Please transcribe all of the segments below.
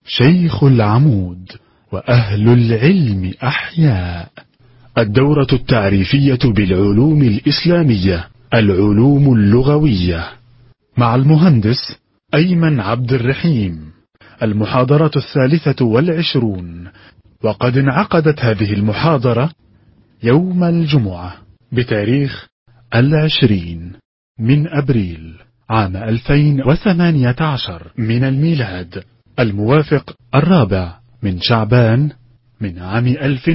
شيخ العمود وأهل العلم أحياء الدورة التعريفية بالعلوم الإسلامية العلوم اللغوية مع المهندس أيمن عبد الرحيم المحاضرة الثالثة والعشرون وقد انعقدت هذه المحاضرة يوم الجمعة بتاريخ العشرين من أبريل عام 2018 من الميلاد الموافق الرابع من شعبان من عام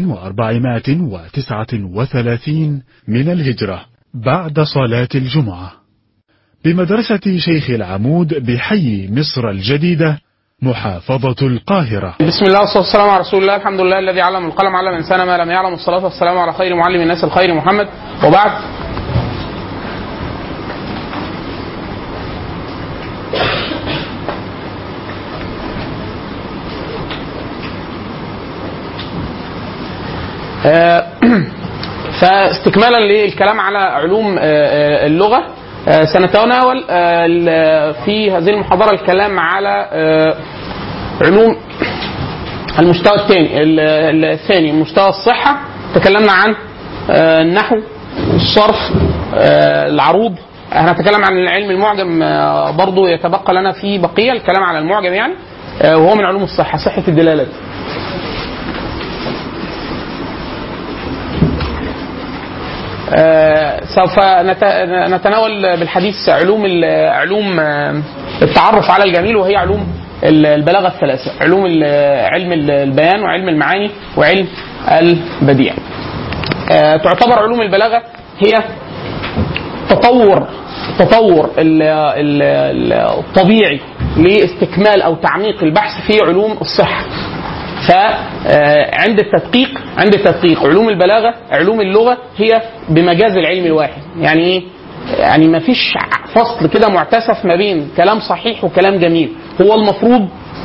1439 من الهجرة بعد صلاة الجمعة بمدرسة شيخ العمود بحي مصر الجديدة محافظة القاهرة بسم الله والصلاه والسلام على رسول الله الحمد لله الذي علم القلم علم الانسان ما لم يعلم الصلاه والسلام على خير معلم الناس الخير محمد وبعد آه، فاستكمالا للكلام على علوم آه، آه، اللغه آه، سنتناول آه، ال- في هذه المحاضره الكلام على آه، علوم المستوى الثاني ال- ال- الثاني مستوى الصحة تكلمنا عن آه، النحو الصرف آه، العروض هنتكلم عن العلم المعجم آه، برضو يتبقى لنا فيه بقية الكلام على المعجم يعني آه، وهو من علوم الصحة صحة الدلالات آه، سوف نت- نتناول بالحديث علوم ال- علوم آه، التعرف على الجميل وهي علوم ال- البلاغه الثلاثه علوم ال- علم ال- البيان وعلم المعاني وعلم البديع آه، تعتبر علوم البلاغه هي تطور تطور ال- ال- ال- الطبيعي لاستكمال او تعميق البحث في علوم الصحه فعند التدقيق عند التدقيق علوم البلاغه علوم اللغه هي بمجاز العلم الواحد يعني ايه يعني ما فيش فصل كده معتسف ما بين كلام صحيح وكلام جميل هو المفروض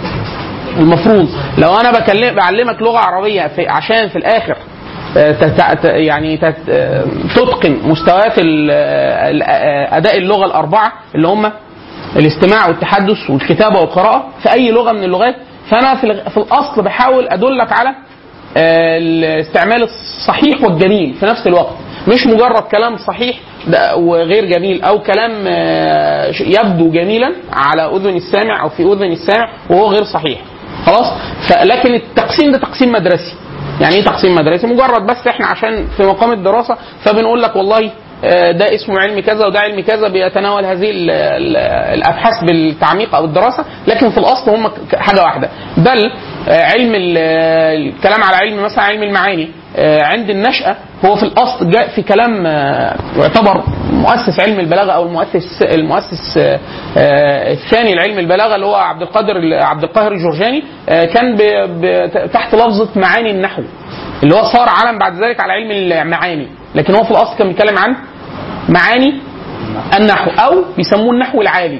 المفروض لو انا بكلم بعلمك لغه عربيه في عشان في الاخر آه، تت- ت- يعني تت- آه، تتقن مستويات ال- آه، ال- آه، اداء اللغه الاربعه اللي هم الاستماع والتحدث والكتابه والقراءه في اي لغه من اللغات فانا في الغ- في الاصل بحاول ادلك على آه، الاستعمال الصحيح والجميل في نفس الوقت مش مجرد كلام صحيح ده وغير جميل او كلام آه، ش- يبدو جميلا على اذن السامع او في اذن السامع وهو غير صحيح خلاص فلكن التقسيم ده تقسيم مدرسي يعني ايه تقسيم مدرسي مجرد بس احنا عشان في مقام الدراسه فبنقول لك والله آه، ده اسمه علم كذا وده علم كذا بيتناول هذه ال- ال- الابحاث بالتعميق او الدراسه لكن في الاصل هم ك- حاجه واحده بل آه، علم ال- الكلام على علم مثلا علم المعاني آه، عند النشأة هو في الأصل جاء في كلام آه، يعتبر مؤسس علم البلاغة أو المؤسس المؤسس آه، آه، الثاني لعلم البلاغة اللي هو عبد القادر عبد القاهر الجرجاني آه، كان ب- ب- تحت لفظة معاني النحو اللي هو صار علم بعد ذلك على علم المعاني لكن هو في الأصل كان بيتكلم عن معاني النحو أو بيسموه النحو العالي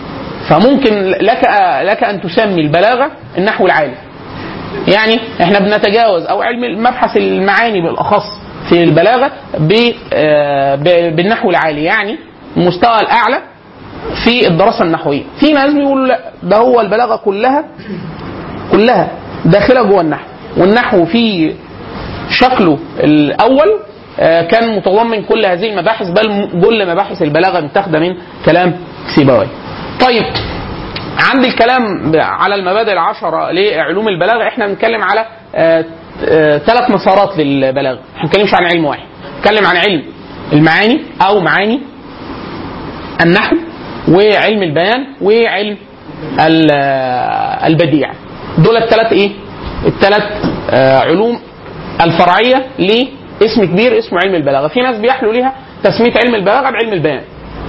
فممكن لك لك ان تسمي البلاغه النحو العالي. يعني احنا بنتجاوز او علم مبحث المعاني بالاخص في البلاغه ب- آه، ب- بالنحو العالي يعني المستوى الاعلى في الدراسه النحويه. في ناس بيقولوا لا ده هو البلاغه كلها كلها داخله جوه النحو والنحو في شكله الاول آه، كان متضمن كل هذه المباحث بل م- كل مباحث البلاغه متاخده من كلام سيبويه. طيب عند الكلام ب- على المبادئ العشرة لعلوم البلاغة احنا بنتكلم على ثلاث مسارات للبلاغة احنا ما بنتكلمش عن علم واحد بنتكلم عن علم المعاني او معاني النحو وعلم البيان وعلم ال- آه، البديع دول الثلاث ايه الثلاث علوم الفرعيه لاسم كبير اسمه علم البلاغه في ناس بيحلوا ليها تسميه علم البلاغه بعلم البيان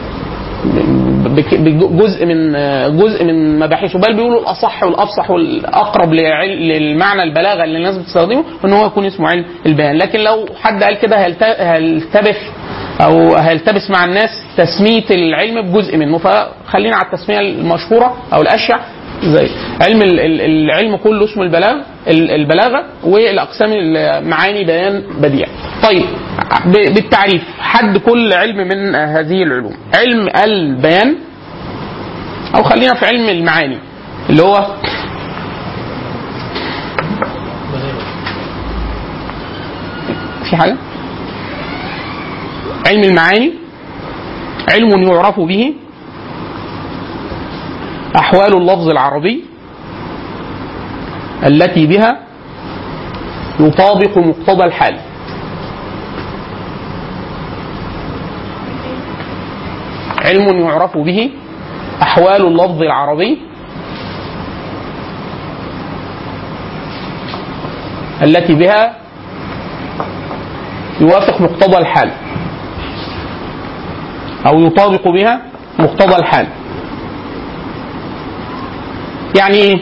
بك- بجزء من جزء من مباحثه بل بيقولوا الاصح والافصح والاقرب لعل- للمعنى البلاغه اللي الناس بتستخدمه ان هو يكون اسمه علم البيان لكن لو حد قال كده هيلت- هيلتبس او هيلتبس مع الناس تسميه العلم بجزء منه فخلينا على التسميه المشهوره او الاشيع زي علم ال- ال- العلم كله اسمه البلاغ ال- البلاغه والاقسام المعاني بيان بديع. طيب ب- بالتعريف حد كل علم من هذه العلوم علم البيان او خلينا في علم المعاني اللي هو في حاجه علم المعاني علم يعرف به احوال اللفظ العربي التي بها يطابق مقتضى الحال علم يعرف به احوال اللفظ العربي التي بها يوافق مقتضى الحال او يطابق بها مقتضى الحال يعني ايه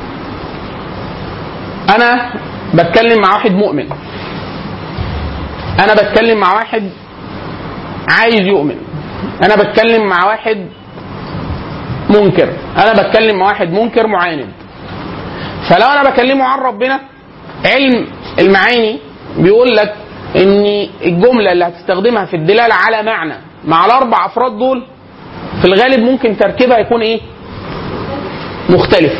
انا بتكلم مع واحد مؤمن انا بتكلم مع واحد عايز يؤمن انا بتكلم مع واحد منكر انا بتكلم مع واحد منكر معاند فلو انا بكلمه عن ربنا علم المعاني بيقول لك ان الجمله اللي هتستخدمها في الدلاله على معنى مع الاربع افراد دول في الغالب ممكن تركيبها يكون ايه مختلف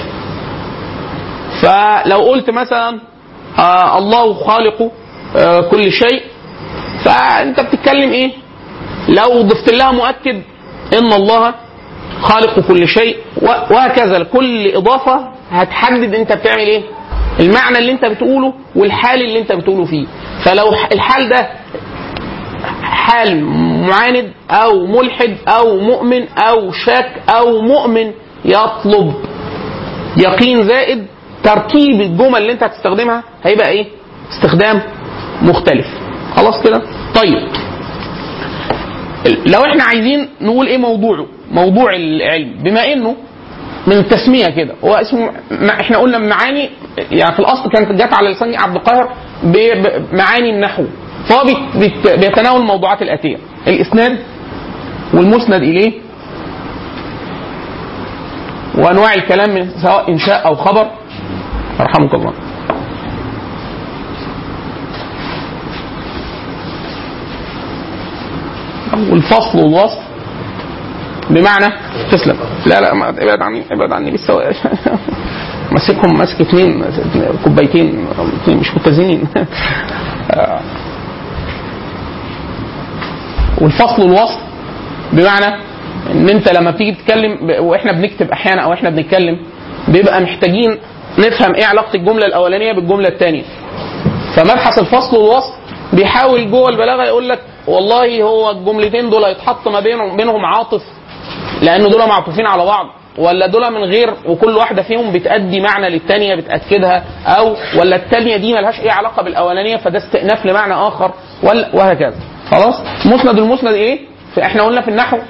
فلو قلت مثلا آه الله خالق آه كل شيء فانت بتتكلم ايه لو ضفت لها مؤكد ان الله خالق كل شيء وهكذا كل اضافه هتحدد انت بتعمل ايه المعنى اللي انت بتقوله والحال اللي انت بتقوله فيه فلو الحال ده حال معاند او ملحد او مؤمن او شاك او مؤمن يطلب يقين زائد تركيب الجمل اللي انت هتستخدمها هيبقى ايه استخدام مختلف خلاص كده طيب لو احنا عايزين نقول ايه موضوعه موضوع العلم بما انه من التسميه كده هو اسمه احنا قلنا معاني يعني في الاصل كانت جت على لسان عبد القاهر بمعاني النحو فهو بيتناول الموضوعات الاتيه الاسناد والمسند اليه وانواع الكلام من سواء انشاء او خبر رحمك الله والفصل والوصف بمعنى تسلم لا لا ما ابعد عني ابعد عني بالسواء ماسكهم ماسك اثنين كوبايتين اثنين مش متزنين والفصل والوصف بمعنى ان انت لما بتيجي تتكلم واحنا بنكتب احيانا او احنا بنتكلم بيبقى محتاجين نفهم ايه علاقه الجمله الاولانيه بالجمله الثانيه فمبحث الفصل والوصف بيحاول جوه البلاغه يقول لك والله هو الجملتين دول هيتحط ما بينهم بينهم عاطف لان دول معطوفين على بعض ولا دول من غير وكل واحده فيهم بتأدي معنى للثانيه بتاكدها او ولا الثانيه دي ملهاش اي علاقه بالاولانيه فده استئناف لمعنى اخر ولا وهكذا خلاص مسند المسند ايه احنا قلنا في النحو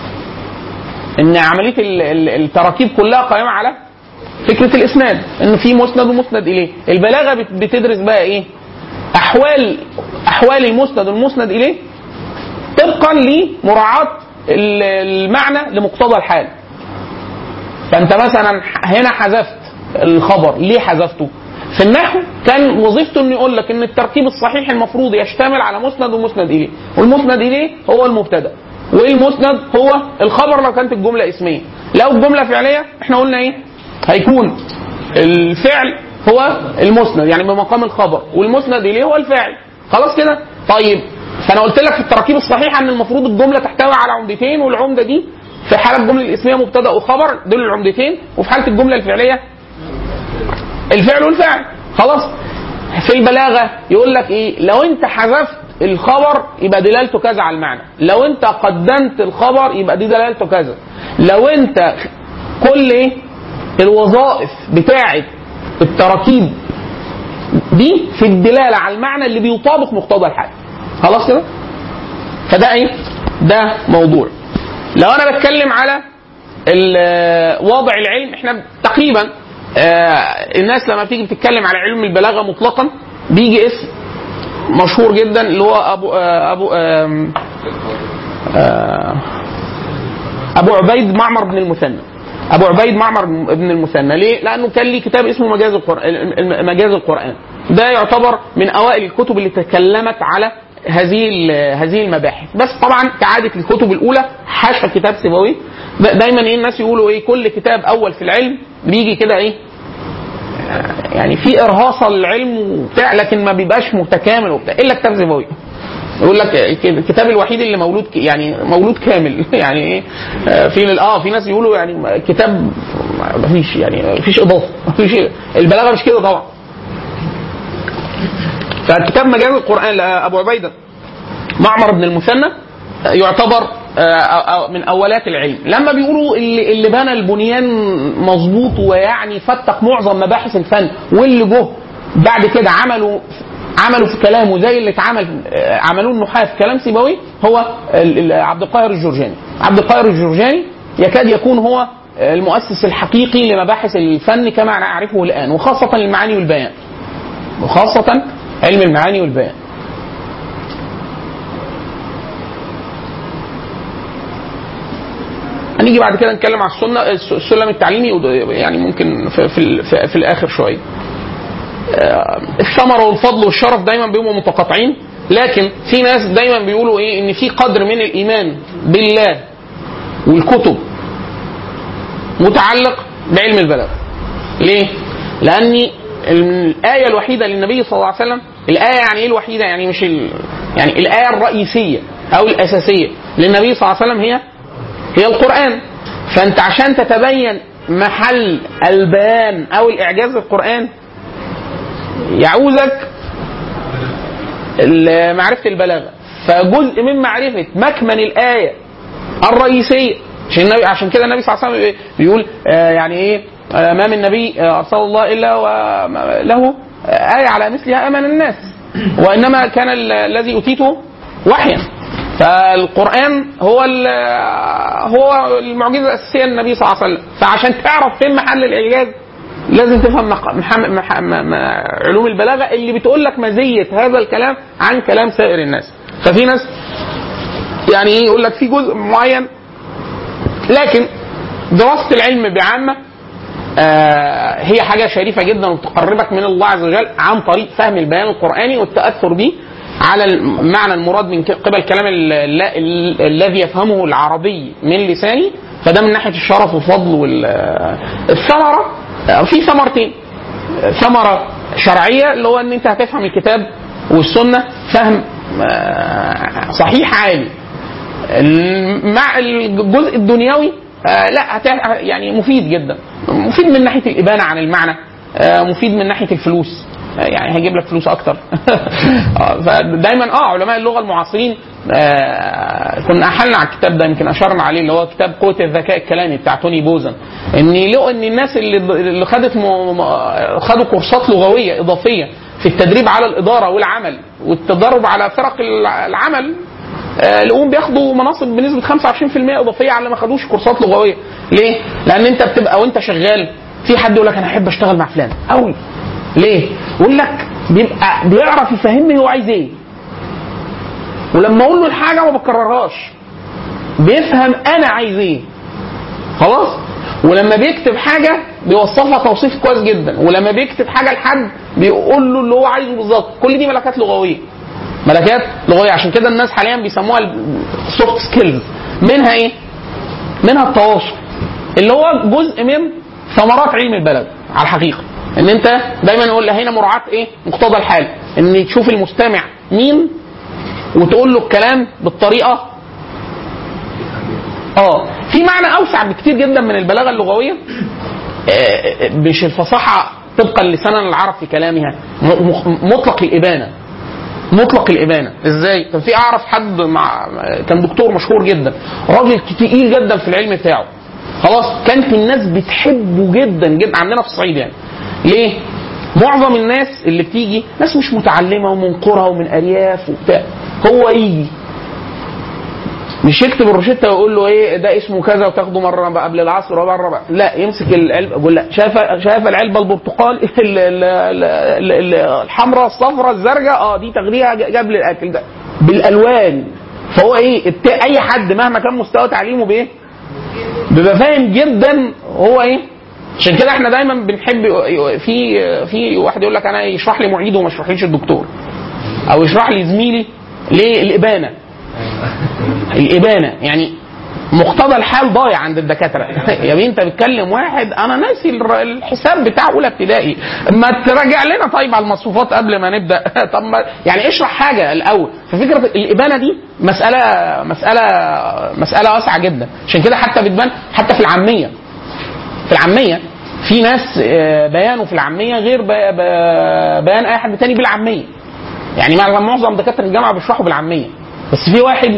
ان عمليه التراكيب كلها قائمه على فكره الاسناد ان في مسند ومسند اليه البلاغه بتدرس بقى ايه احوال احوال المسند والمسند اليه طبقا لمراعاه المعنى لمقتضى الحال فانت مثلا هنا حذفت الخبر ليه حذفته في النحو كان وظيفته انه يقول لك ان التركيب الصحيح المفروض يشتمل على مسند ومسند اليه والمسند اليه هو المبتدا والمسند هو الخبر لو كانت الجمله اسميه لو الجمله فعليه احنا قلنا ايه هيكون الفعل هو المسند يعني بمقام الخبر والمسند اليه هو الفاعل خلاص كده طيب فانا قلت لك في التراكيب الصحيحه ان المفروض الجمله تحتوي على عمدتين والعمده دي في حاله الجمله الاسميه مبتدا وخبر دول العمدتين وفي حاله الجمله الفعليه الفعل والفاعل خلاص في البلاغه يقول لك ايه لو انت حذفت الخبر يبقى دلالته كذا على المعنى لو انت قدمت الخبر يبقى دي دلالته كذا لو انت كل ايه الوظائف بتاعه التراكيب دي في الدلاله على المعنى اللي بيطابق مقتضى الحال خلاص كده فده ايه ده موضوع لو انا بتكلم على وضع العلم احنا تقريبا آه الناس لما بتيجي بتتكلم على علم البلاغه مطلقا بيجي اسم مشهور جدا اللي هو ابو آه ابو آه ابو عبيد معمر بن المثنى ابو عبيد معمر بن المثنى ليه؟ لانه كان ليه كتاب اسمه مجاز القران مجاز القران ده يعتبر من اوائل الكتب اللي تكلمت على هذه هذه المباحث بس طبعا كعاده الكتب الاولى حاشا كتاب سيبويه دايما ايه الناس يقولوا ايه كل كتاب اول في العلم بيجي كده ايه يعني يعني في ارهاصه للعلم وبتاع لكن ما بيبقاش متكامل وبتاع الا كتاب زيبوي يقول لك الكتاب الوحيد اللي مولود ك- يعني مولود كامل يعني ايه آه، في اه في ناس يقولوا يعني كتاب ما فيش يعني ما فيش اضافه ما فيش البلاغه مش كده طبعا فكتاب مجاز القران لابو عبيده معمر بن المثنى يعتبر آه، آه، من اولات العلم لما بيقولوا اللي, اللي بنى البنيان مظبوط ويعني فتق معظم مباحث الفن واللي جه بعد كده عملوا عملوا في كلامه زي اللي اتعمل آه، عملوه النحاة في كلام سيبوي هو ال- ال- عبد القاهر الجرجاني عبد القاهر الجرجاني يكاد يكون هو آه، المؤسس الحقيقي لمباحث الفن كما نعرفه الان وخاصه المعاني والبيان وخاصه علم المعاني والبيان هنيجي بعد كده نتكلم على السنه الس- السلم التعليمي وده يعني ممكن في, في, في, في الاخر شويه. آه، الثمره والفضل والشرف دايما بيبقوا متقاطعين لكن في ناس دايما بيقولوا ايه ان في قدر من الايمان بالله والكتب متعلق بعلم البلاغه. ليه؟ لان الايه الوحيده للنبي صلى الله عليه وسلم الايه يعني ايه الوحيده؟ يعني مش ال... يعني الايه الرئيسيه او الاساسيه للنبي صلى الله عليه وسلم هي هي القرآن فأنت عشان تتبين محل البيان أو الإعجاز القرآن يعوزك ال- معرفة البلاغة فجزء من معرفة مكمن الآية الرئيسية عشان النبي عشان كده النبي صلى الله عليه وسلم بيقول آه يعني ايه آه ما من نبي آه ارسله الله الا وله آية على مثلها امن الناس وانما كان ال- الذي اوتيته وحيا فالقران هو ال- هو المعجزه الاساسيه للنبي صلى الله عليه وسلم فعشان تعرف فين محل الاعجاز لازم تفهم مح... مح... مح... م... م... علوم البلاغه اللي بتقول لك مزيه هذا الكلام عن كلام سائر الناس ففي ناس يعني ايه يقول لك في جزء معين لكن دراسه العلم بعامه آه هي حاجه شريفه جدا وتقربك من الله عز وجل عن طريق فهم البيان القراني والتاثر به على المعنى المراد من قبل كلام ال- ال- ال- الذي يفهمه العربي من لساني فده من ناحيه الشرف والفضل والثمره في ثمرتين ثمره شرعيه اللي هو ان انت هتفهم الكتاب والسنه فهم آه، صحيح عالي مع الجزء الدنيوي آه لا هت- يعني مفيد جدا مفيد من ناحيه الابانه عن المعنى آه مفيد من ناحيه الفلوس آه يعني هيجيب لك فلوس اكتر آه، فدايما اه علماء اللغه المعاصرين آه كنا احلنا على الكتاب ده يمكن اشرنا عليه اللي هو كتاب قوه الذكاء الكلامي بتاع توني بوزن ان لقوا ان الناس اللي اللي خدت م... م- خدوا كورسات لغويه اضافيه في التدريب على الاداره والعمل والتدرب على فرق الع- العمل آه، لقوهم بياخدوا مناصب بنسبه 25% اضافيه على اللي ما خدوش كورسات لغويه ليه؟ لان انت بتبقى وانت شغال في حد يقول لك انا احب اشتغل مع فلان قوي ليه؟ يقول لك بيبقى بيعرف يفهمني هو عايز ايه ولما اقول له الحاجه ما بكررهاش بيفهم انا عايز ايه خلاص ولما بيكتب حاجه بيوصفها توصيف كويس جدا ولما بيكتب حاجه لحد بيقول له اللي هو عايزه بالظبط كل دي ملكات لغويه ملكات لغويه عشان كده الناس حاليا بيسموها السوفت سكيلز منها ايه؟ منها التواصل اللي هو جزء من ثمرات علم البلد على الحقيقه ان انت دايما نقول هنا مراعاه ايه؟ مقتضى الحال ان تشوف المستمع مين وتقول له الكلام بالطريقه اه في معنى اوسع بكتير جدا من البلاغه اللغويه آه، مش الفصاحه طبقا لسنن العرب في كلامها م- م- مطلق الابانه مطلق الابانه ازاي كان في اعرف حد مع كان دكتور مشهور جدا راجل تقيل جدا في العلم بتاعه خلاص كانت الناس بتحبه جدا جدا عندنا في الصعيد يعني ليه معظم الناس اللي بتيجي ناس مش متعلمه ومن قرى ومن ارياف وبتاع هو يجي مش يكتب الروشته ويقول له ايه ده اسمه كذا وتاخده مره بقى قبل العصر ومره بقى لا يمسك العلبه يقول لا شايف شايف العلبه البرتقال ال- ال- ال- ال- الحمراء الصفراء الزرقاء اه دي تاخديها قبل الاكل ده بالالوان فهو ايه الت- اي حد مهما كان مستوى تعليمه بايه بيبقى فاهم جدا هو ايه عشان كده احنا دايما بنحب في في واحد يقول لك انا يشرح لي معيد وما يشرحليش الدكتور او يشرح لي زميلي ليه الابانه الابانه يعني مقتضى الحال ضايع عند الدكاتره يا بيه انت بتكلم واحد انا ناسي الر- الحساب بتاع اولى ابتدائي ما تراجع لنا طيب على المصفوفات قبل ما نبدا طب ما يعني اشرح حاجه الاول ففكره الابانه دي مساله مساله مساله واسعه جدا عشان كده حتى بتبان حتى في العاميه في العاميه في ناس آه، بيانه في العاميه غير بي- ب- بيان اي حد تاني بالعاميه يعني مع- معظم دكاتره الجامعه بيشرحوا بالعاميه بس في واحد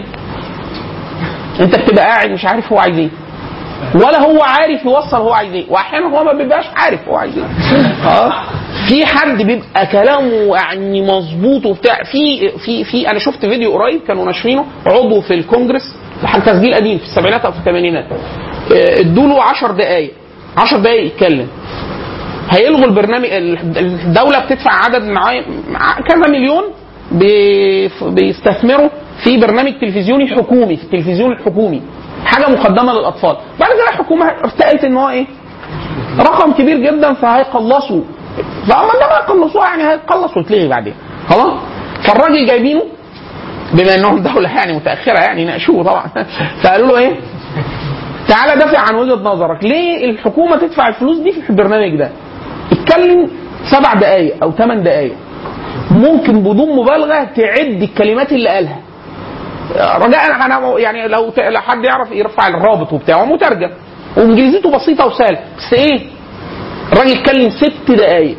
انت بتبقى قاعد مش عارف هو عايز ايه ولا هو عارف يوصل هو عايز ايه واحيانا هو ما بيبقاش عارف هو عايز ايه اه في حد بيبقى كلامه يعني مظبوط وبتاع في في في انا شفت فيديو قريب كانوا ناشرينه عضو في الكونجرس لحد تسجيل قديم في السبعينات او في الثمانينات اه، ادوا له 10 دقائق 10 دقائق يتكلم هيلغوا البرنامج الدوله بتدفع عدد معين مع- كذا مليون بي- بيستثمروا في برنامج تلفزيوني حكومي في التلفزيون الحكومي حاجه مقدمه للاطفال بعد كده الحكومه ارتأت ان هو ايه رقم كبير جدا فهيقلصوا فاما ده يقلصوها يعني هيتقلص ويتلغي بعدين خلاص فالراجل جايبينه بما انهم دوله يعني متاخره يعني ناقشوه طبعا فقالوا له ايه تعالى دافع عن وجهه نظرك ليه الحكومه تدفع الفلوس دي في البرنامج ده اتكلم سبع دقائق او ثمان دقائق ممكن بدون مبالغه تعد الكلمات اللي قالها رجاء انا يعني لو ت- لو حد يعرف يرفع الرابط وبتاعه مترجم وانجليزيته بسيطه وسهله بس ايه الراجل اتكلم ست دقائق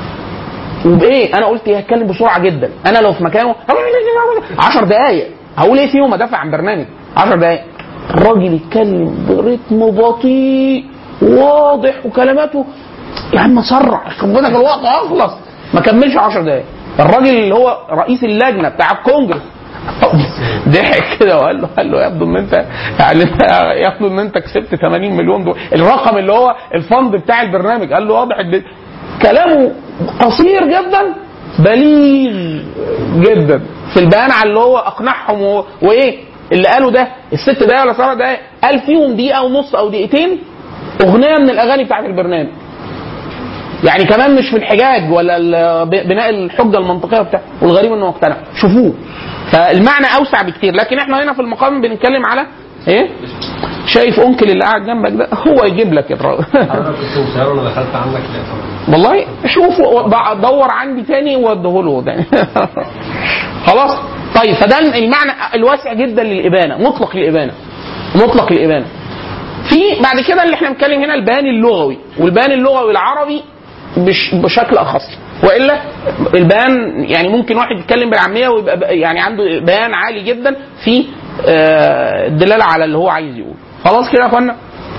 وبايه انا قلت ايه هتكلم بسرعه جدا انا لو في مكانه 10 دقائق هقول ايه فيهم ادافع عن برنامج 10 دقائق الراجل يتكلم برتم بطيء واضح وكلماته يا عم سرع خبطك الوقت اخلص ما كملش 10 دقائق الراجل اللي هو رئيس اللجنه بتاع الكونجرس ضحك كده وقال له قال له يبدو ان انت يعني يبدو ان انت كسبت 80 مليون دولار الرقم اللي هو الفند بتاع البرنامج قال له واضح ان كلامه قصير جدا بليغ جدا في البيان على اللي هو اقنعهم و... وايه اللي قالوا ده الست دقايق ولا سبع دقايق قال فيهم دقيقه ونص او دقيقتين اغنيه من الاغاني بتاعت البرنامج يعني كمان مش في الحجاج ولا ال- ب- بناء الحجه المنطقيه بتاع والغريب انه اقتنع شوفوه فالمعنى اوسع بكتير لكن احنا هنا في المقام بنتكلم على ايه شايف انكل اللي قاعد جنبك ده هو يجيب لك الراجل انا كنت مسير وانا دخلت عنك لا طبعا والله شوفوا دور عندي تاني واديه له تاني خلاص طيب فده المعنى الواسع جدا للابانه مطلق الابانه مطلق الابانه في بعد كده اللي احنا بنتكلم هنا البيان اللغوي والبيان اللغوي العربي بش بشكل اخص والا البيان يعني ممكن واحد يتكلم بالعاميه ويبقى ب- يعني عنده بيان عالي جدا في آه، الدلاله على اللي هو عايز يقوله خلاص كده يا اخوانا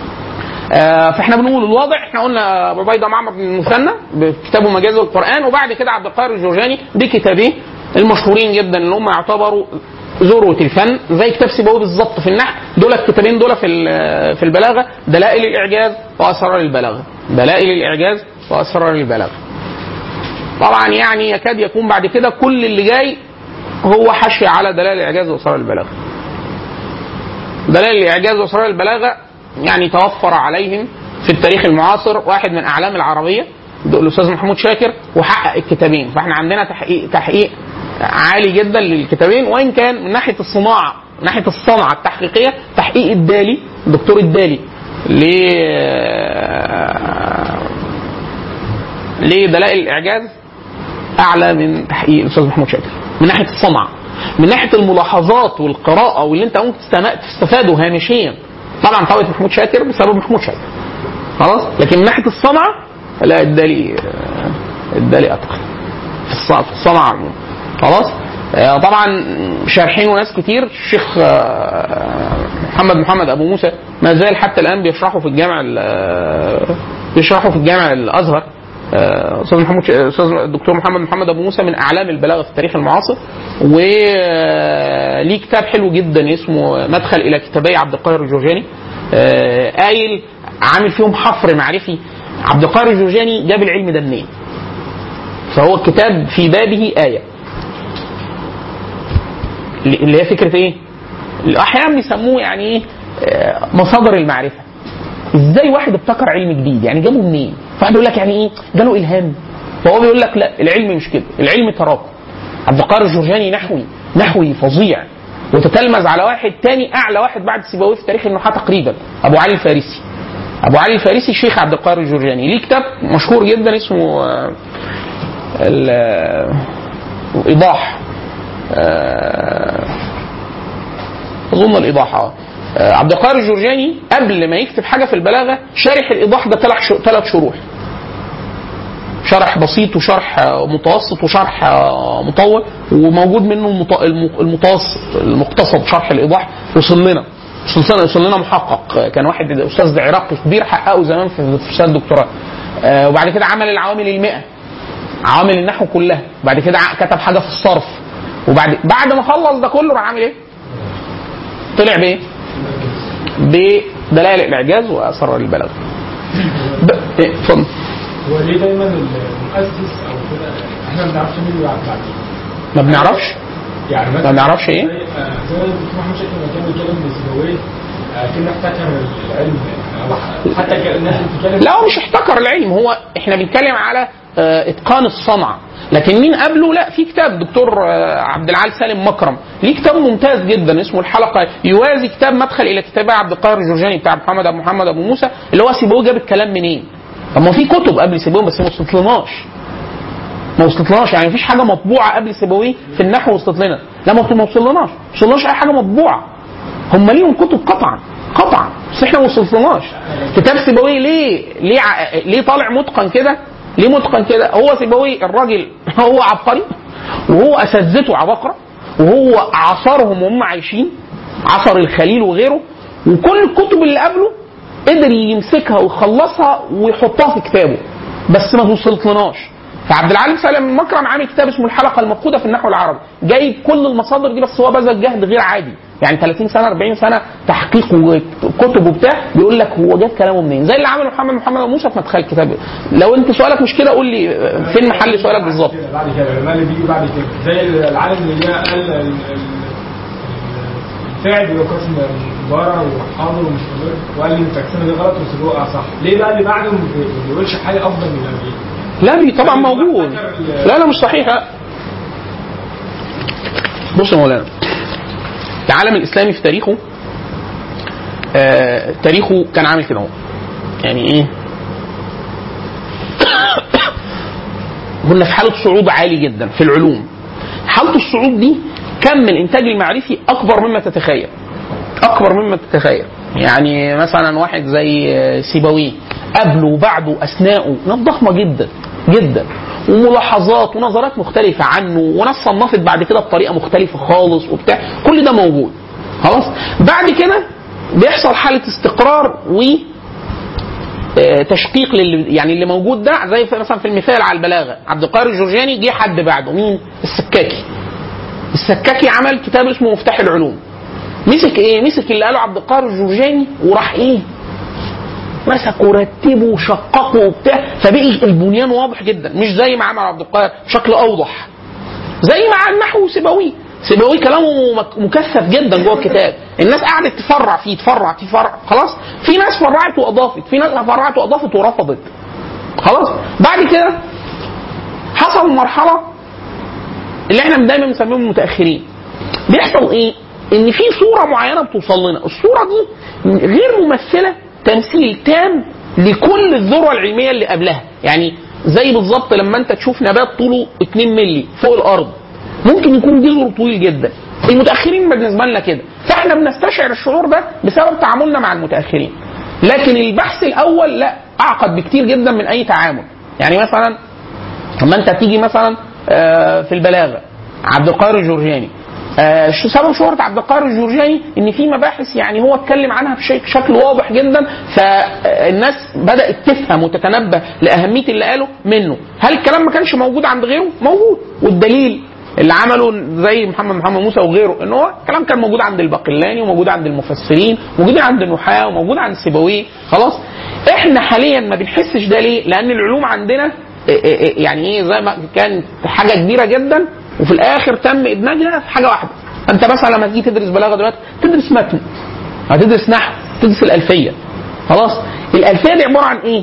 آه، فاحنا بنقول الواضح احنا قلنا ابو عبيده معمر بن المثنى بكتابه مجاز القران وبعد كده عبد القاهر الجرجاني بكتابيه المشهورين جدا اللي هم يعتبروا ذروه الفن زي كتاب سيبويه بالظبط في النحو دول الكتابين دول في ال- في البلاغه دلائل الاعجاز واسرار البلاغه دلائل الاعجاز واسرار البلاغه طبعا يعني يكاد يكون بعد كده كل اللي جاي هو حشي على دلائل الاعجاز واسرار البلاغه دلائل الاعجاز واسرار البلاغه يعني توفر عليهم في التاريخ المعاصر واحد من اعلام العربيه الاستاذ محمود شاكر وحقق الكتابين فاحنا عندنا تحقيق تحقيق عالي جدا للكتابين وان كان من ناحيه الصناعه من ناحيه الصنعه التحقيقيه تحقيق الدالي الدكتور الدالي ل لدلائل الاعجاز اعلى من تحقيق الاستاذ محمود شاكر من ناحيه الصنعه من ناحيه الملاحظات والقراءه واللي انت ممكن تستم- تستفاده هامشيا طبعا طبعا محمود شاكر بسبب محمود شاكر خلاص لكن من ناحيه الصنعه لا الدالي الدالي اتقن في الص- في الصنعه عموما خلاص آه، طبعا شارحينه ناس كتير الشيخ آه، محمد محمد ابو موسى ما زال حتى الان بيشرحه في الجامع ال- بيشرحه في الجامع الازهر آه، استاذ محمود ش- استاذ الدكتور محمد محمد ابو موسى من اعلام البلاغه في التاريخ المعاصر وليه كتاب حلو جدا اسمه مدخل الى كتابي عبد القاهر الجرجاني آه، قايل عامل فيهم حفر معرفي عبد القاهر الجرجاني جاب العلم ده منين فهو الكتاب في بابه آية اللي هي فكرة ايه؟ أحيانا بيسموه يعني ايه؟ آه، مصادر المعرفة. ازاي واحد ابتكر علم جديد؟ يعني جابه منين؟ فواحد يقول لك يعني ايه؟ جاله إلهام. فهو بيقول لك لا العلم مش كده، العلم تراكم. عبد القاهر الجرجاني نحوي، نحوي فظيع. وتتلمذ على واحد تاني اعلى واحد بعد سيبويه في تاريخ النحاة تقريبا ابو علي الفارسي ابو علي الفارسي شيخ عبد القاهر الجرجاني ليه كتاب مشهور جدا اسمه آه، ال- آه، الايضاح آه، اظن الايضاح اه آه، عبد القاهر الجرجاني قبل ما يكتب حاجه في البلاغه شارح الايضاح ده ثلاث ثلاث شروح شرح بسيط وشرح آه، متوسط وشرح آه، مطول وموجود منه المط- الم- المتوسط المقتصد شرح الايضاح وصل لنا وصل لنا وصل لنا محقق آه، كان واحد استاذ عراقي كبير حققه زمان في في سنه الدكتوراه آه، وبعد كده عمل العوامل المئة عوامل النحو كلها بعد كده ع- كتب حاجه في الصرف وبعد بعد ما خلص ده كله راح عامل ايه؟ طلع بايه؟ بدلائل الاعجاز واثر البلاغه. ب- إيه، اتفضل. هو ليه دايما المؤسس او كده احنا ما بنعرفش مين اللي بعد بعد ما بنعرفش يعني مثلا ما بنعرفش إيه؟ زي آه، زي الدكتور محمد شاكر لما كان بيتكلم بسيبويه آه، كنا احتكر العلم يعني هو حتى كان الناس اللي بتتكلم لا هو مش احتكر العلم هو احنا بنتكلم على آه، اتقان الصنعه لكن مين قبله لا في كتاب دكتور آه، عبد العال سالم مكرم ليه كتاب ممتاز جدا اسمه الحلقه يوازي كتاب مدخل الى كتاب عبد القاهر الجرجاني بتاع محمد ابو محمد ابو موسى اللي هو سيبويه جاب الكلام منين طب ما في كتب قبل سيبويه بس ما وصلتلناش ما وصلتلناش يعني مفيش حاجه مطبوعه قبل سيبويه في النحو وصلت لنا لا ما ما وصلناش ما وصلناش اي حاجه مطبوعه هم ليهم كتب قطعا قطعا بس احنا ما وصلناش كتاب سيبويه ليه ليه ع... ليه طالع متقن كده ليه متقن كده هو سيبويه الراجل هو عبقري وهو اساتذته عباقره وهو عصرهم وهم عايشين عصر الخليل وغيره وكل الكتب اللي قبله قدر يمسكها ويخلصها ويحطها في كتابه بس ما وصلتلناش فعبد العالم سالم مكرم عامل كتاب اسمه الحلقه المفقوده في النحو العربي جايب كل المصادر دي بس هو بذل جهد غير عادي يعني 30 سنه 40 سنه تحقيق وكتب وبتاع بيقول لك هو جاب كلامه منين زي اللي عمله محمد محمد أبو موسى في مدخل الكتاب لو انت سؤالك مش كده قول لي فين محل سؤالك بالظبط كده بعد كده لما اللي بيجي بعد كده زي العالم اللي جه قال ال- ال- الفاعل بيبقى قسم مضارع وحاضر ومش مضر وقال لي التقسيمه دي غلط والسلوك صح ليه بقى اللي بعده ما بي- ما بيقولش حاجه افضل من اللي قبليه لا بي طبعا موجود لا لا مش صحيح لا بص يا مولانا العالم الاسلامي في تاريخه آه تاريخه كان عامل كده اهو يعني ايه كنا في حاله صعود عالي جدا في العلوم حاله الصعود دي كم الانتاج المعرفي اكبر مما تتخيل اكبر مما تتخيل يعني مثلا واحد زي سيبويه قبله وبعده اثناءه ناس ضخمه جدا جدا وملاحظات ونظرات مختلفة عنه وناس صنفت بعد كده بطريقة مختلفة خالص وبتاع كل ده موجود خلاص بعد كده بيحصل حالة استقرار و آه، تشقيق للي يعني اللي موجود ده زي في- مثلا في المثال على البلاغه عبد القاهر الجرجاني جه حد بعده مين؟ السكاكي السكاكي عمل كتاب اسمه مفتاح العلوم مسك ايه؟ مسك اللي قاله عبد القاهر الجرجاني وراح ايه؟ مسك ورتبه وشققه وبتاع فبقي البنيان واضح جدا مش زي ما عمل عبد القاهر بشكل اوضح زي مع النحو سيبويه سيبويه كلامه مك- مكثف جدا جوه الكتاب الناس قعدت تفرع فيه تفرع تفرع خلاص في ناس فرعت واضافت في ناس فرعت واضافت ورفضت خلاص بعد كده حصل مرحله اللي احنا دايما بنسميهم المتاخرين بيحصل ايه ان في صوره معينه بتوصل لنا الصوره دي غير ممثله تمثيل تام لكل الذروه العلميه اللي قبلها يعني زي بالظبط لما انت تشوف نبات طوله 2 مللي فوق الارض ممكن يكون جذره طويل جدا المتاخرين بالنسبه لنا كده فاحنا بنستشعر الشعور ده بسبب تعاملنا مع المتاخرين لكن البحث الاول لا اعقد بكتير جدا من اي تعامل يعني مثلا لما انت تيجي مثلا آه، في البلاغه عبد القاهر الجرجاني آه، شو سبب شهرة عبد القاهر الجرجاني ان في مباحث يعني هو اتكلم عنها بشيء- بشكل واضح جدا فالناس بدات تفهم وتتنبه لاهميه اللي قاله منه هل الكلام ما كانش موجود عند غيره موجود والدليل اللي عمله زي محمد محمد موسى وغيره ان هو الكلام كان موجود عند الباقلاني وموجود عند المفسرين وموجود عند النحاة وموجود عند سيبويه خلاص احنا حاليا ما بنحسش ده ليه لان العلوم عندنا إيه إيه إيه يعني ايه زي ما كانت حاجه كبيره جدا وفي الاخر تم ادماجها في حاجه واحده انت مثلا لما تيجي تدرس بلاغه دلوقتي تدرس متن هتدرس نحو تدرس الالفيه خلاص الالفيه دي عباره عن ايه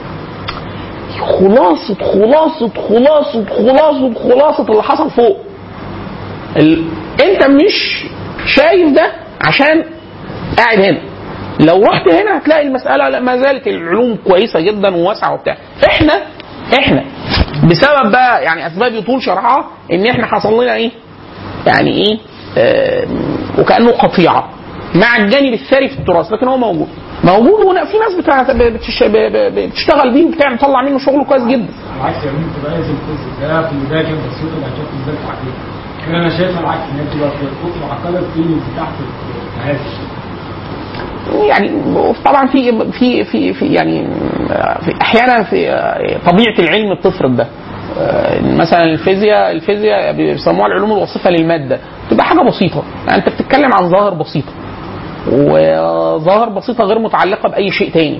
خلاصة خلاصة خلاصة خلاصة خلاصة اللي حصل فوق ال... انت مش شايف ده عشان قاعد هنا لو رحت هنا هتلاقي المساله لا ما زالت العلوم كويسه جدا وواسعه وبتاع احنا احنا بسبب بقى يعني اسباب يطول شرحها ان احنا حصل لنا ايه يعني ايه آه وكانه قطيعه مع الجانب الثري في التراث لكن هو موجود موجود وفي ناس بتاع- بتش- ب- ب- بتشتغل بيه وبتعمل تطلع منه شغل كويس جدا العكس يا بنت تميز الفيزيك ده في البدايه كان بسيط اللي هتشوف ازاي التعقيد لكن انا شايفها العكس ان هي بتبقى في الكتب معقده بتيجي تحت الهادي يعني طبعا في في في, في يعني في احيانا في طبيعه العلم بتفرض ده آه، مثلا الفيزياء الفيزياء بيسموها العلوم الوصفه للماده تبقى حاجه بسيطه يعني انت بتتكلم عن ظاهر بسيطه وظاهر بسيطه غير متعلقه باي شيء تاني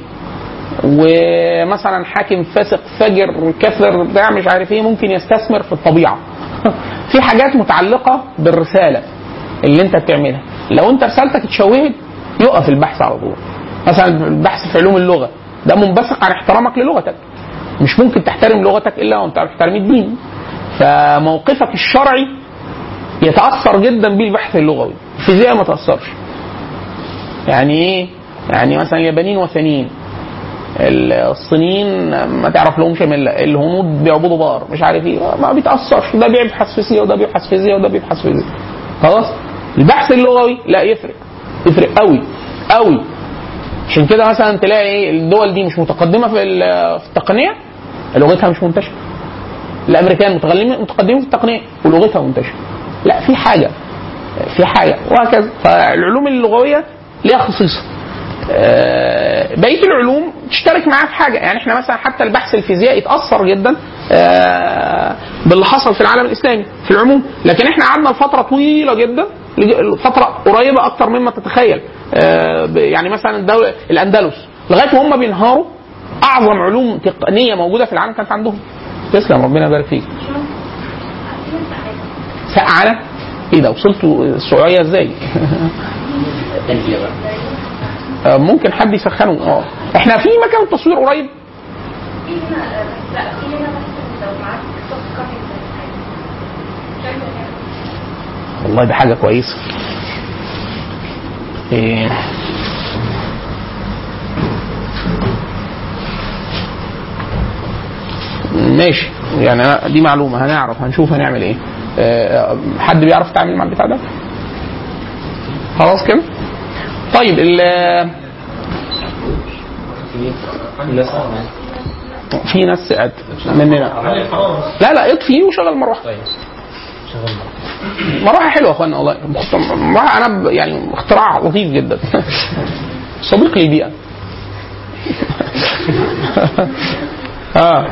ومثلا حاكم فاسق فجر كفر بتاع مش عارف ايه ممكن يستثمر في الطبيعه في حاجات متعلقه بالرساله اللي انت بتعملها لو انت رسالتك اتشوهت يقف البحث على طول مثلا البحث في علوم اللغه ده منبثق عن احترامك للغتك مش ممكن تحترم لغتك الا وانت بتحترم الدين فموقفك الشرعي يتاثر جدا بالبحث اللغوي الفيزياء ما تاثرش يعني ايه يعني مثلا اليابانيين وثنيين الصينيين ما تعرف لهمش مله الهنود بيعبدوا بقر مش عارف ايه ما بيتاثرش ده بيبحث فيزياء وده بيبحث فيزياء وده بيبحث فيزياء خلاص البحث اللغوي لا يفرق يفرق قوي قوي عشان كده مثلا تلاقي ايه الدول دي مش متقدمه في ال- في التقنيه لغتها مش منتشره الامريكان متقدمين متقدمين في التقنيه ولغتها منتشره لا في حاجه في حاجه وهكذا فالعلوم اللغويه ليها خصيصه آه، بقيه العلوم تشترك معاه في حاجه يعني احنا مثلا حتى البحث الفيزيائي اتاثر جدا آه، باللي حصل في العالم الاسلامي في العموم لكن احنا قعدنا لفتره طويله جدا لج- فتره قريبه اكتر مما تتخيل آه، ب- يعني مثلا الدوله الاندلس لغايه وهم بينهاروا اعظم علوم تقنيه موجوده في العالم كانت عندهم تسلم ربنا يبارك فيك سقعنا ايه ده وصلتوا السعوديه ازاي؟ آه، ممكن حد يسخنه اه احنا في مكان تصوير قريب في هنا لا في هنا مثلا لو معاك سوفت كوبي مش عارفه يعني. والله دي حاجه كويسه إيه. ماشي يعني أنا دي معلومه هنعرف هنشوف هنعمل ايه آه، حد بيعرف يتعامل مع البتاع ده خلاص كده طيب ال في ناس سقت مننا علي الحراره لا لا اطفي وشغل المروحه مروحه حلوه يا اخوانا والله مروحه انا ب- يعني اختراع لطيف جدا صديق للبيئه اه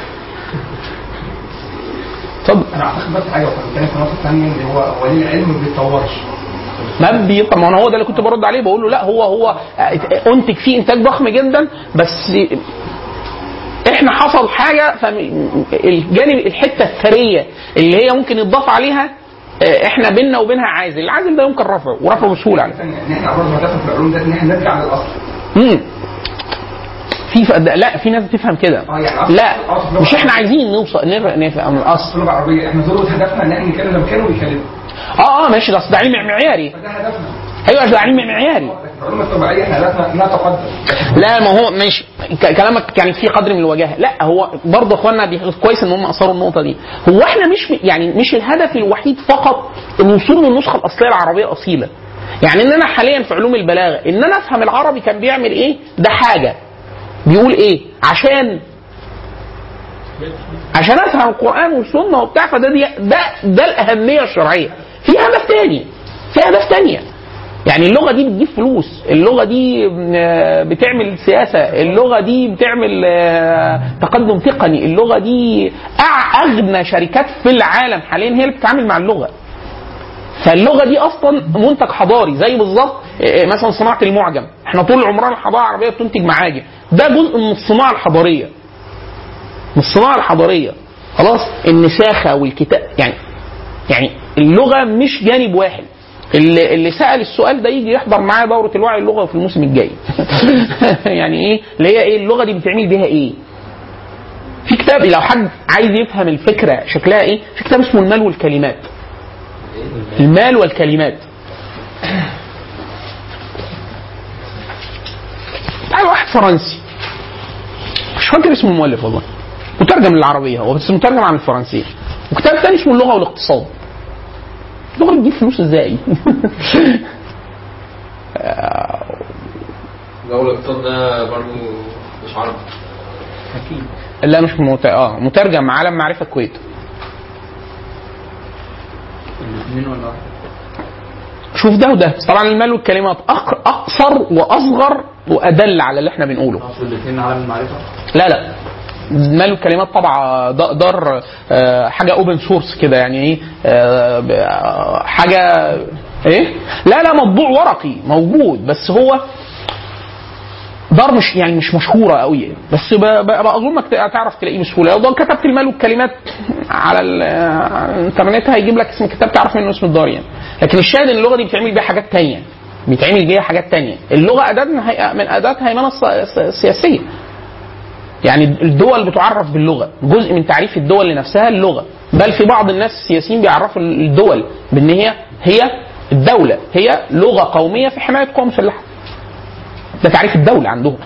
اتفضل انا اعتقد بس حاجه وكنت بتكلم في نقطه ثانيه اللي هو هو ليه العلم ما بيتطورش؟ ما بيطلع ما أنا هو ده اللي كنت برد عليه بقول له لا هو هو انتج فيه انتاج ضخم جدا بس احنا حصل حاجه فالجانب الحته الثريه اللي هي ممكن يتضاف عليها اه، احنا بيننا وبينها عازل العازل ده يمكن رفعه ورفعه بسهوله على فكره ان احنا برضه هدفنا في العلوم ده ان احنا نرجع للاصل مم. في ف... ده- لا في ناس بتفهم كده اه يعني أصل- لا أصل مش احنا عايزين نوصل نر- نفهم الاصل اللغه العربيه احنا ذروه هدفنا ان احنا نتكلم لما كانوا بيتكلموا اه اه ماشي ده أصل ده علم معياري فده هدفنا ايوه ده علم معياري لكن العلوم الطبيعيه احنا هدفنا نتقدم لا ما هو ماشي ك- كلامك يعني في قدر من الوجاهه لا هو برضه يا اخوانا دي كويس ان هم اثروا النقطه دي هو احنا مش يعني مش الهدف الوحيد فقط الوصول للنسخه الاصليه العربيه الاصيله يعني ان انا حاليا في علوم البلاغه ان انا افهم العربي كان بيعمل ايه ده حاجه بيقول ايه عشان عشان افهم القران والسنه وبتاع فده دي ده ده الاهميه الشرعيه في هدف تاني في اهداف تانيه يعني اللغه دي بتجيب فلوس اللغه دي آه، بتعمل سياسه اللغه دي بتعمل آه، تقدم تقني اللغه دي أع- اغنى شركات في العالم حاليا هي اللي بتتعامل مع اللغه فاللغه دي اصلا منتج حضاري زي بالظبط آه، مثلا صناعه المعجم احنا طول عمرنا الحضاره العربيه بتنتج معاجم ده جزء من الصناعه الحضاريه من الصناعه الحضاريه خلاص النساخه والكتاب يعني يعني اللغه مش جانب واحد اللي, اللي سال السؤال ده يجي يحضر معايا دوره الوعي اللغوي في الموسم الجاي يعني ايه اللي هي ايه اللغه دي بتعمل بيها ايه في كتاب لو حد عايز يفهم الفكره شكلها ايه في كتاب اسمه المال والكلمات المال والكلمات تعال واحد فرنسي مش فاكر اسم المؤلف والله مترجم للعربيه هو بس مترجم عن الفرنسيه وكتاب تاني اسمه اللغه والاقتصاد اللغه بتجيب فلوس ازاي؟ جو الاقتصاد ده برضه مش عربي لا مش مت... اه مترجم عالم معرفه الكويت الاثنين ولا واحد؟ شوف ده وده بس طبعا المال والكلمات أق... اقصر واصغر وادل على اللي احنا بنقوله اقصد الاثنين عالم المعرفه لا لا المال والكلمات طبعا دا- دار آه، حاجه اوبن سورس كده يعني ايه آه، ب- آه، حاجه ايه لا لا مطبوع ورقي موجود بس هو دار مش يعني مش مشهوره قوي بس ب- ب- اظنك تعرف تلاقيه بسهوله لو كتبت المال والكلمات على ال- على الانترنت هيجيب لك اسم الكتاب تعرف منه اسم الدار يعني لكن الشاهد ان اللغه دي بتعمل بيها حاجات تانية بيتعمل بيها حاجات تانية اللغه اداه من هي- من اداه هيمنه الس- الس- السياسيه يعني الدول بتعرف باللغه جزء من تعريف الدول لنفسها اللغه بل في بعض الناس السياسيين بيعرفوا الدول بان هي هي الدوله هي لغه قوميه في حمايه قوى مسلحه ده تعريف الدوله عندهم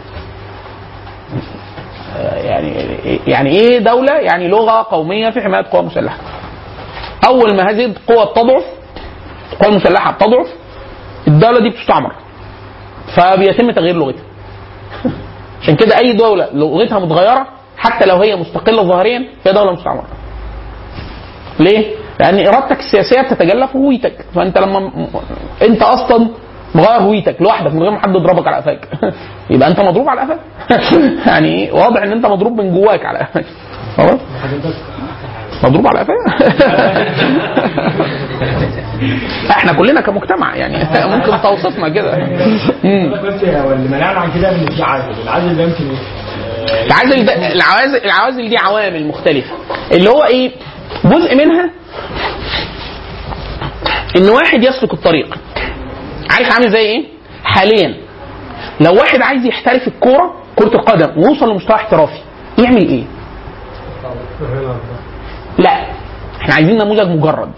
آه، يعني يعني ايه دوله يعني لغه قوميه في حمايه قوى مسلحه اول ما هذه القوى تضعف القوى المسلحه بتضعف الدوله دي بتستعمر فبيتم تغيير لغتها عشان كده اي دوله لغتها متغيره حتى لو هي مستقله ظاهريا هي دوله مستعمره. ليه؟ لان ارادتك السياسيه بتتجلى في هويتك فانت لما م- انت اصلا مغير هويتك لوحدك من غير ما حد يضربك على قفاك يبقى انت مضروب على قفاك يعني واضح ان انت مضروب من جواك على قفاك خلاص حضرتك مضروب على قفاك احنا كلنا كمجتمع يعني ممكن توصفنا كده مم. بس هو اللي منعنا عن كده ان في عازل العازل ده يمكن آه، العوازل ده العوازل العوازل دي عوامل مختلفة اللي هو ايه جزء منها ان واحد يسلك الطريق عارف عامل زي ايه حاليا لو واحد عايز يحترف الكوره كرة القدم ويوصل لمستوى احترافي يعمل ايه لا احنا عايزين نموذج مجرد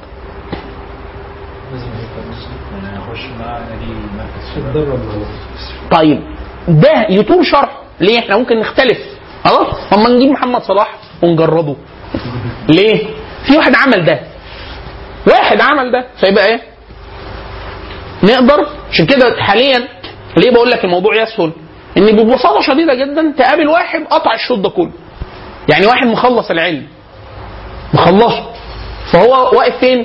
طيب ده يطول شرحه ليه احنا ممكن نختلف خلاص اما نجيب محمد صلاح ونجرده ليه في واحد عمل ده واحد عمل ده فيبقى ايه نقدر عشان كده حاليا ليه بقول لك الموضوع يسهل ان ببساطه شديده جدا تقابل واحد قطع الشوط ده كله يعني واحد مخلص العلم مخلصه فهو واقف فين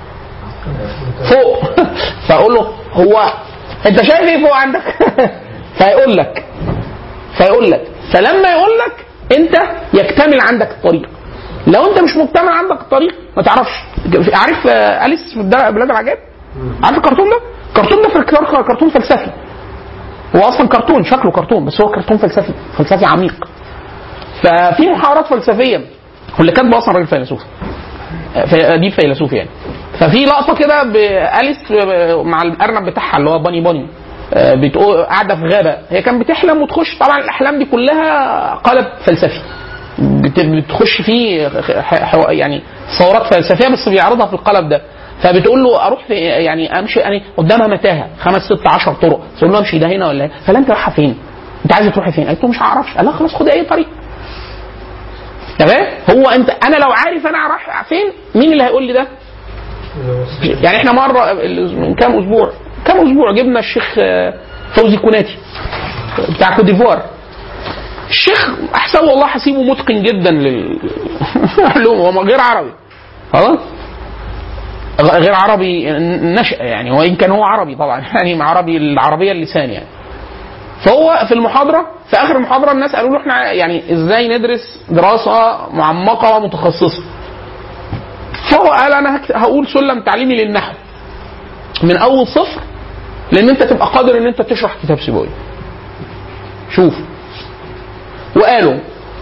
فوق فاقول له هو انت شايف ايه فوق عندك فيقول لك فيقول لك فلما يقول لك انت يكتمل عندك الطريق لو انت مش مكتمل عندك الطريق ما تعرفش عارف آه، اليس في الدار- بلاد العجائب عارف الكرتون ده الكرتون ده في الكتاب كرتون فلسفي هو اصلا كرتون شكله كرتون بس هو كرتون فلسفي فلسفي عميق ففي محاورات فلسفيه واللي كاتبه اصلا راجل فيلسوف في- اديب فيلسوف يعني ففي لقطه كده باليس مع الارنب بتاعها اللي هو باني باني آه، بتقول قاعده في غابه هي كانت بتحلم وتخش طبعا الاحلام دي كلها قالب فلسفي بت- بتخش فيه ح- ح- يعني ثورات فلسفيه بس بيعرضها في القالب ده فبتقول له اروح في يعني امشي يعني قدامها متاهه خمس ست عشر طرق تقول له امشي ده هنا ولا هنا فلا انت رايحه فين؟ انت عايزه تروحي فين؟ قالت له مش هعرفش قال لها خلاص خدي اي طريق تمام هو انت انا لو عارف انا رايح فين مين اللي هيقول لي ده؟ يعني احنا مره من كام اسبوع كام اسبوع جبنا الشيخ آه، فوزي كوناتي بتاع كوت ديفوار الشيخ احسن والله حسيبه متقن جدا للعلوم هو غير عربي خلاص غ- غير عربي نشأ يعني وان كان هو عربي طبعا يعني عربي العربيه اللسان يعني فهو في المحاضره في اخر المحاضره الناس قالوا له احنا يعني ازاي ندرس دراسه معمقه ومتخصصه فهو قال انا هكت- هقول سلم تعليمي للنحو من اول صفر لان انت تبقى قادر ان انت تشرح كتاب سيبويه شوف وقالوا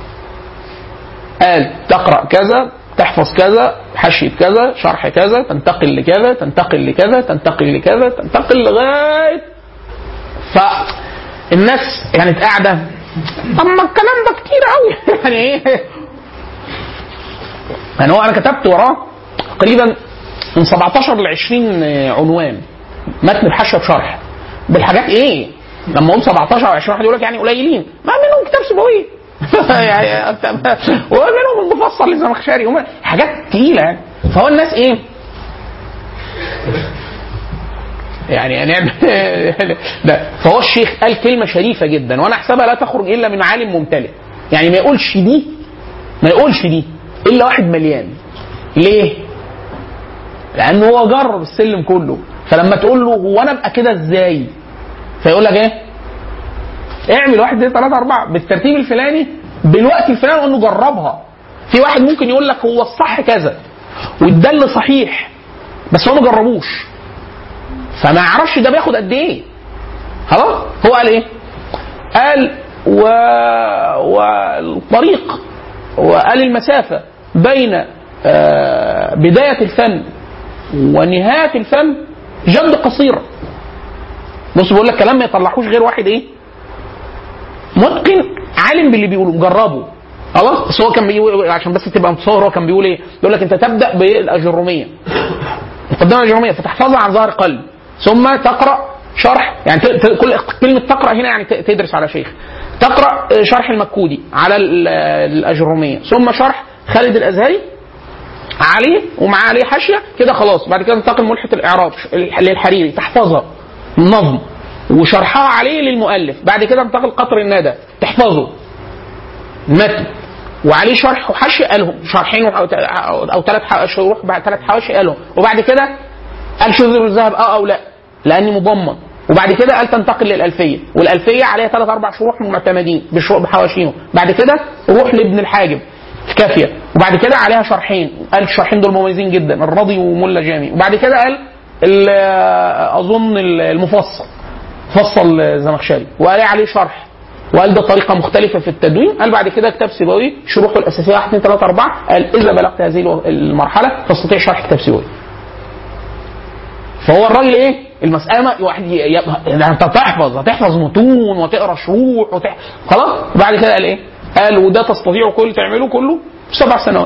قال تقرا كذا تحفظ كذا حشية كذا شرح كذا تنتقل لكذا تنتقل لكذا تنتقل لكذا تنتقل لغايه فالناس كانت قاعده طب ما الكلام ده كتير قوي يعني ايه يعني هو انا كتبت وراه تقريبا من 17 ل 20 عنوان متن بحاشيه بشرح بالحاجات ايه لما اقول 17 او 20 واحد يقول لك يعني قليلين ما منهم كتاب سيبويه يعني ومنهم المفصل للزمخشري ومن- حاجات تقيله يعني فهو الناس ايه يعني هنعمل لا فهو الشيخ قال كلمه شريفه جدا وانا احسبها لا تخرج الا من عالم ممتلئ يعني ما يقولش دي ما يقولش دي الا واحد مليان ليه؟ لانه هو جرب السلم كله فلما تقول له هو انا ابقى كده ازاي؟ فيقول لك ايه؟ اعمل واحد اثنين ثلاثة أربعة بالترتيب الفلاني بالوقت الفلاني وانه جربها. في واحد ممكن يقول لك هو الصح كذا والدل صحيح بس هو ما جربوش فما يعرفش ده بياخد قد ايه خلاص هو قال ايه؟ قال و... والطريق وقال المسافة بين آه، بداية الفن ونهاية الفن جد قصيرة بص بقول لك كلام ما يطلعوش غير واحد ايه متقن عالم باللي بيقوله مجربه خلاص بس هو كان بيقول عشان بس تبقى متصور هو كان بيقول ايه بيقول لك انت تبدا بالاجروميه مقدمه الاجروميه فتحفظها عن ظهر قلب ثم تقرا شرح يعني ت- ت- كل كلمه تقرا هنا يعني ت- تدرس على شيخ تقرا شرح المكودي على ال- الاجروميه ثم شرح خالد الازهري عليه ومعاه عليه حاشيه كده خلاص بعد كده تنتقل ملحه الاعراب للحريري تحفظها نظم وشرحها عليه للمؤلف بعد كده انتقل قطر الندى تحفظه متن وعليه شرح وحاشيه قالهم شرحين وح- او او ثلاث شروح بعد ثلاث حواشي قالهم وبعد كده قال شذر الذهب اه او لا لاني مضمن وبعد كده قال تنتقل للالفيه والالفيه عليها ثلاث اربع شروح معتمدين بشروح بحواشيهم بعد كده روح لابن الحاجب كافيه وبعد كده عليها شرحين قال الشرحين دول مميزين جدا الرضي وملا جامي وبعد كده قال ال- اظن المفصل فصل الزمخشري وقال عليه شرح وقال ده طريقه مختلفه في التدوين قال بعد كده كتاب سيبوي شروحه الاساسيه 1 2 3 4 قال اذا بلغت هذه الو- المرحله تستطيع شرح كتاب سيبوي فهو الراجل ايه المساله ما- واحد ي- ي- ده انت تحفظ هتحفظ متون وتقرا شروح وتح... خلاص وبعد كده قال ايه قال وده تستطيع كل تعمله كله في سبع سنوات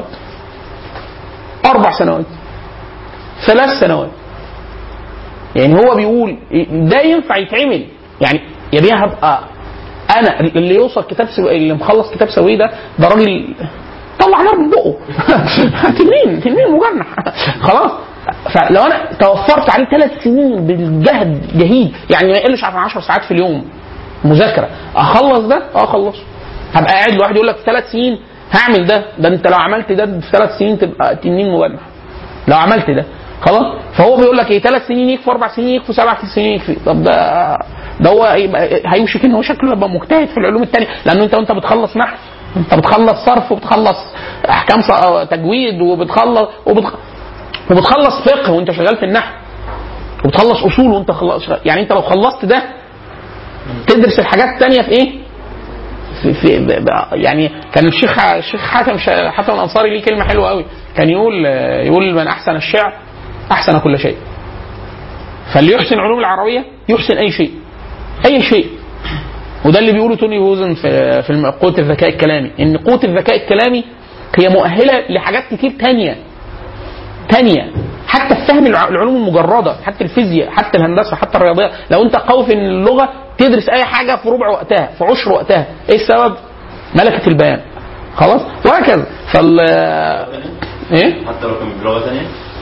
اربع سنوات ثلاث سنوات يعني هو بيقول ده ينفع يتعمل يعني يا بيه هبقى انا اللي يوصل كتاب سو... اللي مخلص كتاب سوي ده ده راجل طلع نار من بقه تنين تنين مجنح خلاص فلو انا توفرت عليه ثلاث سنين بالجهد جهيد يعني ما يقلش عن 10 ساعات في اليوم مذاكره اخلص ده اه اخلصه هبقى قاعد لوحدي يقول لك في ثلاث سنين هعمل ده ده انت لو عملت ده في ثلاث سنين تبقى تنين مجنح لو عملت ده خلاص فهو بيقول لك ايه ثلاث سنين يكفي اربع سنين يكفي سبع سنين يكفي طب ده ده هو يبقى هيوشك ان هو شكله يبقى مجتهد في العلوم الثانيه لانه انت وانت بتخلص نحو انت بتخلص صرف وبتخلص احكام ص- تجويد وبتخلص وبتخ... وبتخلص فقه وانت شغال في النحو وبتخلص اصول وانت خلص يعني انت لو خلصت ده تدرس الحاجات الثانيه في ايه؟ في, في ب- ب- يعني كان الشيخ الشيخ حاتم ش- حاتم الانصاري ليه كلمه حلوه قوي كان يقول يقول من احسن الشعر احسن كل شيء فاللي يحسن علوم العربيه يحسن اي شيء اي شيء وده اللي بيقوله توني ووزن في في الم- قوه الذكاء الكلامي ان قوه الذكاء الكلامي هي مؤهله لحاجات كتير تانية تانية حتى في فهم الع- العلوم المجرده حتى الفيزياء حتى الهندسه حتى الرياضيات لو انت قوي في إن اللغه تدرس اي حاجه في ربع وقتها في عشر وقتها ايه السبب ملكه البيان خلاص وهكذا فال ايه حتى لو كان بلغه ثانيه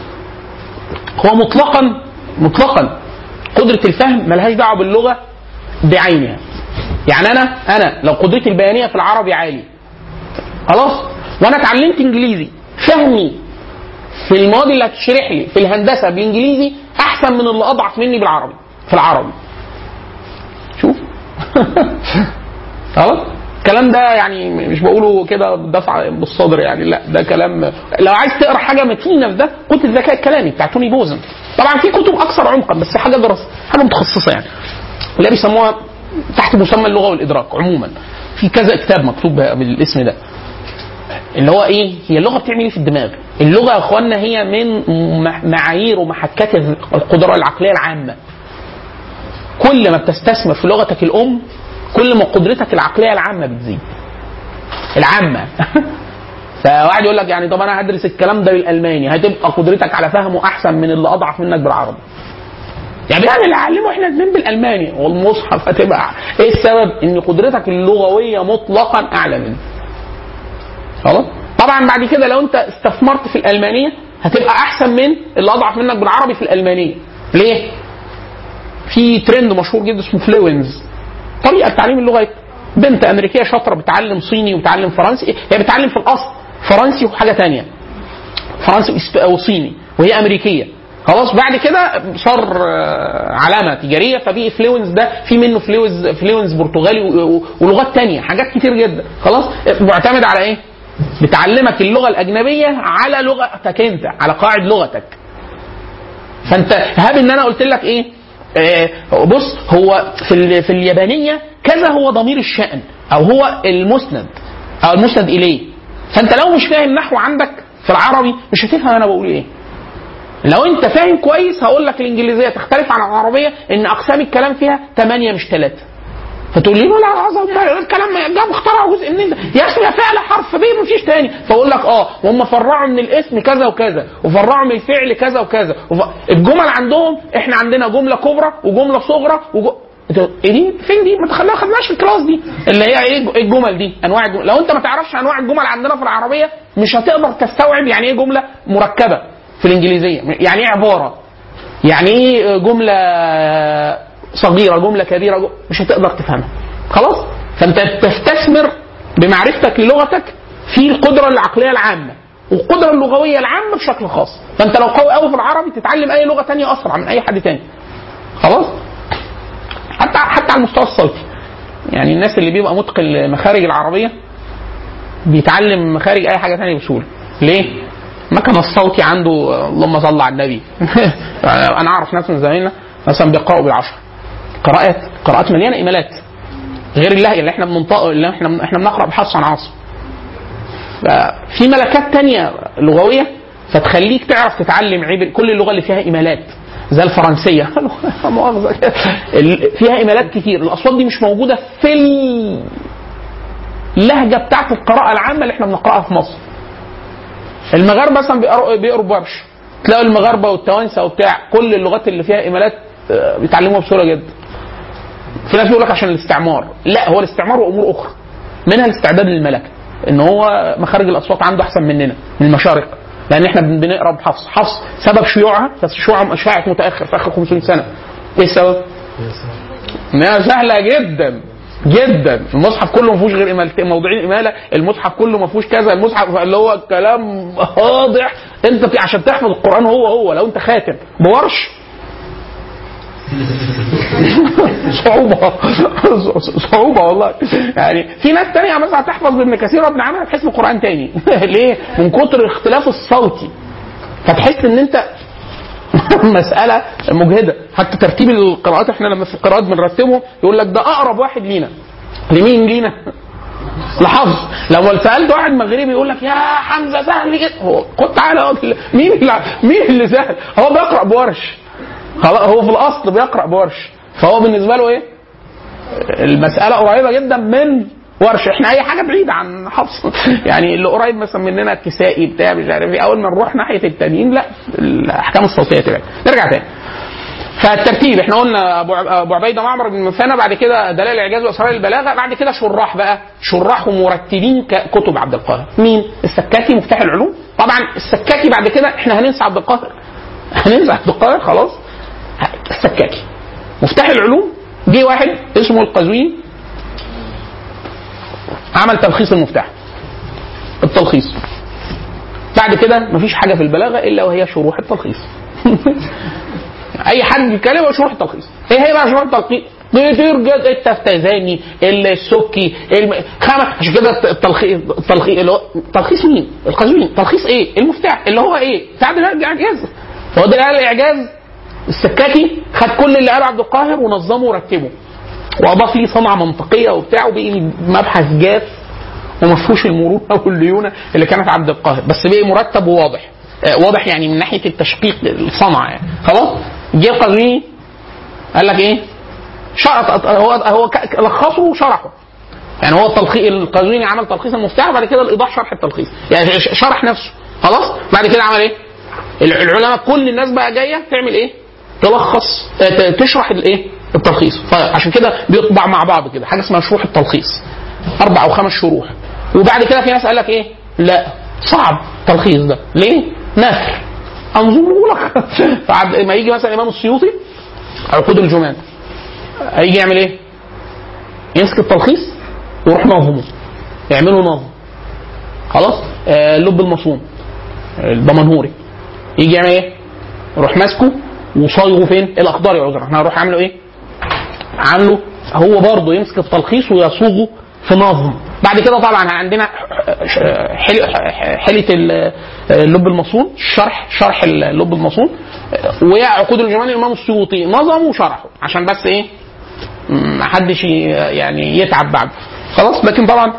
هو مطلقا مطلقا قدرة الفهم ملهاش دعوة باللغة بعينها يعني أنا أنا لو قدرتي البيانية في العربي عالية خلاص وأنا اتعلمت إنجليزي فهمي في المواد اللي هتشرح لي في الهندسة بالإنجليزي أحسن من اللي أضعف مني بالعربي في العربي شوف خلاص الكلام ده يعني مش بقوله كده دفع بالصدر يعني لا ده كلام لو عايز تقرا حاجه متينه في ده كتب الذكاء الكلامي بتاع توني بوزن طبعا في كتب اكثر عمقا بس حاجه دراسه حاجه متخصصه يعني اللي بيسموها تحت مسمى اللغه والادراك عموما في كذا كتاب مكتوب بالاسم ده اللي هو ايه هي اللغه بتعمل ايه في الدماغ اللغه يا اخوانا هي من م- معايير ومحكات القدره العقليه العامه كل ما بتستثمر في لغتك الام كل ما قدرتك العقليه العامه بتزيد العامه فواحد يقول لك يعني طب انا هدرس الكلام ده بالالماني هتبقى قدرتك على فهمه احسن من اللي اضعف منك بالعربي يعني بقى اللي علمه احنا الاثنين بالالماني والمصحف هتبقى ايه السبب؟ ان قدرتك اللغويه مطلقا اعلى منه. خلاص؟ طبعا بعد كده لو انت استثمرت في الالمانيه هتبقى احسن من اللي اضعف منك بالعربي في الالمانيه. ليه؟ في ترند مشهور جدا اسمه فلوينز طريقه تعليم اللغه بنت امريكيه شاطره بتعلم صيني وبتعلم فرنسي هي بتعلم في الاصل فرنسي وحاجه تانية فرنسي وإسب- وصيني وهي امريكيه خلاص بعد كده صار آه، علامه تجاريه فبقي فلوينز ده في منه فلوينز فلوينز برتغالي و- و- ولغات تانية حاجات كتير جدا خلاص معتمد على ايه؟ بتعلمك اللغه الاجنبيه على لغتك انت على قواعد لغتك فانت هاب ان انا قلت لك ايه آه بص هو في ال- في اليابانيه كذا هو ضمير الشأن او هو المسند او المسند اليه فانت لو مش فاهم نحو عندك في العربي مش هتفهم انا بقول ايه لو انت فاهم كويس هقول لك الانجليزيه تختلف عن العربيه ان اقسام الكلام فيها 8 مش 3 فتقول لي لا عظم الكلام جاب اخترعوا جزء منين ده يا اسم يا فعل حرف بيه مفيش تاني فاقول لك اه وهم فرعوا من الاسم كذا وكذا وفرعوا من الفعل كذا وكذا وف... الجمل عندهم احنا عندنا جمله كبرى وجمله صغرى وج... ايه دي فين دي ما تخليها خدناش في الكلاس دي اللي هي ايه الجمل دي انواع الجمل لو انت ما تعرفش انواع الجمل عندنا في العربيه مش هتقدر تستوعب يعني ايه جمله مركبه في الانجليزيه يعني ايه عباره يعني ايه جمله صغيره جمله كبيره جملة مش هتقدر تفهمها خلاص فانت تستثمر بمعرفتك للغتك في القدره العقليه العامه والقدره اللغويه العامه بشكل خاص فانت لو قوي قوي في العربي تتعلم اي لغه تانية اسرع من اي حد تاني خلاص حتى حتى على المستوى الصوتي يعني الناس اللي بيبقى متقن مخارج العربيه بيتعلم مخارج اي حاجه تانية بسهوله ليه؟ المكن الصوتي عنده اللهم صل على النبي انا اعرف ناس من زمايلنا مثلا بيقرأوا بالعشر قراءات قراءات مليانه ايميلات غير اللهجه اللي احنا بننطق اللي احنا احنا بنقرا بحفص عن عاصم في ملكات تانية لغويه فتخليك تعرف تتعلم عبر كل اللغه اللي فيها ايميلات زي الفرنسيه مؤاخذه ال- فيها ايميلات كتير الاصوات دي مش موجوده في اللهجه بتاعت القراءه العامه اللي احنا بنقراها في مصر المغاربه مثلا بيقروا بيقروا برش تلاقوا المغاربه والتوانسه وبتاع كل اللغات اللي فيها ايميلات آه، بيتعلموها بسهوله جدا في ناس يقول لك عشان الاستعمار لا هو الاستعمار وامور اخرى منها الاستعداد للملكه ان هو مخارج الاصوات عنده احسن مننا من المشارق لان احنا بن- بنقرا بحفص حفص سبب شيوعها بس شيوعها شاعت متاخر في اخر 500 سنه ايه السبب؟ انها سهله جدا جدا المصحف كله ما فيهوش غير إمالتين موضوعين اماله المصحف كله ما فيهوش كذا المصحف اللي هو كلام واضح انت في عشان تحفظ القران هو هو لو انت خاتم بورش صعوبة صعوبة والله يعني في ناس تانية مثلا هتحفظ ابن كثير وابن عامر هتحس بالقرآن تاني ليه؟ من كتر الاختلاف الصوتي فتحس ان انت مسألة مجهدة حتى ترتيب القراءات احنا لما في القراءات بنرتبهم يقول لك ده أقرب واحد لينا لمين لينا؟ لحفظ لو سألت واحد مغربي يقول لك يا حمزة سهل جدا هو خد تعالى اقعد. مين اللي مين اللي سهل؟ هو بيقرأ بورش خلاص هو في الأصل بيقرأ بورش فهو بالنسبة له ايه؟ المسألة قريبة جدا من ورش احنا اي حاجه بعيده عن حفص يعني اللي قريب مثلا مننا الكسائي بتاع مش عارف ايه اول ما نروح ناحيه التانيين لا الاحكام الصوتيه تبعد نرجع تاني فالترتيب احنا قلنا ابو عب- أبو عبيده معمر بن مثنى بعد كده دلائل الاعجاز واسرار البلاغه بعد كده شراح بقى شراح ومرتبين ك- كتب عبد القاهر مين السكاكي مفتاح العلوم طبعا السكاكي بعد كده احنا هننسى عبد القاهر هننسى عبد القاهر خلاص السكاكي مفتاح العلوم جه واحد اسمه القزويني عمل تلخيص المفتاح التلخيص بعد كده مفيش حاجه في البلاغه الا وهي شروح التلخيص اي حد بيتكلم هو شروح التلخيص ايه هي بقى شروح التلخيص كتير جدا التفتزاني السكي الم... خمس عشان كده التلخيص التلخيص اللي هو تلخيص مين؟ القزويني تلخيص ايه؟ المفتاح اللي هو ايه؟ بتاع دلائل الاعجاز هو دلائل الاعجاز السكاكي خد كل اللي قاله عبد القاهر ونظمه ورتبه واضاف ليه صنعه منطقيه وبتاع وبقي مبحث جاف وما فيهوش المرونه والليونه اللي كانت عبد القاهر بس بقي مرتب وواضح آه، واضح يعني من ناحيه التشقيق الصنعه يعني خلاص جه القزويني قال لك ايه؟ شرط هو هو ك- لخصه وشرحه يعني هو التلخيص القزويني عمل تلخيص المفتاح وبعد كده الايضاح شرح التلخيص يعني ش- شرح نفسه خلاص بعد كده عمل ايه؟ الع- العلماء كل الناس بقى جايه تعمل ايه؟ تلخص آه، ت- تشرح الايه التلخيص فعشان كده بيطبع مع بعض كده حاجه اسمها شروح التلخيص اربع او خمس شروح وبعد كده في ناس قال لك ايه لا صعب التلخيص ده ليه نثر انظمه لك فعب- ما يجي مثلا الامام السيوطي عقود الجمال هيجي يعمل ايه يمسك التلخيص ويروح ناظمه يعمله ناظم خلاص آه اللب المصون الدمنهوري يجي يعمل ايه يروح ماسكه وصايغه فين الاخضر يا عذر احنا هنروح عامله ايه عامله هو برضه يمسك التلخيص ويصوغه في نظم بعد كده طبعا عندنا حل- حلة اللب المصون شرح شرح اللب المصون ويا عقود الجمال الامام السيوطي نظم وشرحه عشان بس ايه ما حدش ي- يعني يتعب بعد خلاص لكن طبعا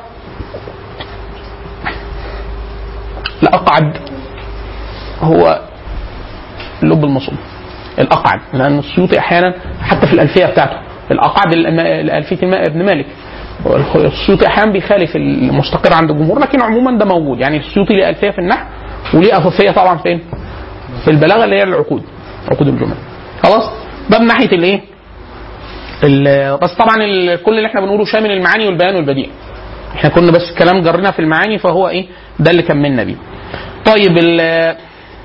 الاقعد هو اللب المصون الاقعد لان السيوطي احيانا حتى في الالفيه بتاعته الاقعد الم- الالفيه الم- ابن مالك السيوطي احيانا بيخالف المستقر عند الجمهور لكن عموما ده موجود يعني السيوطي ليه الفيه في النحو وليه الفيه طبعا فين؟ في البلاغه اللي هي العقود عقود الجمل خلاص ده من ناحيه الايه؟ ال- بس طبعا ال- كل اللي احنا بنقوله شامل المعاني والبيان والبديع احنا كنا بس كلام جرنا في المعاني فهو ايه ده اللي كملنا بيه طيب ال-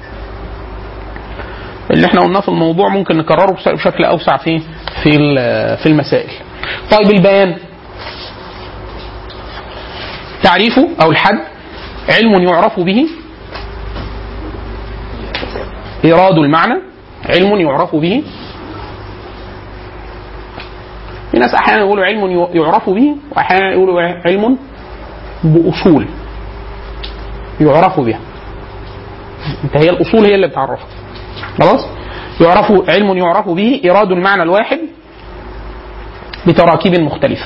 اللي احنا قلناه في الموضوع ممكن نكرره بس- بشكل اوسع في في ال- في المسائل طيب البيان تعريفه او الحد علم يعرف به إيراد المعنى علم يعرف به في ناس أحيانا يقولوا علم يعرف به وأحيانا يقولوا علم بأصول يعرف بها انت هي الأصول هي اللي بتعرفها خلاص يعرف علم يعرف به إيراد المعنى الواحد بتراكيب مختلفة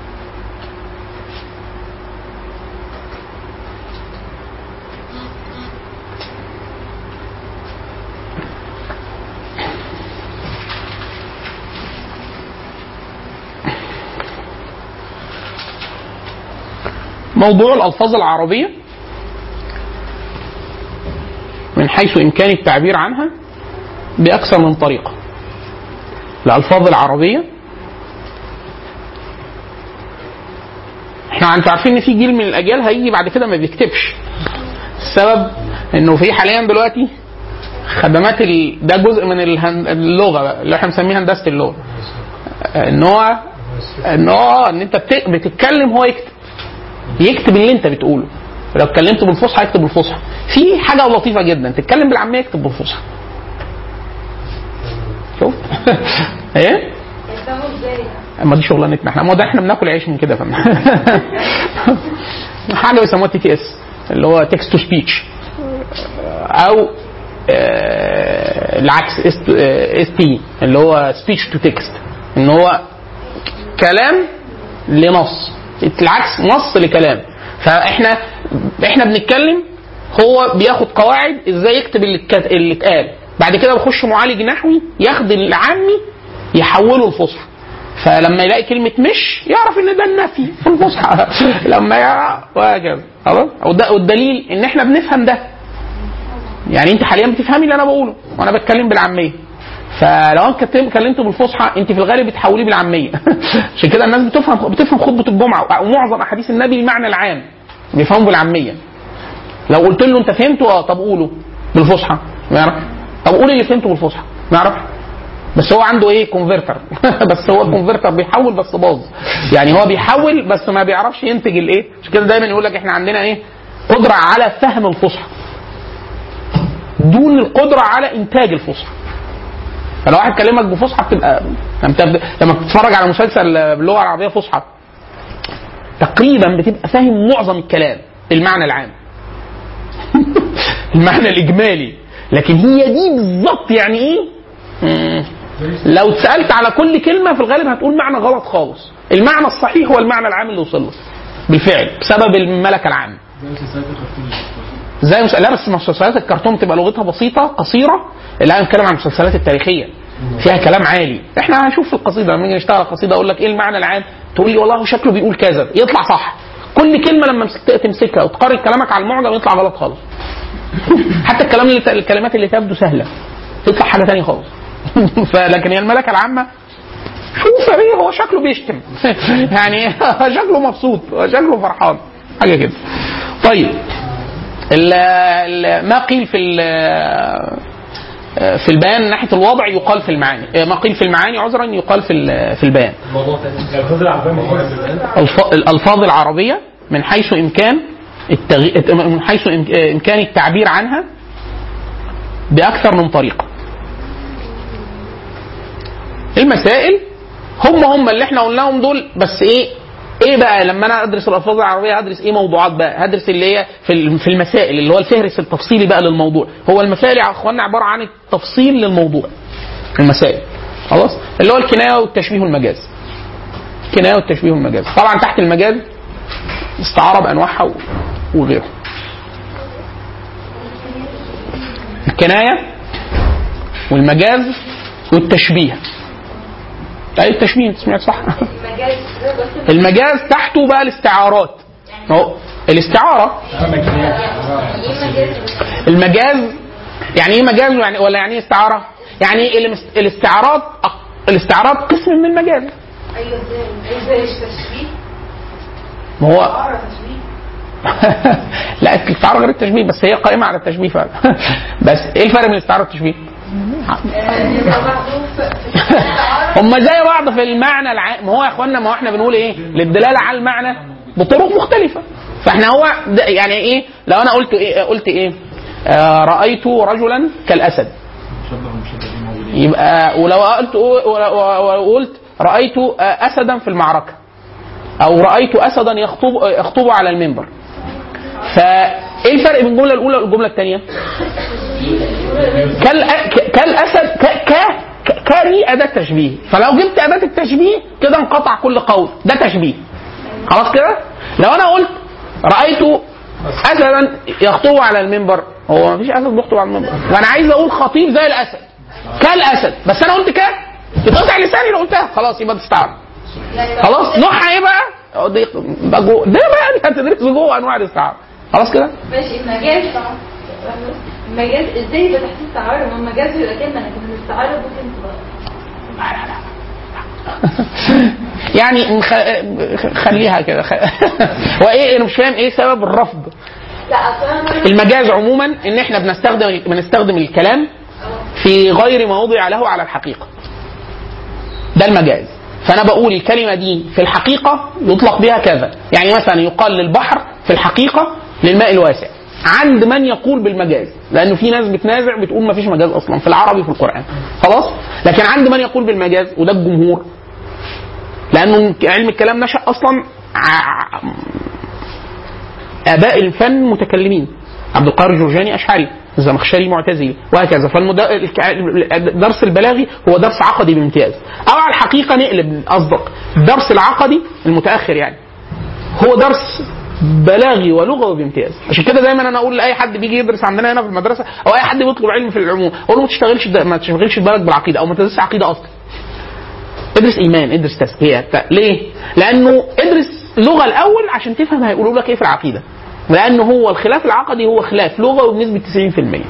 موضوع الألفاظ العربية من حيث إمكان التعبير عنها بأكثر من طريقة الألفاظ العربية احنا انتوا عارفين ان في جيل من الاجيال هيجي بعد كده ما بيكتبش السبب انه في حاليا دلوقتي خدمات ال... ده جزء من الهن... اللغه بقى اللي احنا بنسميها هندسه اللغه ان هو ان هو ان انت بت... بتتكلم هو يكتب يكتب اللي انت بتقوله لو اتكلمت بالفصحى يكتب بالفصحى في حاجه لطيفه جدا تتكلم بالعاميه يكتب بالفصحى شوف ايه يفهموا ازاي ما دي شغلانتنا احنا ما ده احنا بناكل عيش من كده فاهم حاجه بيسموها تي تي اس اللي هو تكست تو سبيتش او آه، العكس اس تي اللي هو سبيتش تو تكست ان هو كلام لنص العكس نص لكلام فاحنا احنا بنتكلم هو بياخد قواعد ازاي يكتب اللي اتك- اللي اتقال بعد كده بيخش معالج نحوي ياخد العامي يحوله لفصحى فلما يلاقي كلمة مش يعرف ان ده النفي في الفصحى لما يعرف وهكذا خلاص وده- والدليل ان احنا بنفهم ده يعني انت حاليا بتفهمي اللي انا بقوله وانا بتكلم بالعاميه فلو انت كتم- كلمت بالفصحى انت في الغالب بتحوليه بالعاميه عشان كده الناس بتفهم بتفهم خطبه الجمعه ومعظم احاديث النبي المعنى العام بيفهموا بالعاميه لو قلت له انت فهمته اه طب قوله بالفصحى ما يعرفش طب قول اللي فهمته بالفصحى ما يعرفش بس هو عنده ايه كونفرتر بس هو الكونفرتر بيحول بس باظ يعني هو بيحول بس ما بيعرفش ينتج الايه عشان كده دايما يقول لك احنا عندنا ايه قدره على فهم الفصحى دون القدره على انتاج الفصحى فلو واحد كلمك بفصحى بتبقى لما بتبقى- لما بتتفرج على مسلسل باللغه العربيه فصحى تقريبا بتبقى فاهم معظم الكلام المعنى العام المعنى الاجمالي لكن هي دي بالظبط يعني ايه مم. لو اتسالت على كل كلمه في الغالب هتقول معنى غلط خالص المعنى الصحيح هو المعنى العام اللي وصل له بالفعل بسبب الملكه العامه زي مسلسلات الكرتون زي مس... لا بس مسلسلات الكرتون بتبقى لغتها بسيطه قصيره اللي انا بتكلم عن المسلسلات التاريخيه فيها كلام عالي احنا هنشوف في القصيده لما نيجي نشتغل قصيده اقول لك ايه المعنى العام تقول لي والله شكله بيقول كذا يطلع صح كل كلمه لما مسكت تمسكها وتقارن كلامك على المعجم يطلع غلط خالص حتى الكلام اللي الكلمات اللي تبدو سهله تطلع حاجه ثانيه خالص فلكن هي الملكه العامه شوف ايه هو شكله بيشتم يعني شكله مبسوط شكله فرحان حاجه كده طيب ال ال ما قيل في ال- في البيان من ناحيه الوضع يقال في المعاني ما قيل في المعاني عذرا يقال في ال- في البيان الالفاظ العربيه مفهومه في البيان الف- الالفاظ العربيه من حيث امكان التغي... من حيث إم- امكان التعبير عنها باكثر من طريقه المسائل هم هم اللي احنا قلناهم دول بس ايه ايه بقى لما انا ادرس الالفاظ العربيه هدرس ايه موضوعات بقى هدرس اللي هي في ال- في المسائل اللي هو الفهرس التفصيلي بقى للموضوع هو المسائل يا اخوانا عباره عن التفصيل للموضوع المسائل خلاص اللي هو الكنايه والتشبيه والمجاز الكنايه والتشبيه والمجاز طبعا تحت المجاز استعاره بانواعها و- وغيره الكنايه والمجاز والتشبيه اي التشبيه انت سمعت صح المجال بس المجاز تحته بقى الاستعارات اهو الاستعاره ايه مجال المجاز يعني ايه مجاز يعني ولا يعني ايه استعاره؟ يعني المس- الاستعارات الاستعارات قسم من المجاز ايوه ازاي ازاي تشبيه ما هو عرف تشبيه لا الاستعاره غير التشبيه بس هي قائمه على التشبيه فعلا بس ايه الفرق بين الاستعاره والتشبيه؟ هم زي بعض في المعنى العام ما هو يا اخوانا ما هو احنا بنقول ايه للدلاله على المعنى بطرق مختلفه فاحنا هو ده يعني ايه لو انا قلت ايه قلت ايه آه رايت رجلا كالاسد يبقى ولو قلت ولو قلت رايت آه، اسدا في المعركه او رايت اسدا يخطب يخطب على المنبر فايه الفرق بين الجمله الاولى والجمله الثانيه؟ كال ك- كالاسد ك ك ك- كاري اداه تشبيه فلو جبت اداه التشبيه كده انقطع كل قول ده تشبيه خلاص كده لو انا قلت رايت اسدا يخطب على المنبر هو ما فيش اسد بيخطب على المنبر وانا عايز اقول خطيب زي الاسد كالاسد بس انا قلت ك يتقطع لساني لو قلتها خلاص يبقى تستعرض خلاص نوعها ايه بقى؟ أه دي بقى جوه ده بقى اللي هتدرسه جوه انواع الاستعاره خلاص كده؟ ماشي المجاز المجاز ازاي يبقى تحت استعاره ما المجاز بيبقى كلمه لكن الاستعاره ممكن تبقى يعني نخ- خليها كده خ... وايه انا مش فاهم ايه سبب الرفض لا اصل انا المجاز عموما ان احنا بنستخدم بنستخدم الكلام في غير ما وضع له على الحقيقه ده المجاز فانا بقول الكلمه دي في الحقيقه يطلق بها كذا يعني مثلا يقال للبحر في الحقيقه للماء الواسع عند من يقول بالمجاز لانه في ناس بتنازع بتقول ما فيش مجاز اصلا في العربي وفي القران خلاص لكن عند من يقول بالمجاز وده الجمهور لانه علم الكلام نشا اصلا ع- اباء الفن متكلمين عبد القاهر الجرجاني اشعري الزمخشري معتزلي وهكذا فالدرس البلاغي هو درس عقدي بامتياز او على الحقيقه نقلب اصدق الدرس العقدي المتاخر يعني هو درس بلاغي ولغوي بامتياز عشان كده دايما انا اقول لاي حد بيجي يدرس عندنا هنا في المدرسه او اي حد بيطلب علم في العموم اقول له ما تشتغلش ما تشغلش بالك بالعقيده او ما تدرسش عقيده اصلا ادرس ايمان ادرس تزكيه بتاع. ليه؟ لانه ادرس لغه الاول عشان تفهم هيقولوا لك ايه في العقيده لانه هو الخلاف العقدي هو خلاف لغوي بنسبه 90%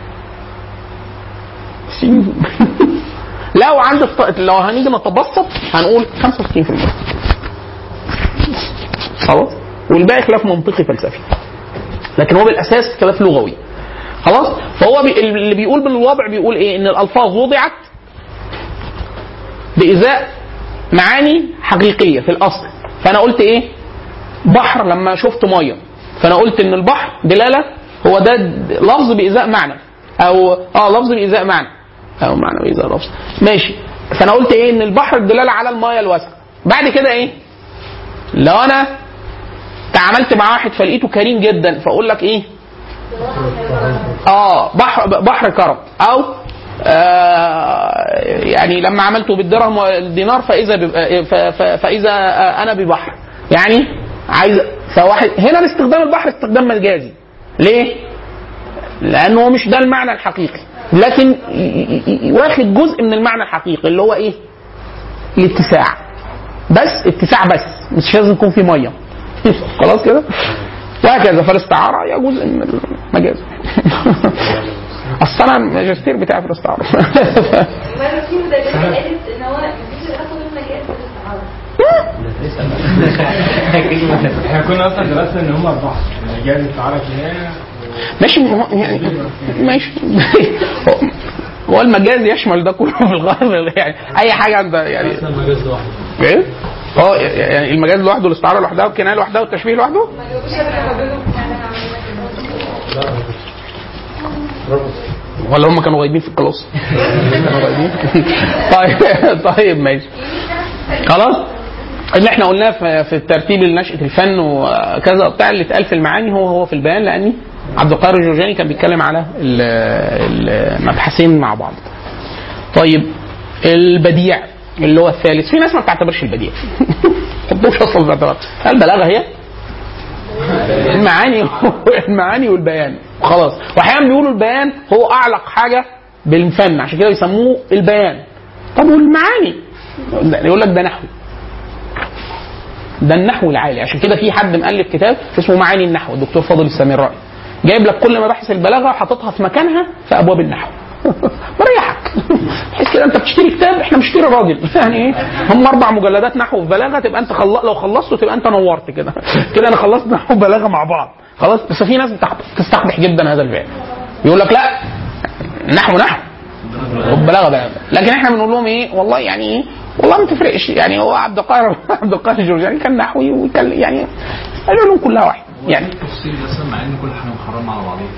90% لو عند الط- لو هنيجي نتبسط هنقول 65% خلاص والباقي خلاف منطقي فلسفي لكن هو بالاساس خلاف لغوي خلاص فهو بي اللي بيقول بالوضع بيقول ايه ان الالفاظ وضعت بإزاء معاني حقيقية في الأصل فأنا قلت إيه بحر لما شفت مية فأنا قلت إن البحر دلالة هو ده د- لفظ بإزاء معنى أو آه لفظ بإزاء معنى أو معنى بإزاء لفظ ماشي فأنا قلت إيه إن البحر دلالة على المية الواسعة بعد كده إيه لو أنا تعاملت مع واحد فلقيته كريم جدا فأقول لك إيه اه بحر بحر كرم او آه يعني لما عملته بالدرهم والدينار فاذا ب- ف- ف- فاذا آه، انا ببحر يعني عايز فواحد هنا الاستخدام البحر استخدام مجازي ليه؟ لانه هو مش ده المعنى الحقيقي لكن ي- ي- ي- واخد جزء من المعنى الحقيقي اللي هو ايه؟ الاتساع بس اتساع بس مش لازم يكون في ميه خلاص كده؟ وهكذا فالاستعاره هي جزء من المجاز اصل انا الماجستير بتاعي في الاستعاره مرة في مدرسين احنا كنا اصلا درسنا ان هم اربعه المجاز استعاره كنايه ماشي ما هو- يعني ماشي هو المجاز يشمل ده كله في الغالب يعني اي حاجه عند يعني المجاز لوحده ايه؟ اه يعني المجاز لوحده والاستعاره لوحدها والكنايه لوحدها والتشبيه لوحده ما جاوبوش قبل ما بينهم يعني عملنا ولا هم كانوا غايبين في الكلاس؟ كانوا غايبين طيب طيب ماشي خلاص اللي احنا قلناه في في الترتيب لنشأة الفن وكذا بتاع اللي اتقال في المعاني هو هو في البيان لاني عبد القاهر الجرجاني كان بيتكلم على ال- المبحثين مع بعض. طيب البديع اللي هو الثالث في ناس ما بتعتبرش البديع حطوش اصلا في الاعتبار البلاغه هي المعاني المعاني والبيان خلاص واحيانا بيقولوا البيان هو اعلق حاجه بالفن عشان كده بيسموه البيان طب والمعاني يقول لك ده نحو ده النحو العالي عشان كده في حد مؤلف كتاب اسمه معاني النحو الدكتور فاضل السامرائي جايب لك كل مباحث البلاغه وحاططها في مكانها في ابواب النحو مريحك بحيث كده انت بتشتري كتاب احنا بنشتري راجل يعني ايه هم اربع مجلدات نحو في بلاغه تبقى انت خل... لو خلصته تبقى انت نورت كده كده انا خلصت نحو بلاغه مع بعض خلاص بس في ناس بتح- بتستقبح جدا هذا البيان يقول لك لا نحو نحو والبلاغه بلاغه لكن احنا بنقول لهم ايه والله يعني ايه والله ما تفرقش يعني هو عبد القاهر عبد القاهر الجرجاني كان نحوي وكان يعني العلوم كلها واحد يعني التفصيل ده مع ان كل حاجه محرمه على بعضها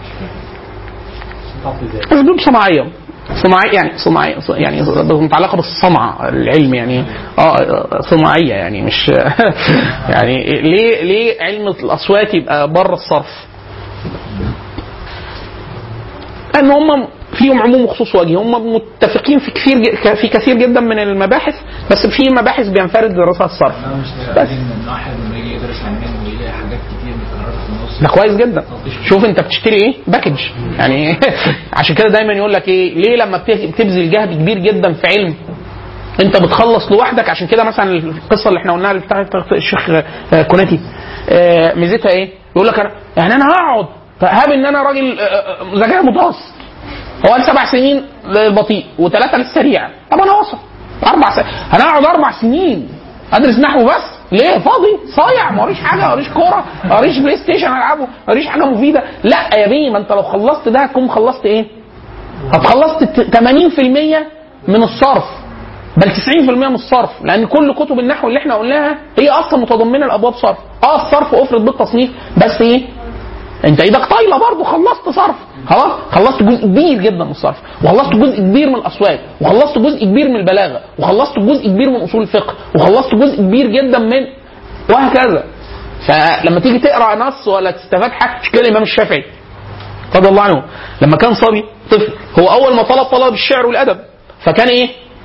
اسلوب صناعيه صناعي يعني صناعي يعني متعلقه بالصنعه العلم يعني اه صناعيه يعني مش يعني ليه ليه علم الاصوات يبقى بره الصرف؟ لان هم فيهم عموم وخصوص وجه هم متفقين في كثير ج- في كثير جدا من المباحث بس في مباحث بينفرد دراسها الصرف انا مش بس. متأكد ان الواحد لما يجي يدرس علمين ويلاقي حاجات كتير متكرره في النص ده كويس جدا شوف انت بتشتري ايه باكج يعني عشان كده دايما يقول لك ايه ليه لما بت- بتبذل جهد كبير جدا في علم انت بتخلص لوحدك عشان كده مثلا القصه اللي احنا قلناها اللي بتاعت الشيخ آه، كوناتي آه، ميزتها ايه؟ يقول لك انا يعني انا هقعد هاب ان انا راجل آه، آه، ذكاء متوسط هو قال سبع سنين للبطيء وثلاثه للسريع طب انا وسط اربع سنين انا هقعد اربع سنين ادرس نحو بس ليه فاضي صايع ما وريش حاجه ما وريش كوره ما وريش بلاي ستيشن العبه ما وريش حاجه مفيده لا يا بيه ما انت لو خلصت ده هتكون خلصت ايه؟ هتخلصت 80% من الصرف بل 90% من الصرف لان كل كتب النحو اللي احنا قلناها هي اصلا متضمنه لابواب صرف اه الصرف افرض بالتصنيف بس ايه انت ايدك طايله برضه خلصت صرف خلاص خلصت جزء كبير جدا من الصرف وخلصت جزء كبير من الاصوات وخلصت جزء كبير من البلاغه وخلصت جزء كبير من اصول الفقه وخلصت جزء كبير جدا من وهكذا فلما تيجي تقرا نص ولا تستفاد حاجه مش كده الامام الشافعي رضي الله عنه لما كان صبي طفل هو اول ما طلب طلب الشعر والادب فكان ايه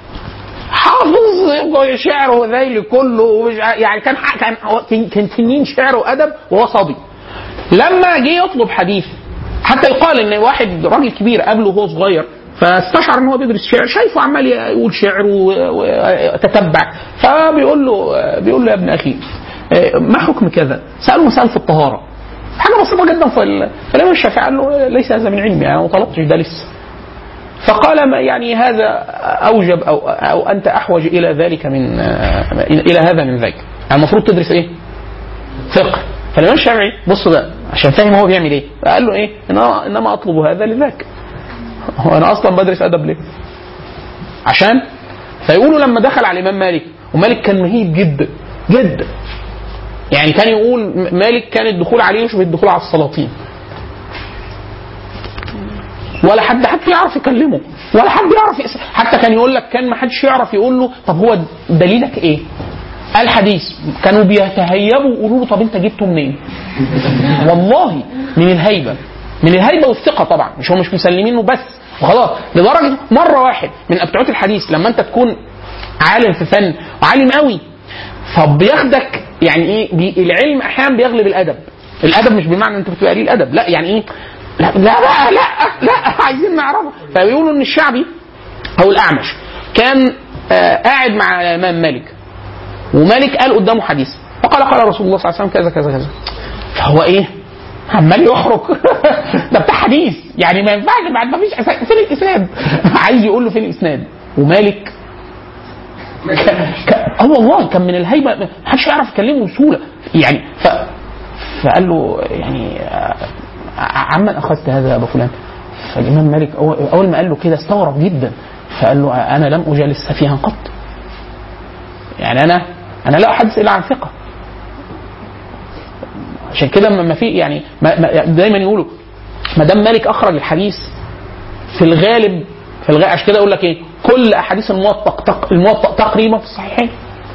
حافظ شعر وذيل كله ومش ع- يعني كان ح- كان كان- كان تنين شعر وادب وهو صبي لما جه يطلب حديث حتى يقال ان واحد راجل كبير قابله وهو صغير فاستشعر ان هو بيدرس شعر شايفه عمال يقول شعر و- وتتبع فبيقول له بيقول له يا ابن اخي ما حكم كذا؟ ساله مسائل في الطهاره حاجه بسيطه جدا في فالامام الشافعي قال له ليس هذا من علمي انا ما طلبتش ده لسه فقال ما يعني هذا اوجب او او انت احوج الى ذلك من الى هذا من ذاك يعني المفروض تدرس ايه؟ فقه فالامام الشافعي بص بقى عشان فاهم هو بيعمل ايه قال له ايه انما انما اطلب هذا لذاك هو انا اصلا بدرس ادب ليه عشان فيقولوا لما دخل على الامام مالك ومالك كان مهيب جدا جدا يعني كان يقول مالك كان الدخول عليه يشبه الدخول على السلاطين ولا حد حتى يعرف يكلمه ولا حد يعرف يس... حتى كان يقول لك كان ما حدش يعرف يقول له طب هو دليلك ايه؟ الحديث كانوا بيتهيبوا يقولوا له طب انت جبته منين؟ والله من الهيبه من الهيبه والثقه طبعا مش هم مش مسلمينه بس وخلاص لدرجه مره واحد من ابتعوت الحديث لما انت تكون عالم في فن وعالم قوي فبياخدك يعني ايه بي العلم احيانا بيغلب الادب الادب مش بمعنى انت بتبقى قليل الادب لا يعني ايه لا لا بقى لا لا عايزين نعرفه فبيقولوا ان الشعبي او الاعمش كان آه قاعد مع الامام مالك ومالك قال قدامه حديث فقال قال رسول الله صلى الله عليه وسلم كذا كذا كذا فهو ايه عمال يخرج ده بتاع حديث يعني ما ينفعش بعد ما فيش أسا- فين الاسناد عايز يقول له فين الاسناد ومالك ك... اه والله كان من الهيبه ما حدش يعرف يكلمه بسهوله يعني ف... فقال له يعني آه، عمن اخذت هذا يا ابا فلان فالامام مالك اول أول ما قال له كده استغرب جدا فقال له انا لم اجالس سفيها قط يعني انا انا لا احدث الا عن ثقه عشان كده ما في يعني ما ما دايما يقولوا ما دام مالك اخرج الحديث في الغالب في الغالب عشان كده اقول لك ايه كل احاديث الموطأ تق- الموطأ تقريبا في الصحيحين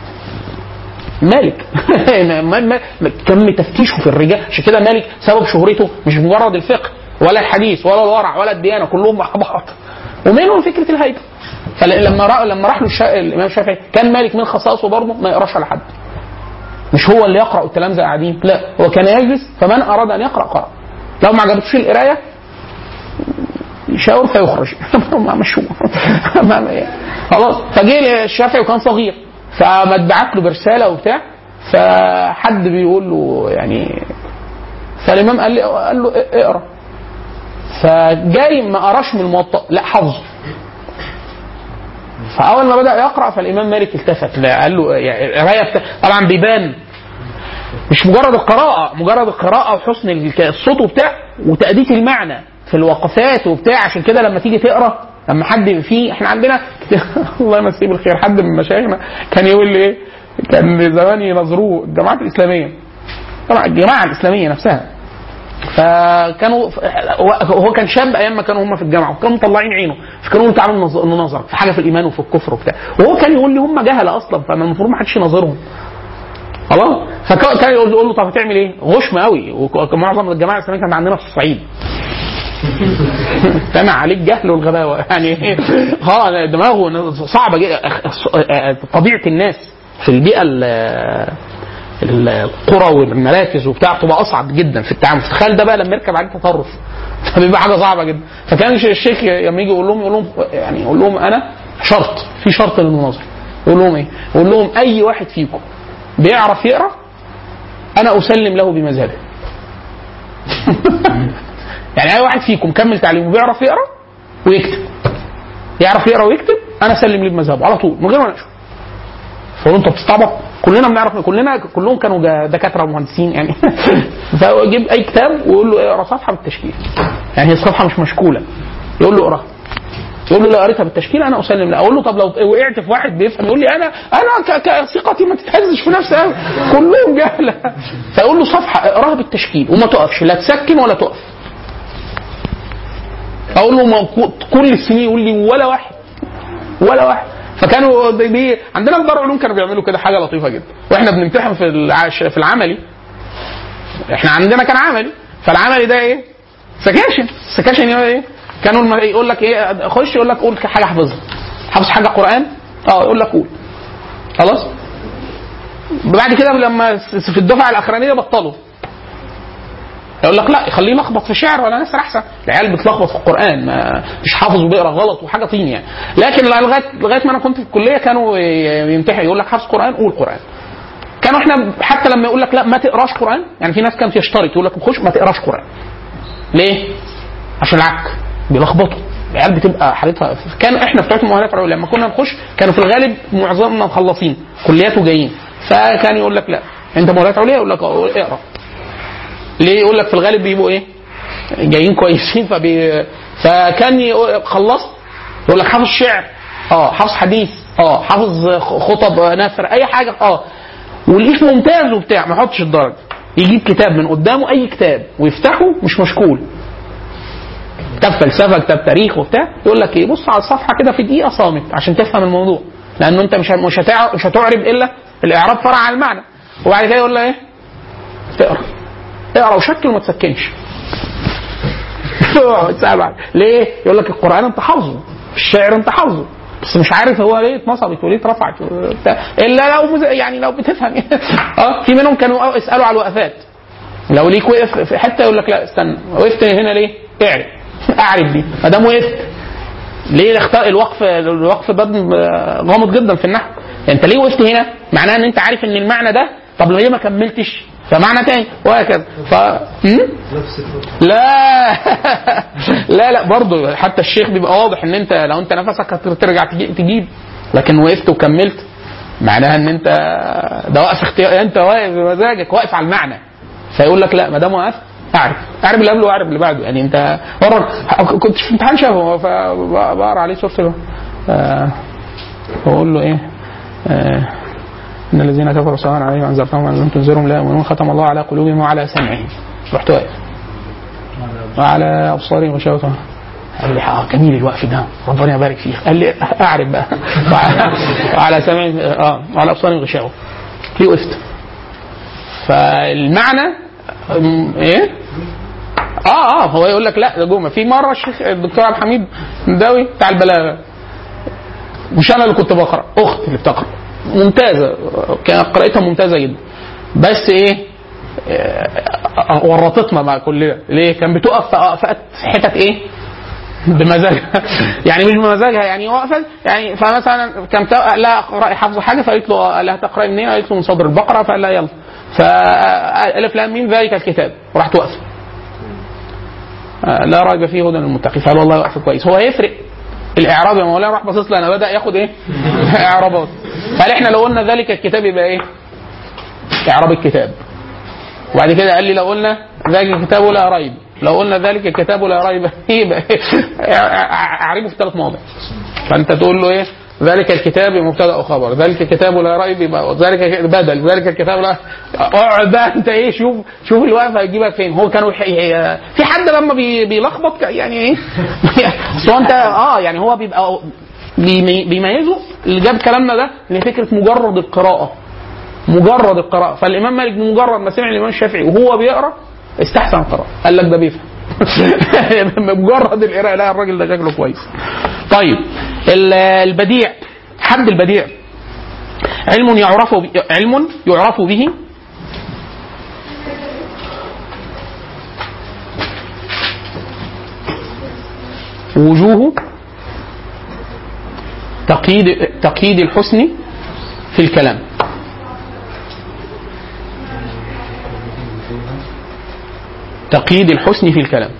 مالك ما- ما- ما- تم تفتيشه في الرجال عشان كده مالك سبب شهرته مش مجرد الفقه ولا الحديث ولا الورع ولا الديانه كلهم مع بعض ومنهم فكره الهيبه فلما را لما راح له الشا... الامام الشافعي كان مالك من خصائصه برضه ما يقراش على حد مش هو اللي يقرا والتلامذه قاعدين لا هو كان يجلس فمن اراد ان يقرا قرا لو ما عجبتوش القرايه يشاور فيخرج ما مشوه ما- ما- خلاص فجه الشافعي وكان صغير فما اتبعت له برساله وبتاع فحد بيقول له يعني فالامام قال لي قال له اقرا فجاي ما قراش من الموطأ لا حفظه فاول ما بدا يقرا فالامام مالك التفت لا قال له يعني القرايه بتا... طبعا بيبان مش مجرد القراءة مجرد القراءة وحسن الك- الصوت وبتاع وتأدية المعنى في الوقفات وبتاع عشان كده لما تيجي تقرا لما حد فيه احنا عندنا الله يمسيه بالخير حد من مشايخنا كان يقول لي ايه كان زمان ينظروه الجماعات الاسلاميه طبعا الجماعه الاسلاميه نفسها فكانوا هو- هو كان شاب ايام ما كانوا هم في الجامعه وكانوا مطلعين عينه فكانوا يقولوا تعالوا ننظ- ننظر في حاجه في الايمان وفي الكفر وبتاع وهو كان يقول لي هم جهله اصلا فما المفروض ما حدش يناظرهم خلاص فكان كان يقول يقول له طب هتعمل ايه؟ غشم قوي ومعظم الجماعه الاسلاميه كانت عندنا في الصعيد سمع عليك الجهل والغباوه يعني اه دماغه صعبه جدا طبيعه الناس في البيئه ال- القرى والمراكز وبتاع بتبقى اصعب جدا في التعامل تخيل ده بقى لما يركب عليه تطرف فبيبقى حاجه صعبه جدا فكان الشيخ لما يجي يقول لهم يقول لهم يعني يقول لهم انا شرط في شرط للمناظره يقول لهم ايه؟ يقول لهم اي واحد فيكم بيعرف يقرا انا اسلم له بمذهبه يعني اي واحد فيكم كمل تعليمه بيعرف يقرا ويكتب يعرف يقرا ويكتب انا اسلم ليه بمذهبه على طول من غير ما اناقشه فقول انت بتستعبط كلنا بنعرف كلنا كلهم كانوا جا- دكاتره ومهندسين يعني فيجيب اي كتاب ويقول له اقرا صفحه بالتشكيل يعني هي الصفحه مش مشكوله يقول له اقراها يقول له لا قريتها بالتشكيل انا اسلم لا اقول له طب لو وقعت في واحد بيفهم يقول لي انا انا ك- ك- ثقتي ما تتهزش في نفسي أوي. كلهم جهله فاقول له صفحه اقراها بالتشكيل وما تقفش لا تسكن ولا تقف اقول له ما ك- كل السنين يقول لي ولا واحد ولا واحد فكانوا دي, دي عندنا في دار العلوم كانوا بيعملوا كده حاجه لطيفه جدا واحنا بنمتحن في العش في العملي احنا عندنا كان عملي فالعملي ده ايه؟ سكاشن سكاشن يعني ايه؟ كانوا الم- يقول لك ايه خش يقول لك قول حاجه حافظها حافظ حاجه قران اه يقول لك قول خلاص بعد كده لما س- في الدفعه الاخرانيه بطلوا يقول لك لا خليه يلخبط في شعر ولا نسر احسن العيال بتلخبط في القران ما مش حافظ وبيقرا غلط وحاجه طين يعني لكن لغايه لغايه ما انا كنت في الكليه كانوا ي- يمتحن يقول لك حافظ قران قول قران كانوا احنا حتى لما يقول لك لا ما تقراش قران يعني في ناس كانت يشترط يقول لك خش ما تقراش قران ليه؟ عشان العك بيلخبطوا العيال بتبقى حالتها كان احنا بتوع المؤهلات العليا لما كنا نخش كانوا في الغالب معظمنا مخلصين كليات وجايين فكان يقول لك لا انت مؤهلات عليا يقول لك اه، اقرا ليه يقول لك في الغالب بيبقوا ايه جايين كويسين فبي فكان يقول- خلصت يقول لك حافظ شعر اه حافظ حديث اه حافظ خطب نثر اي حاجه اه ولقيت ممتاز وبتاع ما يحطش الدرجه يجيب كتاب من قدامه اي كتاب ويفتحه مش مشكول كتاب فلسفه كتاب تاريخ وبتاع يقول لك ايه بص على الصفحه كده في دقيقه صامت عشان تفهم الموضوع لانه انت مش مش هتع- مش هتعرب الا الاعراب فرع عن المعنى وبعد كده يقول لك ايه تقرا اقرا وشكل وما تسكنش تسأل بعد. ليه؟ يقول لك القران انت حافظه الشعر انت حافظه بس مش عارف هو ليه اتنصبت وليه اترفعت وبتاع. الا لو مز- يعني لو بتفهم اه في منهم كانوا يسالوا على الوقفات لو ليك وقف في حته يقول لك لا استنى وقفت هنا ليه؟ اعرف اعرف دي ما دام وقفت ليه اختار الوقف الوقف ده غامض جدا في النحو انت ليه وقفت هنا معناه ان انت عارف ان المعنى ده طب ليه ما كملتش فمعنى تاني وهكذا ف م? لا لا لا برضه حتى الشيخ بيبقى واضح ان انت لو انت نفسك هترجع تجي- تجيب لكن وقفت وكملت معناها ان انت ده واقف اختيار انت واقف بمزاجك واقف على المعنى فيقول لك لا ما دام وقفت اعرف اعرف اللي قبله واعرف اللي بعده يعني انت مره كنت في امتحان شافه فبقرا عليه سوره آه، بقول له ايه آه، ان الذين كفروا سواء عليهم انذرتهم ام لم تنذرهم لا يؤمنون ختم الله على قلوبهم وعلى سمعهم رحت واقف وعلى ابصارهم غشاوة قال لي اه جميل الوقف ده ربنا يبارك فيك قال لي اعرف بقى وعلى, وعلى سمعهم اه وعلى ابصارهم غشاوة ليه وقفت فالمعنى أم، ايه اه اه هو يقول لك لا ده جمله في مره الشيخ الدكتور عبد الحميد مداوي بتاع البلاغه مش انا اللي كنت بقرا اختي اللي بتقرا ممتازه كانت قراءتها ممتازه جدا بس ايه آه، ورطتنا مع كلنا ليه كان بتقف في في حتت ايه بمزاجها يعني مش بمزاجها يعني وقفت يعني فمثلا كان تا- لا اقرا حافظ حاجه فقالت له قال لها تقراي منين؟ قالت له من صدر البقره فقال لها يلا فالف لام ميم ذلك الكتاب وراحت واقفه آه، لا ريب فيه هدى للمتقين فقال والله واقف كويس هو هيفرق الاعراب يا مولانا راح باصص لنا بدا ياخد ايه؟ اعرابات قال احنا لو قلنا ذلك الكتاب يبقى ايه؟ اعراب الكتاب وبعد كده قال لي لو قلنا ذلك الكتاب لا ريب لو قلنا ذلك الكتاب لا ريب فيه يبقى اعربه في ثلاث مواضع فانت تقول له ايه ذلك الكتاب مبتدا وخبر ذلك الكتاب لا ريب يبقى ذلك بدل ذلك الكتاب لا اقعد بقى انت ايه شوف شوف الوقفه هيجيبك فين هو كانوا يح- ي- في حد لما بي- بيلخبط ك- يعني ايه اصل هو انت اه يعني هو بيبقى بيمي- بيميزه اللي جاب كلامنا ده ان فكره مجرد القراءه مجرد القراءة فالإمام مالك بمجرد ما سمع الإمام الشافعي وهو بيقرأ استحسن القراءة قال لك ده بيفهم مجرد القراءة لا الراجل ده شكله كويس طيب ال- البديع حد البديع علم يعرف ب- علم يعرف به وجوه تقييد تقييد الحسن في الكلام تقييد الحسن في الكلام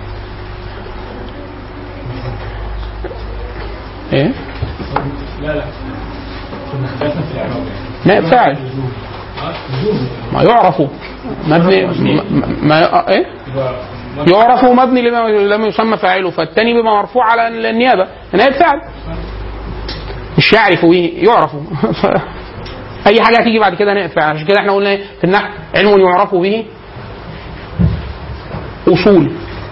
ايه لا لا كنا اختلفنا في الاعراب يعني نائب فاعل اه وجوه ما يعرف مبني ما, ما ايه يبقى يعرف مبني لما لم يسمى فاعله فالتاني بما مرفوع على النيابه نائب فاعل مش يعرف به يعرف اي حاجه هتيجي بعد كده نائب فاعل عشان كده احنا قلنا إيه؟ في النحو علم يعرف به اصول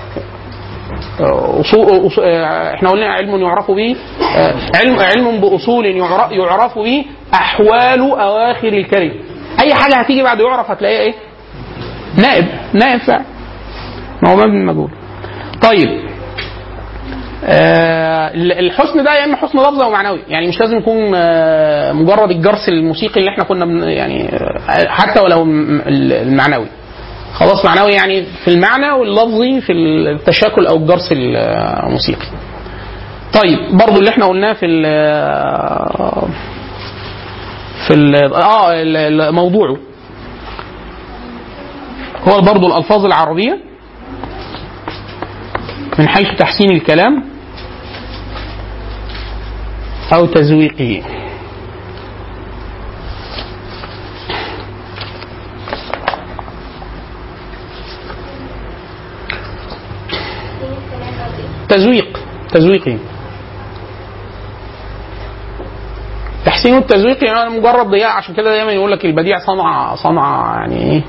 أصول أصول- آه، احنا قلنا علم يعرف به آه، علم علم باصول يعر- يعرف به احوال اواخر الكلم اي حاجه هتيجي بعد يعرف هتلاقيها ايه نائب نائب فاعل ما هو مبني المجهول طيب آه الحسن ده يا اما حسن لفظي او معنوي يعني مش لازم يكون آه مجرد الجرس الموسيقي اللي احنا كنا بن- يعني آه حتى ولو م- المعنوي خلاص معنوي يعني في المعنى واللفظي في التشاكل او الجرس الموسيقي طيب برضو اللي احنا قلناه في ال في ال اه ال- ال- موضوعه هو برضو الالفاظ العربيه من حيث تحسين الكلام او تزويقه تزويق تزويقي تحسين التزويق يعني مجرد ضياع عشان كده دايما يقول لك البديع صنع صنع يعني ايه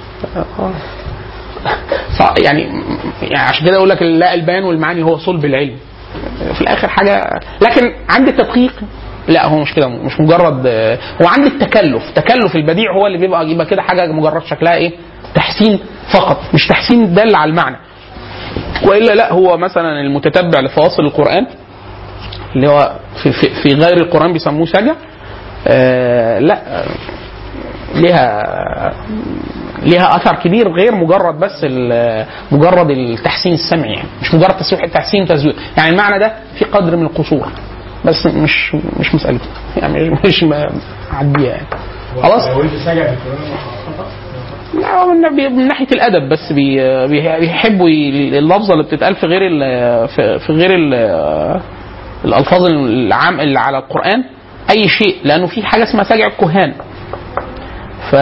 ص- يعني يعني عشان كده يقول لك لا البيان والمعاني هو صلب العلم في الاخر حاجه لكن عند التدقيق لا هو مش كده مش مجرد هو عند التكلف تكلف البديع هو اللي بيبقى يبقى كده حاجه مجرد شكلها ايه تحسين فقط مش تحسين دل على المعنى والا لا هو مثلا المتتبع لفواصل القران اللي هو في, في, في غير القران بيسموه سجع آه لا آه، ليها ليها اثر كبير غير مجرد بس ال- مجرد التحسين السمعي يعني مش مجرد تسويح تحسين تزويق يعني المعنى ده في قدر من القصور بس مش مش مسألته يعني مش مش معديها يعني خلاص لو انت ساجع في القران خطا لا هو من, بي- من ناحيه الادب بس بي بي- بيحبوا ي- اللفظه اللي بتتقال في غير ال- في, في غير ال- الالفاظ العام اللي على القران اي شيء لانه في حاجه اسمها سجع الكهان ف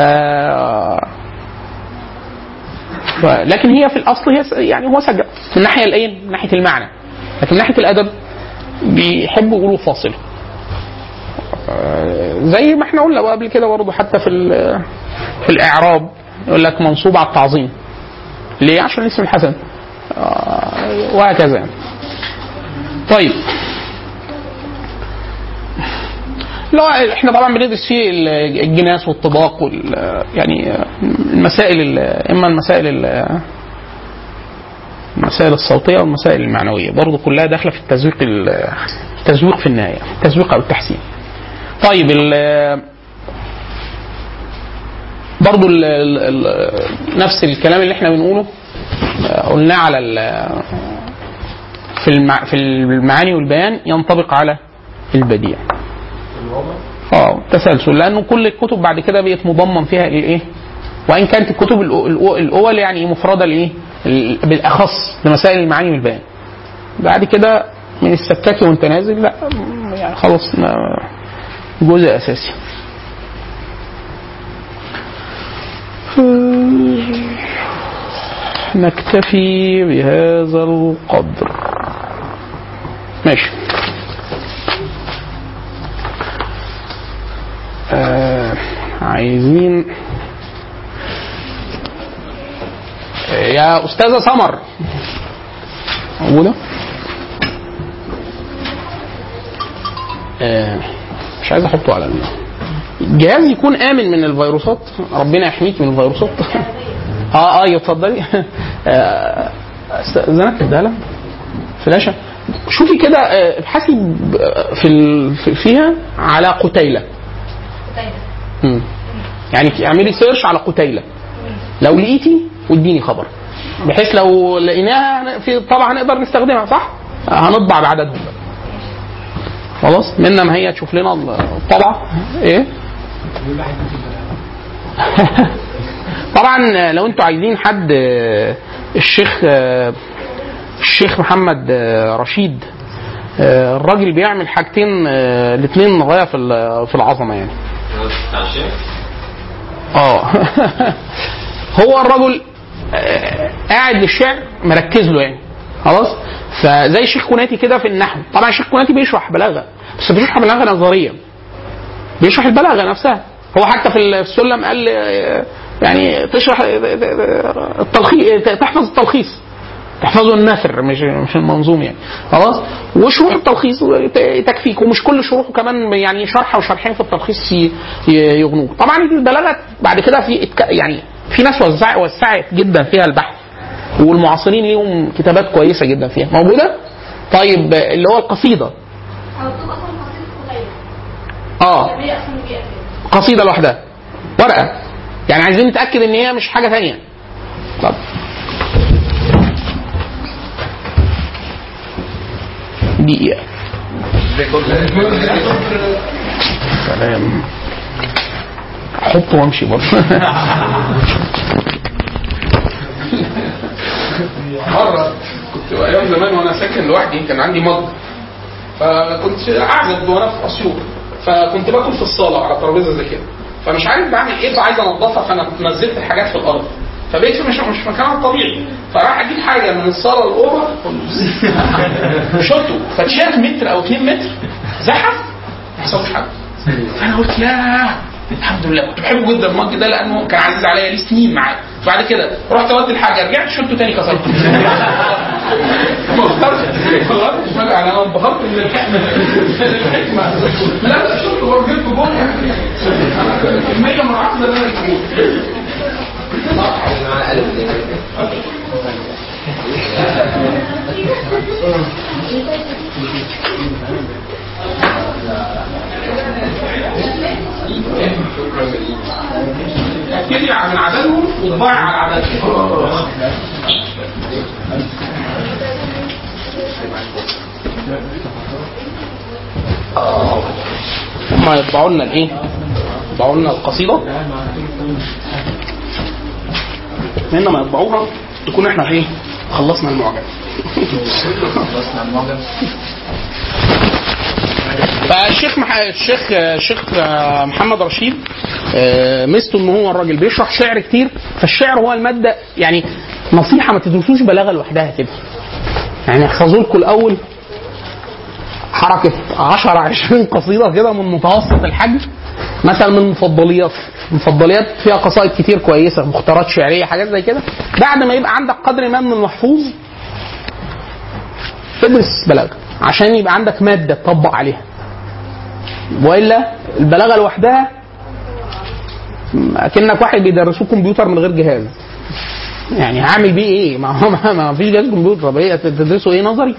ف... لكن هي في الاصل هي س- يعني هو سجع من ناحيه الايه؟ من ناحيه المعنى لكن من ناحيه الادب بيحبوا يقولوا فاصله آه، زي ما احنا قلنا بقى قبل كده برضه حتى في ال- في الاعراب يقول لك منصوب على التعظيم ليه؟ عشان الاسم الحسن آه، وهكذا يعني. طيب اللي هو احنا طبعا بندرس فيه ال- الجناس والطباق وال يعني المسائل ال- اما المسائل ال- المسائل الصوتيه والمسائل المعنويه برضه كلها داخله في التزويق ال- التزويق في النهايه التزويق او التحسين طيب ال برضه ال ال نفس الكلام اللي احنا بنقوله آه، قلناه على ال- في المع في المعاني والبيان ينطبق على البديع اه تسلسل لانه كل الكتب بعد كده بقت مضمن فيها الايه وان كانت الكتب الأو- الأو- الاول يعني مفرده لايه ال- بالاخص لمسائل المعاني والبيان بعد كده من السكاكي وانت نازل لا يعني خلاص ما- جزء اساسي نكتفي بهذا القدر ماشي آه عايزين يا استاذه سمر موجوده آه مش عايز احطه على ال- الجهاز يكون امن من الفيروسات ربنا يحميك من الفيروسات اه اه اتفضلي آه، استاذنك اديها لها فلاشه شوفي كده آه، ابحثي ب- في ال- في- فيها على قتيله مم. يعني اعملي سيرش على قتيله لو لقيتي واديني خبر بحيث لو لقيناها في طبعا هنقدر نستخدمها صح؟ هنطبع بعددهم بقى. خلاص منا ما هي تشوف لنا الطبعه ايه؟ طبعا لو انتوا عايزين حد الشيخ الشيخ محمد رشيد الراجل بيعمل حاجتين الاثنين غايه في في العظمه يعني بتاع الشيخ اه هو الرجل آه، قاعد للشعر مركز له يعني خلاص فزي الشيخ كوناتي كده في النحو طبعا الشيخ كوناتي بيشرح بلاغه بس بيشرح بلاغه نظريه بيشرح البلاغه نفسها هو حتى في السلم قال آه، يعني تشرح التلخيص تحفظ التلخيص تحفظوا النثر مش مش المنظوم يعني خلاص وشروح التلخيص تكفيك ومش كل شروحه كمان يعني شرح وشرحين في التلخيص ي- ي- يغنوك طبعا البلاغه بعد كده في اتك- يعني في ناس وزع وسعت جدا فيها البحث والمعاصرين ليهم كتابات كويسه جدا فيها موجوده طيب اللي هو القصيده او بتبقى اصلا قصيده قليله اه هي اصلا دي اساسا قصيده لوحدها ورقه يعني عايزين نتاكد ان هي مش حاجه ثانيه طب دقيقه سلام حط وامشي برضه مره كنت ايام زمان وانا ساكن لوحدي كان عندي مج فكنت اعزب وانا في اسيوط فكنت باكل في الصاله على ترابيزه زي كده فمش عارف بعمل ايه فعايز انضفها فانا كنت نزلت الحاجات في الارض فبقيت في مش مش في مكانها الطبيعي فراح اجيب حاجه من الصاله للاوضه شطه فاتشال متر او 2 متر زحف ما حصلش حاجه فانا قلت ياه الحمد لله كنت بحبه جدا المج ده لانه كان عزيز عليا ليه سنين معايا بعد كده رحت وديت الحاجه رجعت شلته تاني كسرته ما اخترتش خلاص انا انبهرت من الحكمه من الحكمه لا لا شفته برضه جبته جول يعني انا كميه منعقده ان انا الجول ابتدي من عددهم وتضيع على عددهم هم يطبعوا لنا الايه؟ يطبعوا لنا القصيده من ما يطبعوها تكون احنا ايه؟ خلصنا المعجم خلصنا المعجم فالشيخ مح... الشيخ الشيخ آه، محمد رشيد آه، ميزته ان هو الراجل بيشرح شعر كتير فالشعر هو الماده يعني نصيحه ما تدرسوش بلاغه لوحدها كده يعني احفظوا لكم الاول حركه 10 20 قصيده كده من متوسط الحجم مثلا من المفضليات المفضليات فيها قصائد كتير كويسه مختارات شعريه حاجات زي كده بعد ما يبقى عندك قدر ما من المحفوظ ادرس بلاغه عشان يبقى عندك ماده تطبق عليها والا البلاغه لوحدها اكنك واحد بيدرسوه كمبيوتر من غير جهاز يعني هعمل بيه ايه؟ ما هو ما ما فيش جهاز كمبيوتر طب ايه تدرسوا ايه نظري؟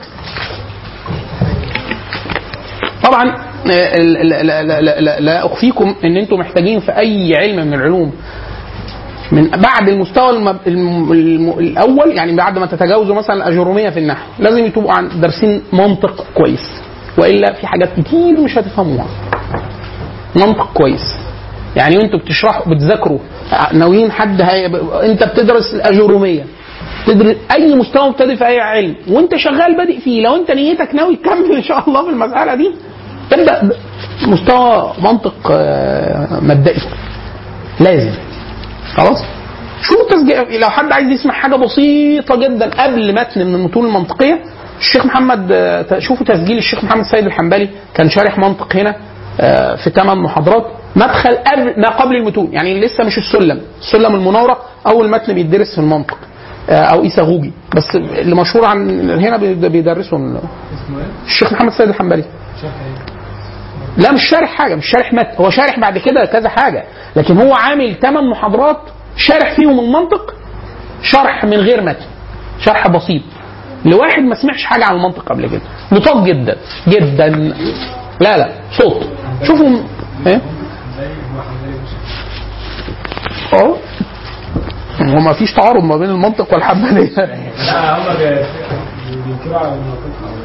طبعا آه، لا, لا, لا, لا, لا, لا اخفيكم ان انتم محتاجين في اي علم من العلوم من بعد المستوى الم... الم... الم... الاول يعني بعد ما تتجاوزوا مثلا الاجروميه في النحو لازم تبقوا عن دارسين منطق كويس والا في حاجات كتير مش هتفهموها منطق كويس يعني وانتوا بتشرحوا بتذاكروا ناويين حد هي... انت بتدرس الاجروميه تدرس اي مستوى مبتدئ في اي علم وانت شغال بادئ فيه لو انت نيتك ناوي تكمل ان شاء الله في المساله دي تبدا مستوى منطق آه، مبدئي لازم خلاص شو تسجيل لو حد عايز يسمع حاجه بسيطه جدا قبل متن من المتون المنطقيه الشيخ محمد آه، شوفوا تسجيل الشيخ محمد سيد الحنبلي كان شارح منطق هنا آه، في ثمان محاضرات مدخل قبل ما قبل المتون يعني لسه مش السلم السلم المناورة اول متن بيدرس في المنطق آه، او ايسا غوجي بس اللي مشهور عن هنا بيد- بيدرسه ال- اسمه ايه؟ الشيخ محمد سيد الحنبلي شرح ايه؟ لا مش شارح حاجه مش شارح متن هو شارح بعد كده كذا حاجه لكن هو عامل ثمان محاضرات شارح فيهم المنطق شرح من غير متن شرح بسيط لواحد ما سمعش حاجه عن المنطق قبل كده لطاف جدا جدا لا لا صوت شوفوا ايه زي هو حمزه مش اه هو ما فيش تعارض ما بين المنطق والحبانيه لا هم بينكروا على المنطق او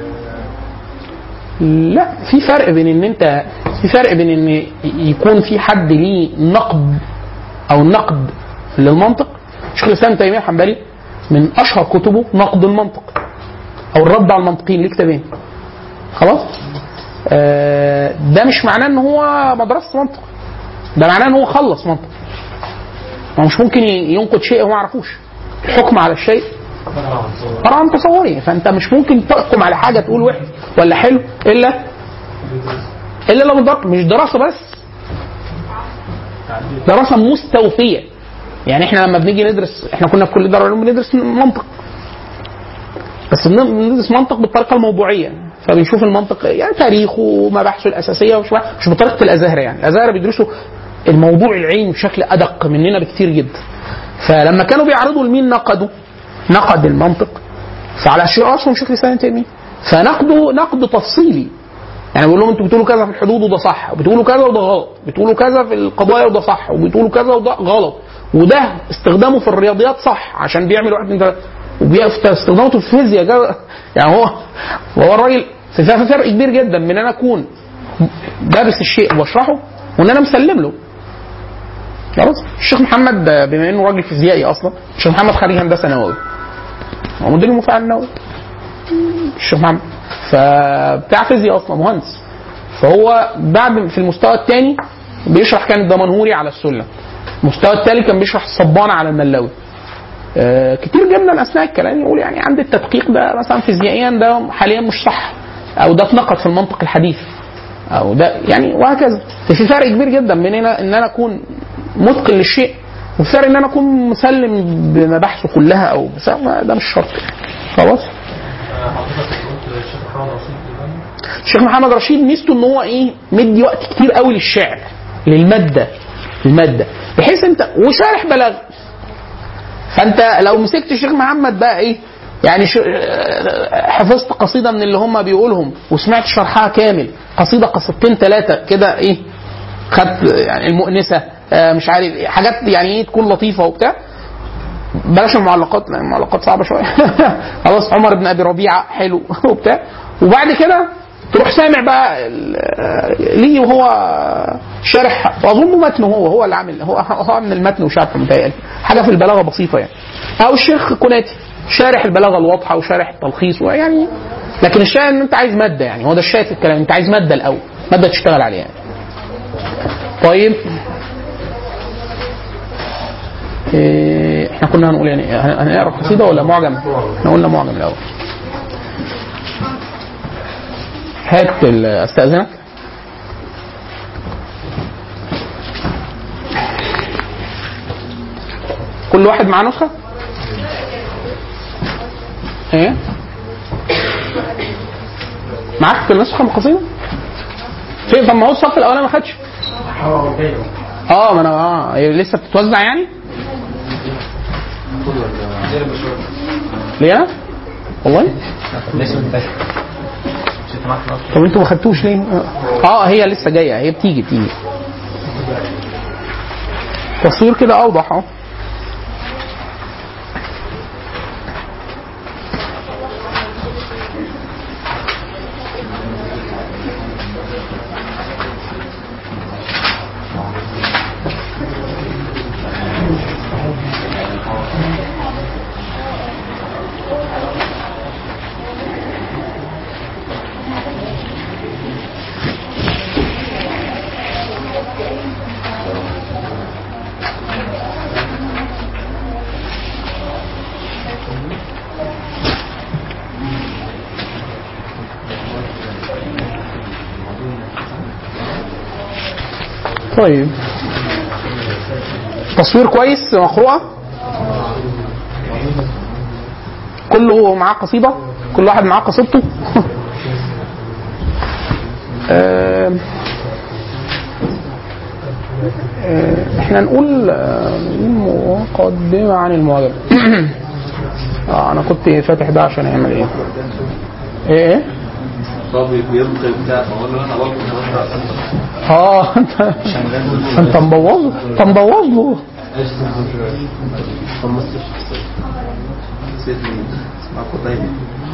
ال- لا في فرق بين ان انت في فرق بين ان يكون في حد ليه نقد او نقد للمنطق شيخ الاسلام ابن تيميه الحنبلي من اشهر كتبه نقد المنطق او الرد على المنطقيين ليه كتابين خلاص آه ده مش معناه ان هو مدرسه منطق ده معناه ان هو خلص منطق هو مش ممكن ينقد شيء هو ما يعرفوش الحكم على الشيء فرع عن تصوري فانت مش ممكن تحكم على حاجه تقول وحش ولا حلو الا الا لو بالضبط مش دراسه بس دراسه مستوفيه يعني احنا لما بنيجي ندرس احنا كنا في كل دار علوم بندرس منطق بس بن- بندرس منطق بالطريقه الموضوعيه فبنشوف المنطق يعني تاريخه ومباحثه الاساسيه ومش مش بطريقه الازهر يعني الازهر بيدرسوا الموضوع العلمي بشكل ادق مننا بكتير جدا فلما كانوا بيعرضوا لمين نقدوا نقد المنطق فعلى شيء راسهم شيخ الاسلام ابن تيميه فنقده نقد تفصيلي يعني بيقول لهم انتوا بتقولوا كذا في الحدود وده صح وبتقولوا كذا وده غلط بتقولوا كذا في القضايا وده صح وبتقولوا كذا وده غلط وده استخدامه في الرياضيات صح عشان بيعمل واحد من ثلاثة واستخدامه في الفيزياء كذا يعني هو هو الراجل في في فرق كبير جدا من ان انا اكون دارس الشيء واشرحه وان انا مسلم له خلاص الشيخ محمد بما انه راجل فيزيائي اصلا الشيخ محمد خريج هندسه نووي هو مدير المفاعل النووي الشيخ محمد فبتاع فيزياء اصلا مهندس فهو بعد في المستوى الثاني بيشرح كان الدمنهوري على السلم المستوى الثالث كان بيشرح الصبانه على الملاوي آه، كتير جدا اثناء الكلام يقول يعني عند التدقيق ده مثلا فيزيائيا ده حاليا مش صح او ده اتنقد في المنطق الحديث او ده يعني وهكذا ففي فرق كبير جدا بين ان ان انا اكون متقن للشيء وفي فرق ان انا اكون مسلم بمباحثه كلها او بس ده مش شرط خلاص الشيخ محمد رشيد ميزته ان هو ايه مدي وقت كتير قوي للشعر للماده الماده بحيث انت وشارح بلاغ فانت لو مسكت الشيخ محمد بقى ايه يعني ش... حفظت قصيده من اللي هم بيقولهم وسمعت شرحها كامل قصيده قصيدتين ثلاثه كده ايه خدت يعني المؤنسه آه مش عارف إيه، حاجات يعني ايه تكون لطيفه وبتاع بلاش المعلقات لان المعلقات صعبه شويه خلاص عمر بن ابي ربيعه حلو وبتاع وبعد كده تروح سامع بقى ال- ليه وهو شارح واظن متنه هو هو اللي عامل هو هو عامل المتن وشرحه متهيألي حاجه في البلاغه بسيطه يعني او الشيخ كناتي شارح البلاغه الواضحه وشارح التلخيص ويعني لكن الشاهد ان انت عايز ماده يعني هو ده الشاهد في الكلام انت عايز ماده الاول ماده تشتغل عليها يعني. طيب إيه، احنا كنا هنقول يعني هن- هنقرا قصيده ولا معجم؟ احنا قلنا معجم الاول. هات ال- استاذنك كل واحد معاه نسخه؟ ايه؟ معاك النسخه من القصيده؟ فين طب ما هو الصف الاولاني ما خدش اه ما انا اه هي لسه بتتوزع يعني؟ ليه انا؟ والله؟ طب انتوا ما خدتوش ليه؟ اه هي لسه جايه هي بتيجي بتيجي تصوير كده اوضح اهو طيب تصوير كويس مقروءة كله معاه قصيدة كل واحد معاه قصيدته آم، آه، احنا نقول آه، مقدمة عن المعجم اه انا كنت فاتح ده عشان يعمل ايه ايه ايه هو بيلقي بتاع فاقول له انا برضه بقرا اه انت انت مبوظ انت مبوظ له نسيت اسمها قتيبة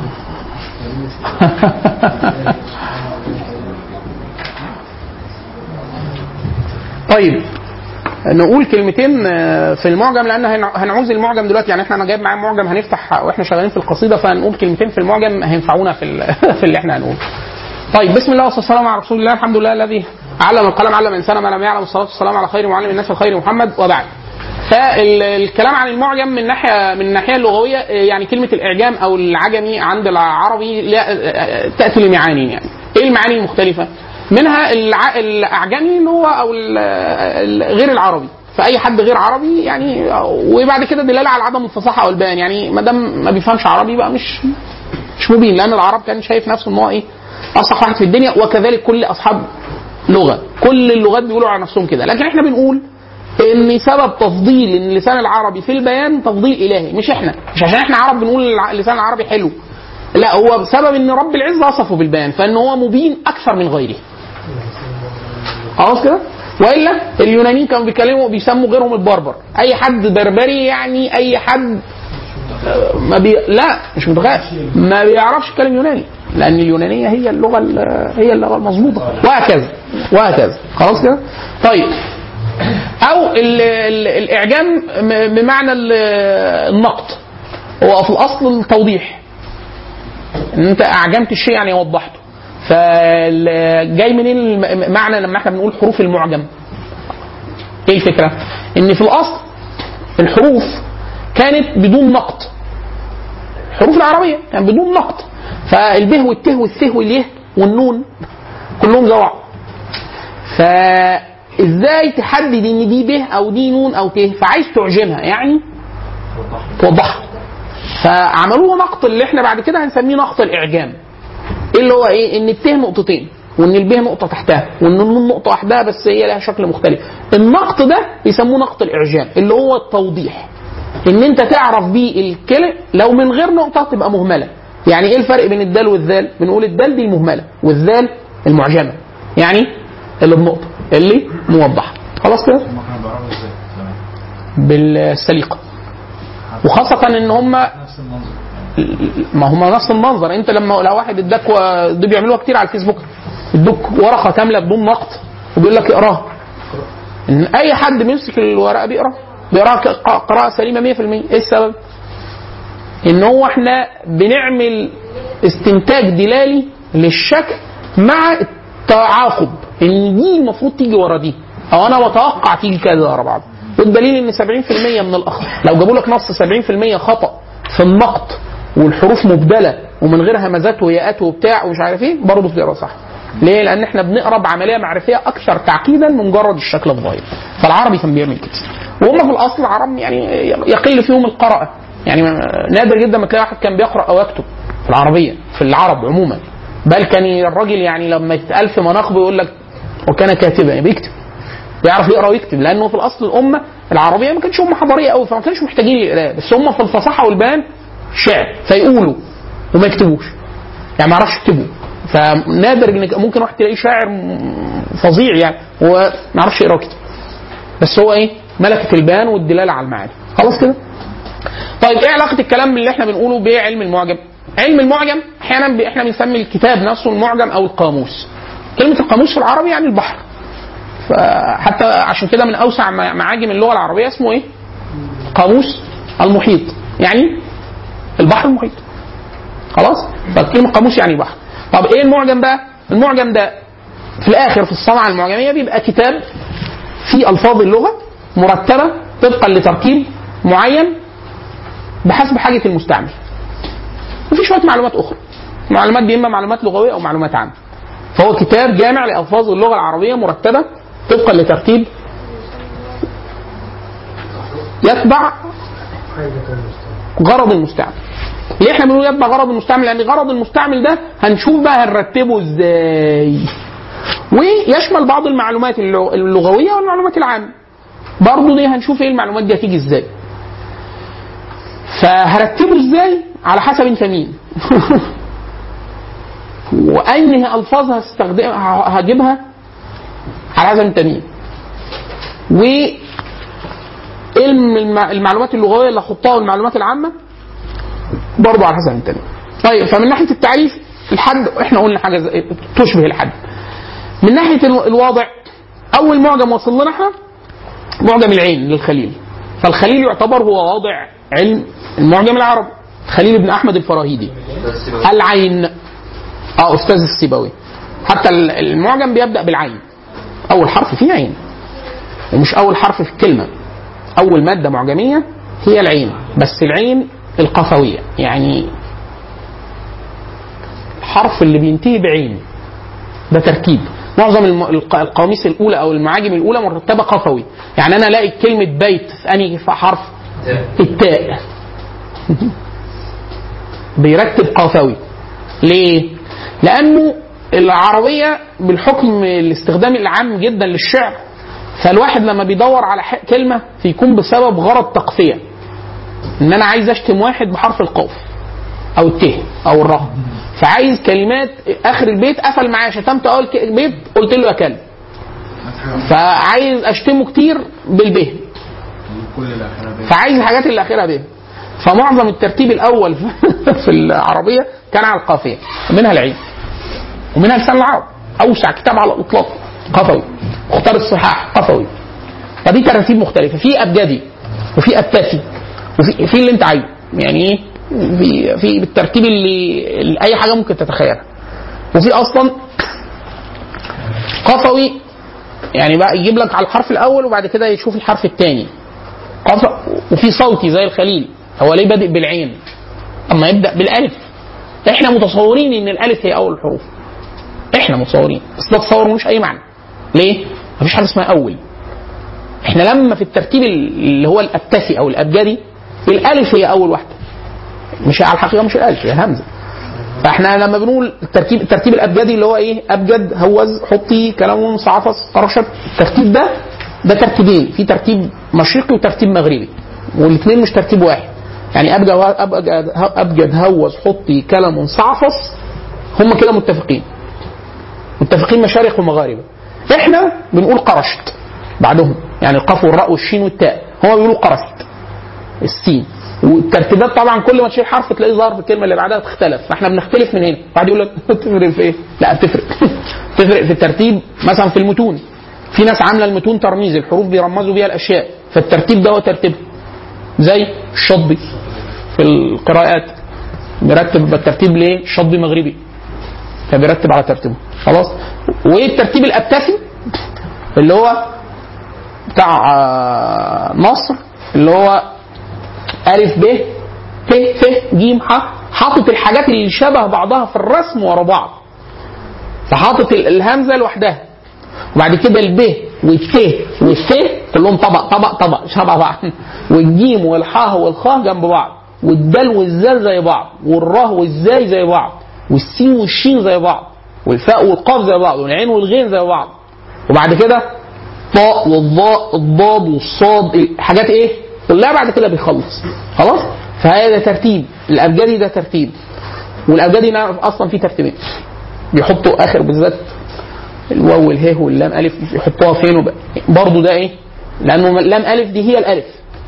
طيب نقول كلمتين آه، في المعجم لان هن- هنعوز المعجم دلوقتي يعني احنا انا جايب معايا معجم هنفتح واحنا شغالين في القصيده فهنقول كلمتين في المعجم هينفعونا في ال- في اللي احنا هنقوله. طيب بسم الله والصلاه والسلام على رسول الله الحمد لله الذي علم القلم علم الانسان ما لم يعلم الصلاه والسلام على خير معلم الناس الخير محمد وبعد. فالكلام عن المعجم من ناحيه من الناحيه اللغويه آه، يعني كلمه الاعجام او العجمي عند العربي لا- آه، تاتي لمعاني يعني. ايه المعاني المختلفه؟ منها الع- الاعجمي اللي هو او ال- ال- غير العربي فاي حد غير عربي يعني وبعد كده دلاله على عدم الفصاحه او البيان يعني ما دام ما بيفهمش عربي بقى مش مش مبين لان العرب كان شايف نفسه ان هو ايه اصح واحد في الدنيا وكذلك كل اصحاب لغه كل اللغات بيقولوا على نفسهم كده لكن احنا بنقول ان سبب تفضيل ان اللسان العربي في البيان تفضيل الهي مش احنا مش عشان احنا عرب بنقول الع- اللسان العربي حلو لا هو بسبب ان رب العزه وصفه بالبيان فان هو مبين اكثر من غيره خلاص كده والا اليونانيين كانوا بيتكلموا بيسموا غيرهم البربر اي حد بربري يعني اي حد آه، ما بي... لا مش متخيل ما بيعرفش يتكلم يوناني لان اليونانيه هي اللغه ال- هي اللغه المظبوطه وهكذا وهكذا خلاص كده طيب او ال... ال... الاعجام م- بمعنى ال- النقد هو في الاصل التوضيح ان انت اعجمت الشيء يعني وضحته فجاي منين الم- معنى لما احنا بنقول حروف المعجم ايه الفكره ان في الاصل الحروف كانت بدون نقط الحروف العربيه كان بدون نقط فالبه والته والثه واليه والنون كلهم زي بعض فازاي تحدد ان دي به او دي نون او ته فعايز تعجمها يعني توضحها فعملوه نقط اللي احنا بعد كده هنسميه نقط الاعجام ايه اللي هو ايه ان الته نقطتين وان البه نقطه تحتها وان النون نقطه وحدها بس هي لها شكل مختلف النقط ده بيسموه نقط الاعجام اللي هو التوضيح ان انت تعرف بيه الكلمه لو من غير نقطه تبقى مهمله يعني ايه الفرق بين الدال والذال بنقول الدال دي المهمله والذال المعجمه يعني اللي بنقطه اللي موضحه خلاص كده هم كانوا بيعرفوا ازاي زمان بالسليقه وخاصه ان هم نفس المنظر ما هم نفس المنظر انت لما لو واحد اداك و- دول بيعملوها كتير على الفيسبوك ادوك ورقه كامله بدون نقط وبيقول لك اقراها ان اي حد بيمسك الورقه بيقرا بيقراها ك- قراءه سليمه 100% ايه السبب؟ ان هو احنا بنعمل استنتاج دلالي للشكل مع التعاقب ان دي المفروض تيجي ورا دي او انا بتوقع تيجي كذا ورا بعض والدليل ان 70% من الاخطاء لو جابوا لك نص 70% خطا في النقط والحروف مبدله ومن غير همزات وياءات وبتاع ومش عارف ايه برضه بتقرا صح ليه؟ لان احنا بنقرا بعمليه معرفيه اكثر تعقيدا من مجرد الشكل الظاهري فالعربي كان بيعمل كده وهم في الاصل العرب يعني يقل فيهم القراءه يعني نادر جدا ما تلاقي واحد كان بيقرا او يكتب في العربيه في العرب عموما بل كان الراجل يعني لما يتقال في مناقبه يقول لك وكان كاتبا يعني بيكتب بيعرف يقرا ويكتب لانه في الاصل الامه العربيه ما كانتش امه حضاريه قوي فما كانش محتاجين القراءه بس هم في الفصاحه والبيان شعر فيقولوا وما يكتبوش يعني ما يعرفش يكتبوا فنادر ان ممكن واحد تلاقيه شاعر م- فظيع يعني وما يعرفش يقرا ويكتب بس هو ايه ملكه البيان والدلاله على المعاني خلاص كده طيب ايه علاقه الكلام اللي احنا بنقوله بعلم المعجم علم المعجم احيانا ب- احنا بنسمي الكتاب نفسه المعجم او القاموس كلمه القاموس في العربي يعني البحر فحتى عشان كده من اوسع م- معاجم اللغه العربيه اسمه ايه قاموس المحيط يعني البحر المحيط خلاص فكلمه قاموس يعني بحر طب ايه المعجم بقى المعجم ده في الاخر في الصنعه المعجميه بيبقى كتاب فيه الفاظ اللغه مرتبه طبقا لترتيب معين بحسب حاجه المستعمل وفي شويه معلومات اخرى معلومات دي اما معلومات لغويه او معلومات عامه فهو كتاب جامع لالفاظ اللغه العربيه مرتبه طبقا لترتيب يتبع غرض المستعمل ليه احنا بنقول يتبع غرض المستعمل لان غرض المستعمل ده هنشوف بقى هنرتبه ازاي ويشمل بعض المعلومات اللغ- اللغويه والمعلومات العامه برضه دي هنشوف ايه المعلومات دي هتيجي ازاي فهرتبه ازاي على حسب انت مين وانهي الفاظ هستخدم ه- هجيبها على حسب انت مين و علم الم- المعلومات اللغويه اللي احطها والمعلومات العامه برضه على حسب انت مين طيب فمن ناحيه التعريف الحد احنا قلنا حاجه زي تشبه الحد من ناحيه الو- الواضع اول معجم وصل لنا احنا معجم العين للخليل فالخليل يعتبر هو واضع علم المعجم العربي خليل بن احمد الفراهيدي العين اه استاذ السيبوي حتى ال- المعجم بيبدا بالعين اول حرف فيه عين ومش اول حرف في الكلمه اول ماده معجميه هي العين بس العين القفويه يعني الحرف اللي بينتهي بعين ده تركيب معظم الم- الق- القواميس الاولى او المعاجم الاولى مرتبه قفوي يعني انا الاقي كلمه بيت في انهي حرف التاء بيرتب قفوي ليه لانه العربيه بالحكم الاستخدام العام جدا للشعر فالواحد لما بيدور على ح- كلمه فيكون بسبب غرض تقفيه ان انا عايز اشتم واحد بحرف القاف او الت او الراء فعايز كلمات اخر البيت قفل معايا شتمت اول ك- بيت قلت له يا كلب فعايز اشتمه كتير بالبه كل الاخره بيه فعايز الحاجات اللي اخرها به فمعظم الترتيب الاول في العربيه كان على القافيه منها العين ومنها لسان العرب اوسع كتاب على الاطلاق قفوي مختار الصحاح قفوي فدي ترتيب مختلفه في ابجدي وفي ابتسي وفي في اللي انت عايزه يعني ايه في في بالترتيب اللي, اللي اي حاجه ممكن تتخيلها وفي اصلا قفوي يعني بقى يجيب لك على الحرف الاول وبعد كده يشوف الحرف الثاني قف وفي صوتي زي الخليل هو ليه بادئ بالعين اما يبدا بالالف احنا متصورين ان الالف هي اول الحروف احنا متصورين بس ده تصور ملوش اي معنى ليه مفيش حاجه اسمها اول احنا لما في الترتيب اللي هو الابتسي او الابجدي الالف هي اول واحده مش على الحقيقه مش الالف هي الهمزه فاحنا لما بنقول الترتيب الترتيب الابجدي اللي هو ايه ابجد هوز حطي كلام صعفص قرشت الترتيب ده ده ترتيبين في ترتيب مشرقي وترتيب مغربي والاثنين مش ترتيب واحد يعني ابجد ابجد ابجد هوز حطي كلام صعفص هم كده متفقين متفقين مشارق ومغاربه احنا بنقول قرشت بعدهم يعني القاف والراء والشين والتاء هم بيقولوا قرشت السين والترتيبات طبعا كل ما تشيل حرف تلاقيه ظهر في الكلمه اللي بعدها تختلف فاحنا بنختلف من هنا واحد يقول لك تفرق في ايه؟ لا بتفرق تفرق في الترتيب مثلا في المتون في ناس عامله المتون ترميز الحروف بيرمزوا بيها الاشياء فالترتيب ده هو ترتيبها زي الشطبي في القراءات بيرتب الترتيب ليه؟ شطبي مغربي فبيرتب على ترتيبه خلاص وايه الترتيب الابتسي اللي هو بتاع آه، مصر اللي هو ألف ب ت ف ج ح حاطط الحاجات اللي شبه بعضها في الرسم ورا بعض فحاطط ال- الهمزه لوحدها وبعد كده الب والت والث كلهم طبق طبق طبق شبه بعض والجيم والحاء والخاء جنب بعض والدال والزال زي بعض والراء والزاي زي بعض والسين والشين زي بعض والفاء والقاف زي بعض والعين والغين زي بعض وبعد كده طاء والضاء الضاد والصاد الحاجات ايه كلها بعد كده بيخلص خلاص فهذا ترتيب الابجدي ده ترتيب والابجدي نعرف اصلا في ترتيبين بيحطوا اخر بالذات الواو والهاء واللام الف يحطوها فين وب... برضه ده ايه لانه لام الف دي هي الالف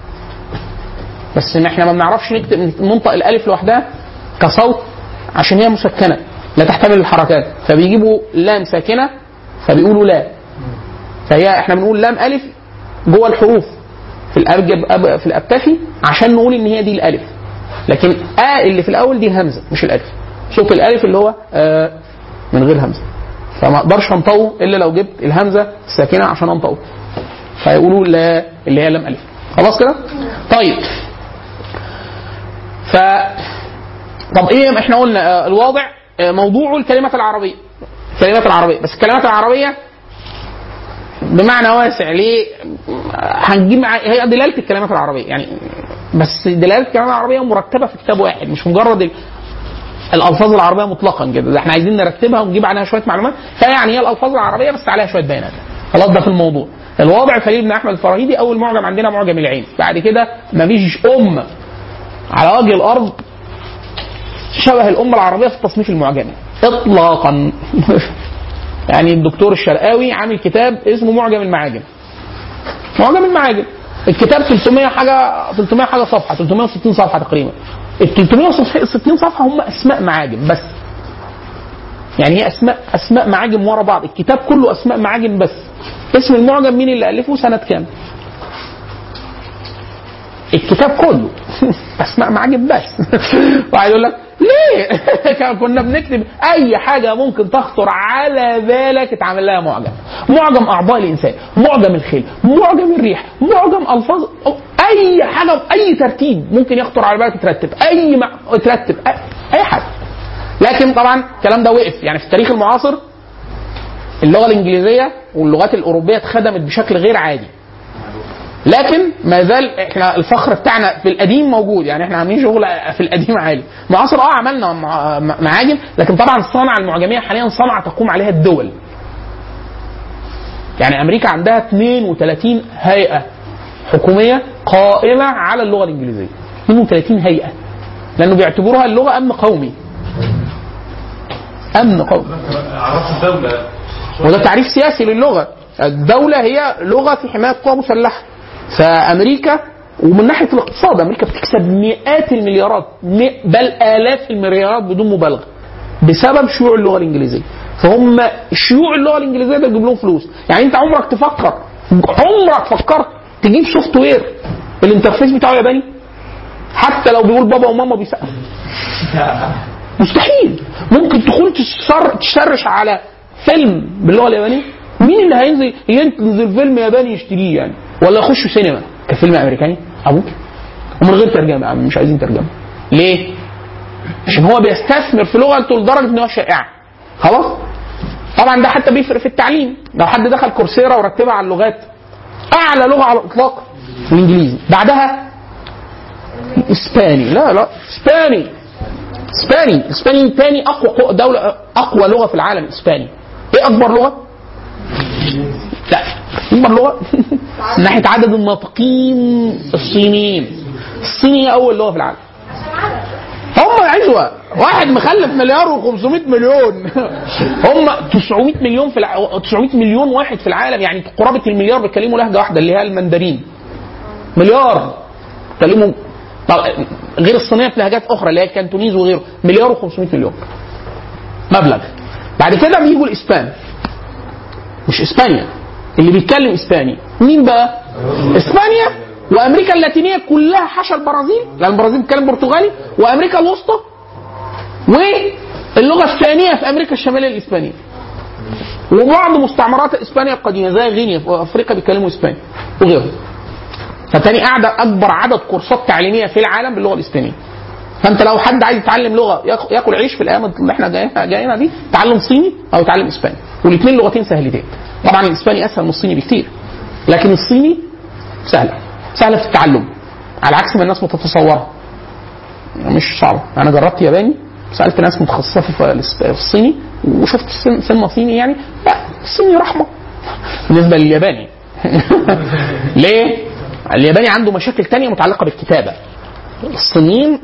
بس ان احنا ما بنعرفش نكتب ننطق الالف لوحدها كصوت عشان هي مسكنه لا تحتمل الحركات فبيجيبوا لام ساكنه فبيقولوا لا فهي احنا بنقول لام الف جوه الحروف في الأبجد أب- في الابتفي عشان نقول ان هي دي الالف لكن ا اللي في الاول دي همزه مش الالف صوت الالف اللي هو آه من غير همزه فما اقدرش انطقه الا لو جبت الهمزه الساكنه عشان انطقه فيقولوا لا اللي هي لام الف خلاص كده طيب ف طب ايه احنا قلنا آه، الواضع آه، موضوعه الكلمات العربيه الكلمات العربيه بس الكلمات العربيه بمعنى واسع ليه هنجيب مع... هي دلاله الكلمات العربيه يعني بس دلاله الكلمات العربيه مرتبه في كتاب واحد مش مجرد ال... الالفاظ العربيه مطلقا كده ده احنا عايزين نرتبها ونجيب عنها شويه معلومات فيعني هي الالفاظ العربيه بس عليها شويه بيانات خلاص ده في الموضوع الواضع خليل بن احمد الفراهيدي اول معجم عندنا معجم العين بعد كده مفيش امه على وجه الارض شبه الامه العربيه في التصنيف المعجمي اطلاقا يعني الدكتور الشرقاوي عامل كتاب اسمه معجم المعاجم معجم المعاجم الكتاب 300 حاجه 300 حاجه صفحه 360 صفحه تقريبا ال 360 صفحه هم اسماء معاجم بس يعني هي اسماء اسماء معاجم ورا بعض الكتاب كله اسماء معاجم بس اسم المعجم مين اللي الفه سنه كام الكتاب كله اسماء معاجم بس واحد يقول لك ليه كان- كنا بنكتب اي حاجه ممكن تخطر على بالك اتعمل لها معجم معجم اعضاء الانسان معجم الخيل معجم الريح معجم الفاظ اي حاجه اي ترتيب ممكن يخطر على بالك ترتب اي مع... ترتب اي, أي حاجه لكن طبعا الكلام ده وقف يعني في التاريخ المعاصر اللغه الانجليزيه واللغات الاوروبيه اتخدمت بشكل غير عادي لكن ما زال احنا الفخر بتاعنا في القديم موجود يعني احنا عاملين شغل في القديم عالي معاصر اه عملنا مع- مع- معاجم لكن طبعا الصنعه المعجميه حاليا صنعه تقوم عليها الدول يعني امريكا عندها 32 هيئه حكوميه قائمه على اللغه الانجليزيه 32 هيئه لانه بيعتبروها اللغه امن قومي امن قومي عرفت الدولة وده تعريف سياسي للغه الدوله هي لغه في حمايه قوى مسلحه فامريكا ومن ناحيه الاقتصاد امريكا بتكسب مئات المليارات مئ- بل الاف المليارات بدون مبالغه بسبب شيوع اللغه الانجليزيه فهم شيوع اللغه الانجليزيه ده بيجيب لهم فلوس يعني انت عمرك تفكر عمرك فكرت تجيب سوفت وير الانترفيس بتاعه ياباني حتى لو بيقول بابا وماما بيسقف مستحيل ممكن تكون تسر تسرش على فيلم باللغه اليابانيه مين اللي هينزل ينزل فيلم ياباني يشتريه يعني ولا يخش سينما كفيلم امريكاني ابوك ومن غير ترجمه يا عم مش عايزين ترجمه ليه؟ عشان هو بيستثمر في لغته لدرجه ان هو شائعه خلاص طبعا ده حتى بيفرق في التعليم لو حد دخل كورسيرا ورتبها على اللغات اعلى لغه على الاطلاق الانجليزي بعدها اسباني لا لا اسباني اسباني اسباني تاني اقوى قو- دوله اقوى لغه في العالم اسباني ايه اكبر لغه لا اكبر لغه من ناحيه عدد الناطقين الصينيين الصيني هي اول لغه في العالم هم عزوة واحد مخلف مليار و500 مليون هم 900 مليون في الع... 900 مليون واحد في العالم يعني قرابة المليار بيتكلموا لهجة واحدة اللي هي المندرين مليار بيتكلموا طب غير الصينية في لهجات أخرى اللي هي الكانتونيز وغيره مليار و500 مليون مبلغ بعد كده بيجوا الإسبان مش إسبانيا اللي بيتكلم إسباني مين بقى؟ إسبانيا وأمريكا اللاتينية كلها حاشا البرازيل لأن البرازيل بتتكلم برتغالي وأمريكا الوسطى واللغه الثانيه في امريكا الشماليه الاسبانيه وبعض مستعمرات اسبانيا القديمه زي غينيا في افريقيا بيتكلموا اسباني وغيرهم فتاني قاعده اكبر عدد كورسات تعليميه في العالم باللغه الاسبانيه فانت لو حد عايز يتعلم لغه ياك- ياكل عيش في الايام اللي احنا جايين- جايينها دي يتعلم صيني او يتعلم اسباني والاثنين لغتين سهلتين طبعا الاسباني اسهل من الصيني بكتير لكن الصيني سهله سهله في التعلم على عكس ما الناس متتصورها مش صعبه انا جربت ياباني سالت ناس متخصصه في الإس- في الصيني وشفت سن- سنه صيني يعني لا الصيني رحمه بالنسبه للياباني ليه؟ الياباني عنده مشاكل تانية متعلقه بالكتابه الصينيين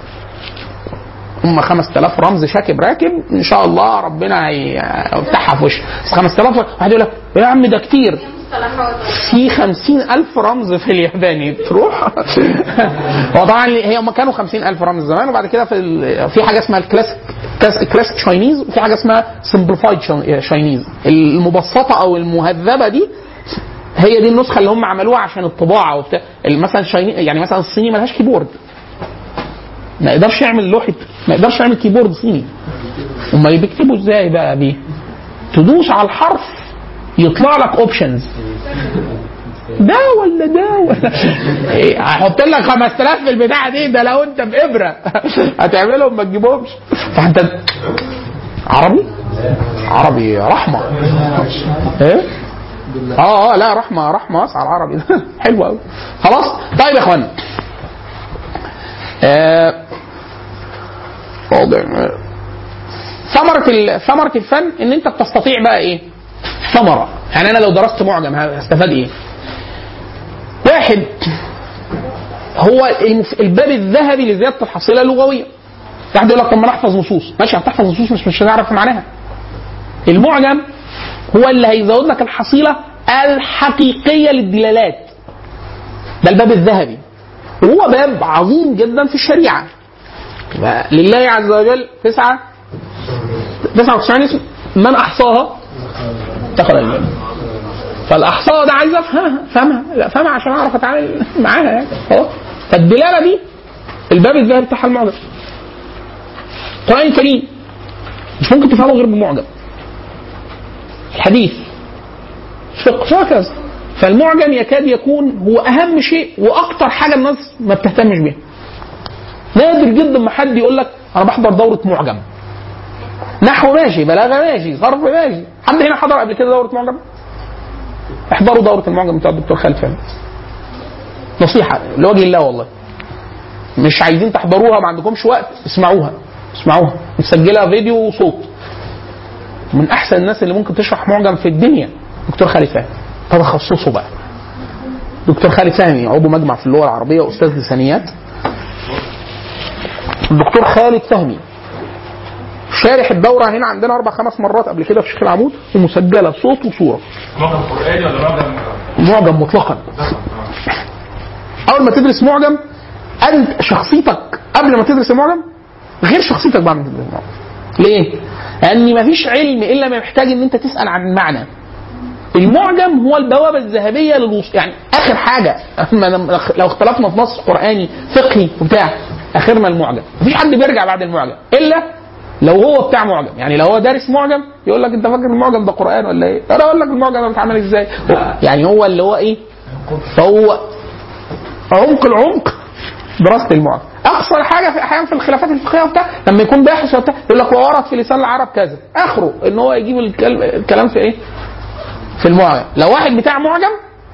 هم 5000 رمز شاكب راكب ان شاء الله ربنا هيفتحها في وشك بس 5000 واحد يقول لك يا عم ده كتير في خمسين ألف رمز في الياباني تروح هو طبعا هي هم كانوا خمسين ألف رمز زمان وبعد كده في ال- في حاجة اسمها الكلاسيك كلاسيك شاينيز وفي حاجة اسمها سمبليفايد شاينيز المبسطة أو المهذبة دي هي دي النسخة اللي هم عملوها عشان الطباعة وبتاع مثلا الشايني يعني مثلا الصيني ملهاش كيبورد ما يقدرش يعمل لوحة ما يقدرش يعمل كيبورد صيني امال بيكتبوا ازاي بقى بيه تدوس على الحرف يطلع لك اوبشنز ده ولا ده ولا إيه، هحط لك 5000 في البتاعه دي ده لو انت بابره هتعملهم ما تجيبهمش فانت عربي عربي رحمه ايه اه اه لا رحمه رحمه واسعه العربي ده حلو قوي خلاص طيب يا اخوانا آه، واضح ثمرة ال- ثمرة الفن ان انت بتستطيع بقى ايه؟ ثمرة يعني انا لو درست معجم هستفاد ايه؟ واحد هو المف- الباب الذهبي لزيادة الحصيلة اللغوية واحد يقول لك طب ما نحفظ نصوص ماشي هتحفظ نصوص مش مش هنعرف معناها المعجم هو اللي هيزود لك الحصيلة الحقيقية للدلالات ده الباب الذهبي وهو باب عظيم جدا في الشريعة لله عز وجل تسعة 99 اسم من أحصاها دخل الجنة فالأحصاء ده عايز أفهمها فهمها لا فهمها عشان أعرف أتعامل معاها يعني خلاص فالدلالة دي الباب الذهبي بتاعها المعجم القرآن الكريم مش ممكن تفهمه غير بالمعجم الحديث فقه وهكذا فالمعجم يكاد يكون هو اهم شيء واكتر حاجه الناس ما بتهتمش بيها نادر جدا ما حد يقول لك انا بحضر دوره معجم نحو ماشي بلاغه ماشي صرف ماشي حد هنا حضر قبل كده دوره معجم احضروا دوره المعجم بتاع الدكتور خالد فهمي نصيحه لوجه الله والله مش عايزين تحضروها ما عندكمش وقت اسمعوها اسمعوها مسجلها فيديو وصوت من احسن الناس اللي ممكن تشرح معجم في الدنيا دكتور خالد فهمي ده تخصصه بقى دكتور خالد فهمي عضو مجمع في اللغه العربيه واستاذ لسانيات الدكتور خالد فهمي شارح الدوره هنا عندنا اربع خمس مرات قبل كده في شيخ العمود ومسجله بصوت وصوره معجم قرآني ولا معجم معجم مطلقا اول ما تدرس معجم انت شخصيتك قبل ما تدرس المعجم غير شخصيتك بعد ما تدرس المعجم ليه؟ لان مفيش علم الا ما محتاج ان انت تسال عن المعنى المعجم هو البوابه الذهبيه للوصول يعني اخر حاجه أما لو اختلفنا في نص قراني فقهي وبتاع اخرنا المعجم مفيش حد بيرجع بعد المعجم الا لو هو بتاع معجم يعني لو هو دارس معجم يقول لك انت فاكر المعجم ده قران ولا ايه انا اقول لك المعجم ده بيتعمل ازاي يعني هو اللي هو ايه فهو عمق العمق دراسه المعجم اقصر حاجه في احيانا في الخلافات الفقهيه وبتاع لما يكون باحث وبتاع يقول لك وورد في لسان العرب كذا اخره ان هو يجيب الكلام, الكلام في ايه في المعجم لو واحد بتاع معجم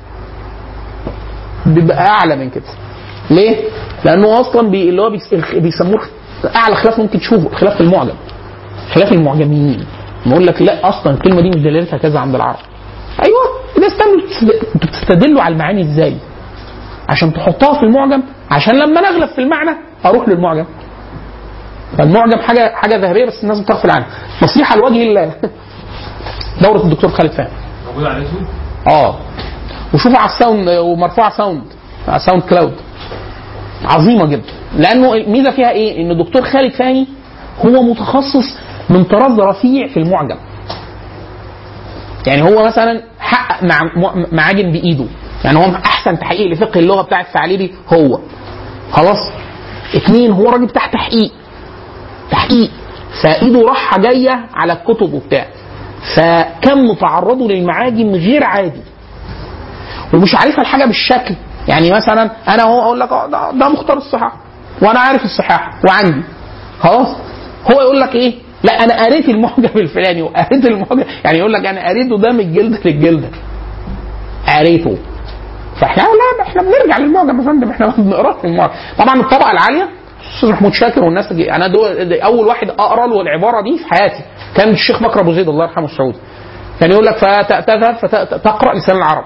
بيبقى اعلى من كده ليه لانه اصلا بي اللي هو بيس- بيسموه اعلى خلاف ممكن تشوفه خلاف في المعجم خلاف المعجميين يقول لك لا اصلا الكلمه دي مش دلالتها كذا عند العرب ايوه ده استنوا انتوا بتستدلوا على المعاني ازاي عشان تحطها في المعجم عشان لما نغلب في المعنى اروح للمعجم فالمعجم حاجه حاجه ذهبيه بس الناس بتغفل عنها نصيحه لوجه الله دوره الدكتور خالد فهمي موجود على اليوتيوب اه وشوفوا على الساوند ومرفوعه ساوند على ساوند كلاود عظيمه جدا لانه الميزه فيها ايه؟ ان الدكتور خالد فهمي هو متخصص من طراز رفيع في المعجم يعني هو مثلا حقق مع مع- معاجم بايده يعني هو احسن تحقيق لفقه اللغه بتاع الثعلبي هو خلاص اثنين هو راجل بتاع تحقيق تحقيق فايده راحه جايه على الكتب وبتاع فكم تعرضوا للمعاجم غير عادي ومش عارفها الحاجه بالشكل يعني مثلا انا هو اقول لك آه ده, ده مختار الصحاح وانا عارف الصحاح وعندي خلاص هو يقول لك ايه لا انا قريت المعجم الفلاني وقريت المعجم يعني يقول لك انا قريته ده من الجلد للجلده قريته فاحنا لا احنا بنرجع للمعجم يا فندم احنا بنقراه في المعجم طبعا الطبقه العاليه الاستاذ محمود شاكر والناس دي انا دو دي اول واحد اقرا له العباره دي في حياتي كان الشيخ بكر ابو زيد الله يرحمه السعودي كان يقول لك فتذهب فتقرا لسان العرب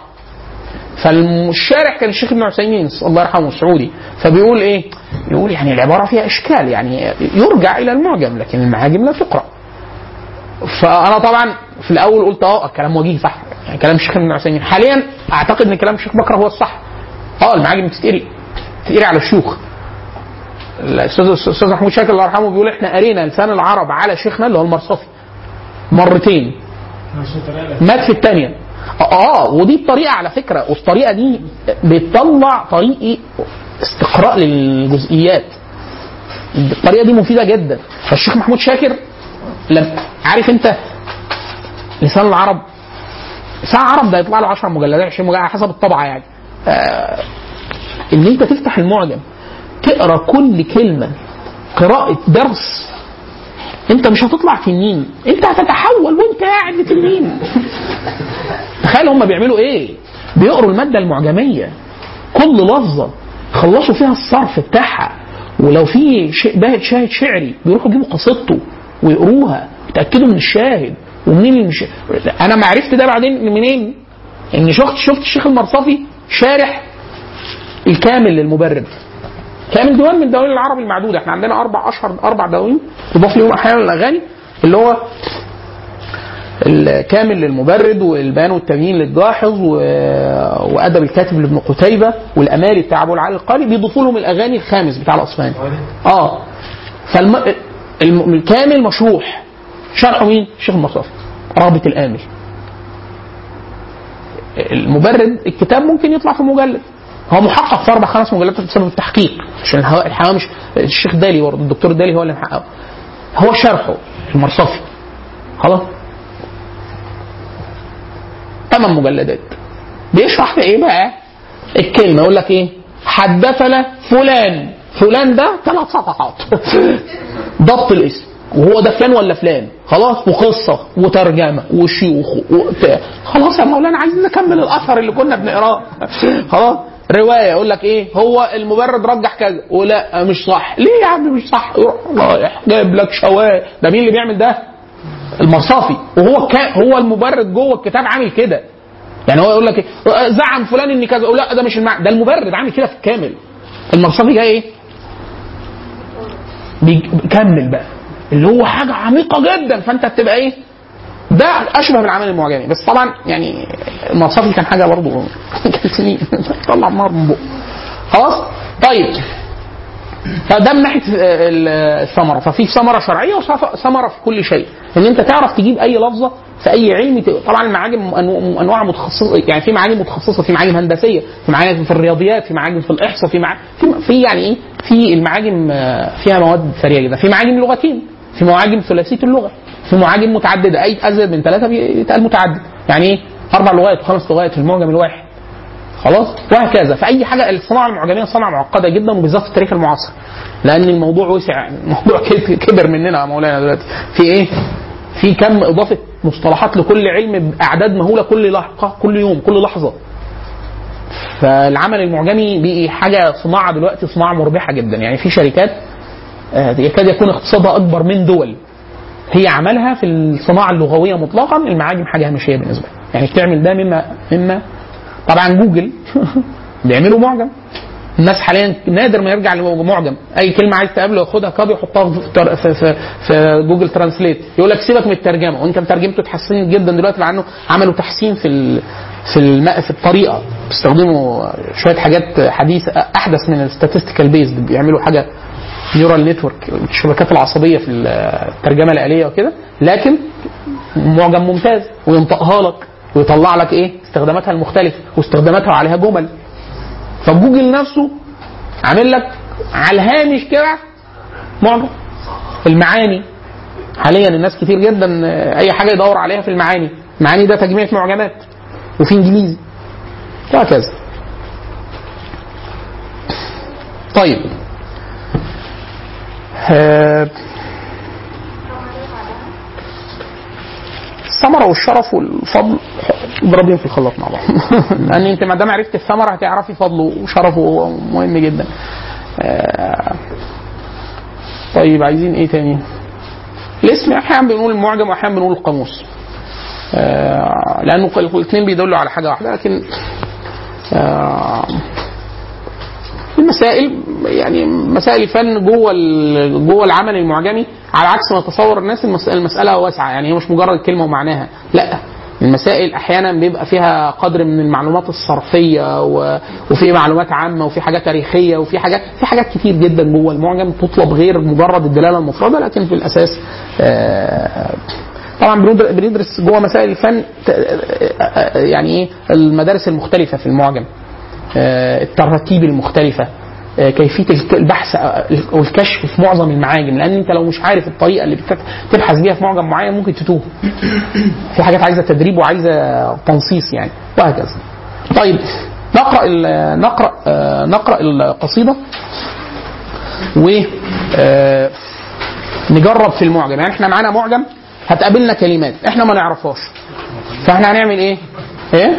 فالشارح كان الشيخ ابن عثيمين الله يرحمه السعودي فبيقول ايه؟ يقول يعني العباره فيها اشكال يعني يرجع الى المعجم لكن المعاجم لا تقرا. فانا طبعا في الاول قلت اه الكلام وجيه صح يعني كلام الشيخ ابن عثيمين حاليا اعتقد ان كلام الشيخ بكر هو الصح. اه المعاجم بتتقري بتتقري على الشيوخ. الاستاذ الاستاذ محمود شاكر الله يرحمه بيقول احنا قرينا لسان العرب على شيخنا اللي هو المرصفي مرتين مات في الثانيه اه ودي الطريقه على فكره والطريقه دي بتطلع طريقه استقراء للجزئيات الطريقه دي مفيده جدا فالشيخ محمود شاكر لم عارف انت لسان العرب لسان العرب ده يطلع له 10 مجلدات 20 مجلد على حسب الطبعه يعني آه ان انت تفتح المعجم تقرا كل كلمه قراءه درس انت مش هتطلع تنين انت هتتحول وانت قاعد تنين تخيل هم بيعملوا ايه بيقروا الماده المعجميه كل لفظه خلصوا فيها الصرف بتاعها ولو في شيء باهت شاهد شعري بيروحوا يجيبوا قصيدته ويقروها يتاكدوا من الشاهد ومنين المش... انا ما عرفت ده بعدين منين ان شفت شفت الشيخ المرصفي شارح الكامل للمبرد كامل ديوان من دواوين العربي المعدوده احنا عندنا اربع اشهر اربع دواوين يضاف لهم احيانا الاغاني اللي هو الكامل للمبرد والبيان والتبيين للجاحظ و... وادب الكاتب لابن قتيبه والامالي بتاع ابو العالي القاري بيضيفوا لهم الاغاني الخامس بتاع الاصفهاني اه فالم... الم... الكامل مشروح شرحه مين؟ الشيخ المصطفى رابط الامل المبرد الكتاب ممكن يطلع في مجلد هو محقق في اربع خمس مجلدات بسبب التحقيق عشان الحوامش الشيخ دالي برضه الدكتور دالي هو اللي محققه هو شرحه المرصفي خلاص ثمان مجلدات بيشرح في ايه بقى؟ الكلمه يقول لك ايه؟ حدثنا فلان فلان ده ثلاث صفحات ضبط الاسم وهو ده فلان ولا فلان خلاص وقصه وترجمه وشيوخ وبتاع خلاص يا مولانا عايزين نكمل الاثر اللي كنا بنقراه خلاص روايه يقول لك ايه هو المبرد رجح كذا ولا مش صح ليه يا عم مش صح يروح رايح جايب لك شوايه ده مين اللي بيعمل ده المرصافي وهو كا هو المبرد جوه الكتاب عامل كده يعني هو يقول لك إيه؟ زعم فلان ان كذا لا ده مش المعنى ده المبرد عامل كده في الكامل المرصافي جاي ايه بيكمل بقى اللي هو حاجه عميقه جدا فانت بتبقى ايه ده اشبه بالعمل المعجمي بس طبعا يعني المصافي كان حاجه برضه كان سنين طلع نار من بقه خلاص طيب فده من ناحيه الثمره ففي ثمره شرعيه وثمره في كل شيء ان انت تعرف تجيب اي لفظه في اي علم طبعا المعاجم انواع متخصصه يعني في معاجم متخصصه في معاجم هندسيه في معاجم في الرياضيات في معاجم في الاحصاء في معاجم في, في يعني ايه في المعاجم فيها مواد ثريه جدا في معاجم لغتين في معاجم ثلاثيه اللغه في معاجم متعدده اي ازيد من ثلاثه بيتقال متعدد يعني ايه اربع لغات وخمس لغات في المعجم الواحد خلاص وهكذا فاي حاجه الصناعه المعجميه صناعه معقده جدا وبالذات في التاريخ المعاصر لان الموضوع وسع الموضوع كبر مننا يا مولانا دلوقتي في ايه في كم اضافه مصطلحات لكل علم باعداد مهوله كل لحظه كل يوم كل لحظه فالعمل المعجمي بقي حاجه صناعه دلوقتي صناعه مربحه جدا يعني في شركات يكاد يكون اقتصادها اكبر من دول هي عملها في الصناعه اللغويه مطلقا المعاجم حاجه هامشيه بالنسبه لها يعني بتعمل ده مما مما طبعا جوجل بيعملوا معجم الناس حاليا نادر ما يرجع لمعجم اي كلمه عايز تقابله ياخدها كابي يحطها في, في, في, في جوجل ترانسليت يقول لك سيبك من الترجمه وان كان ترجمته اتحسنت جدا دلوقتي لانه عملوا تحسين في ال في الم... في الطريقه بيستخدموا شويه حاجات حديثه احدث من الستاتستيكال بيزد بيعملوا حاجه نيورال نتورك الشبكات العصبيه في الترجمه الاليه وكده لكن معجم ممتاز وينطقها لك ويطلع لك ايه استخداماتها المختلفه واستخداماتها عليها جمل فجوجل نفسه عامل لك على الهامش كده معجم المعاني حاليا الناس كتير جدا آه، اي حاجه يدور عليها في المعاني المعاني ده تجميع معجمات وفي انجليزي وهكذا طيب آه، الثمره والشرف والفضل اضربيهم في الخلاط مع بعض لان انت ما دام عرفت الثمره هتعرفي فضله وشرفه هو مهم جدا آه، طيب عايزين ايه تاني الاسم احيانا بنقول المعجم واحيانا بنقول القاموس آه، لانه الاثنين بيدلوا على حاجه واحده لكن آه، المسائل يعني مسائل الفن جوه ال- جوه العمل المعجمي على عكس ما يتصور الناس المسألة, المساله واسعه يعني هي مش مجرد كلمه ومعناها لا المسائل احيانا بيبقى فيها قدر من المعلومات الصرفيه و... وفي معلومات عامه وفي حاجات تاريخيه وفي حاجات في حاجات كتير جدا جوه المعجم تطلب غير مجرد الدلاله المفرده لكن في الاساس آه، طبعا بندر- بندرس جوه مسائل الفن ت- آه، يعني ايه المدارس المختلفه في المعجم آه، التراتيب المختلفه آه، كيفيه الك- البحث آه، والكشف في معظم المعاجم لان انت لو مش عارف الطريقه اللي بتت- تبحث بيها في معجم معين ممكن تتوه في حاجات عايزه تدريب وعايزه تنصيص يعني وهكذا طيب نقرا ال- نقرا آه، نقرا القصيده و آه، نجرب في المعجم يعني احنا معانا معجم هتقابلنا كلمات احنا ما نعرفهاش فاحنا هنعمل ايه؟ ايه؟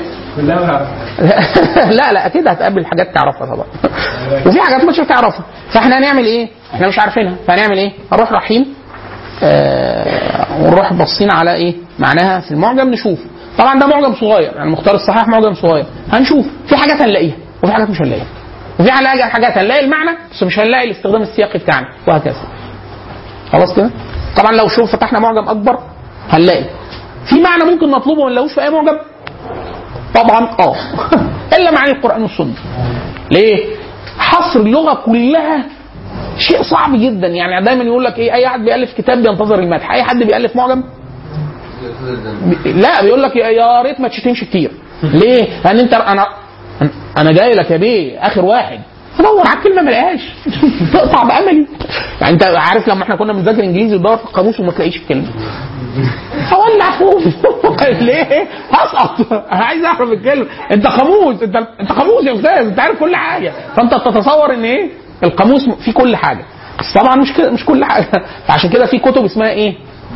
لا لا اكيد هتقابل حاجات تعرفها طبعا وفي حاجات مش هتعرفها فاحنا هنعمل ايه؟ احنا مش عارفينها فهنعمل ايه؟ هنروح رايحين آه ونروح باصين على ايه؟ معناها في المعجم نشوف طبعا ده معجم صغير يعني المختار الصحيح معجم صغير هنشوف في حاجات هنلاقيها وفي حاجات مش هنلاقيها وفي هنلاقي حاجات هنلاقي المعنى بس مش هنلاقي الاستخدام السياقي بتاعنا وهكذا خلاص كده طبعا لو شوف فتحنا معجم اكبر هنلاقي في معنى ممكن نطلبه ما نلاقوش في اي معجم طبعا اه الا معاني القران والسنه ليه حصر اللغه كلها شيء صعب جدا يعني دايما يقول لك ايه اي حد بيالف كتاب بينتظر المدح اي حد بيالف معجم بي- لا بيقول لك يا- يا ريت ما تشتمش كتير ليه لان انت انا انا جاي لك يا بيه اخر واحد ادور على الكلمه ما الاقيهاش تقطع باملي يعني انت عارف لما احنا كنا بنذاكر انجليزي وتدور في القاموس وما تلاقيش الكلمه هولع فوق ليه؟ هسقط انا عايز اعرف الكلمه انت قاموس انت انت قاموس يا استاذ انت عارف كل حاجه فانت تتصور ان ايه؟ القاموس فيه كل حاجه بس طبعا مش كده مش كل حاجه فعشان كده في كتب اسمها ايه؟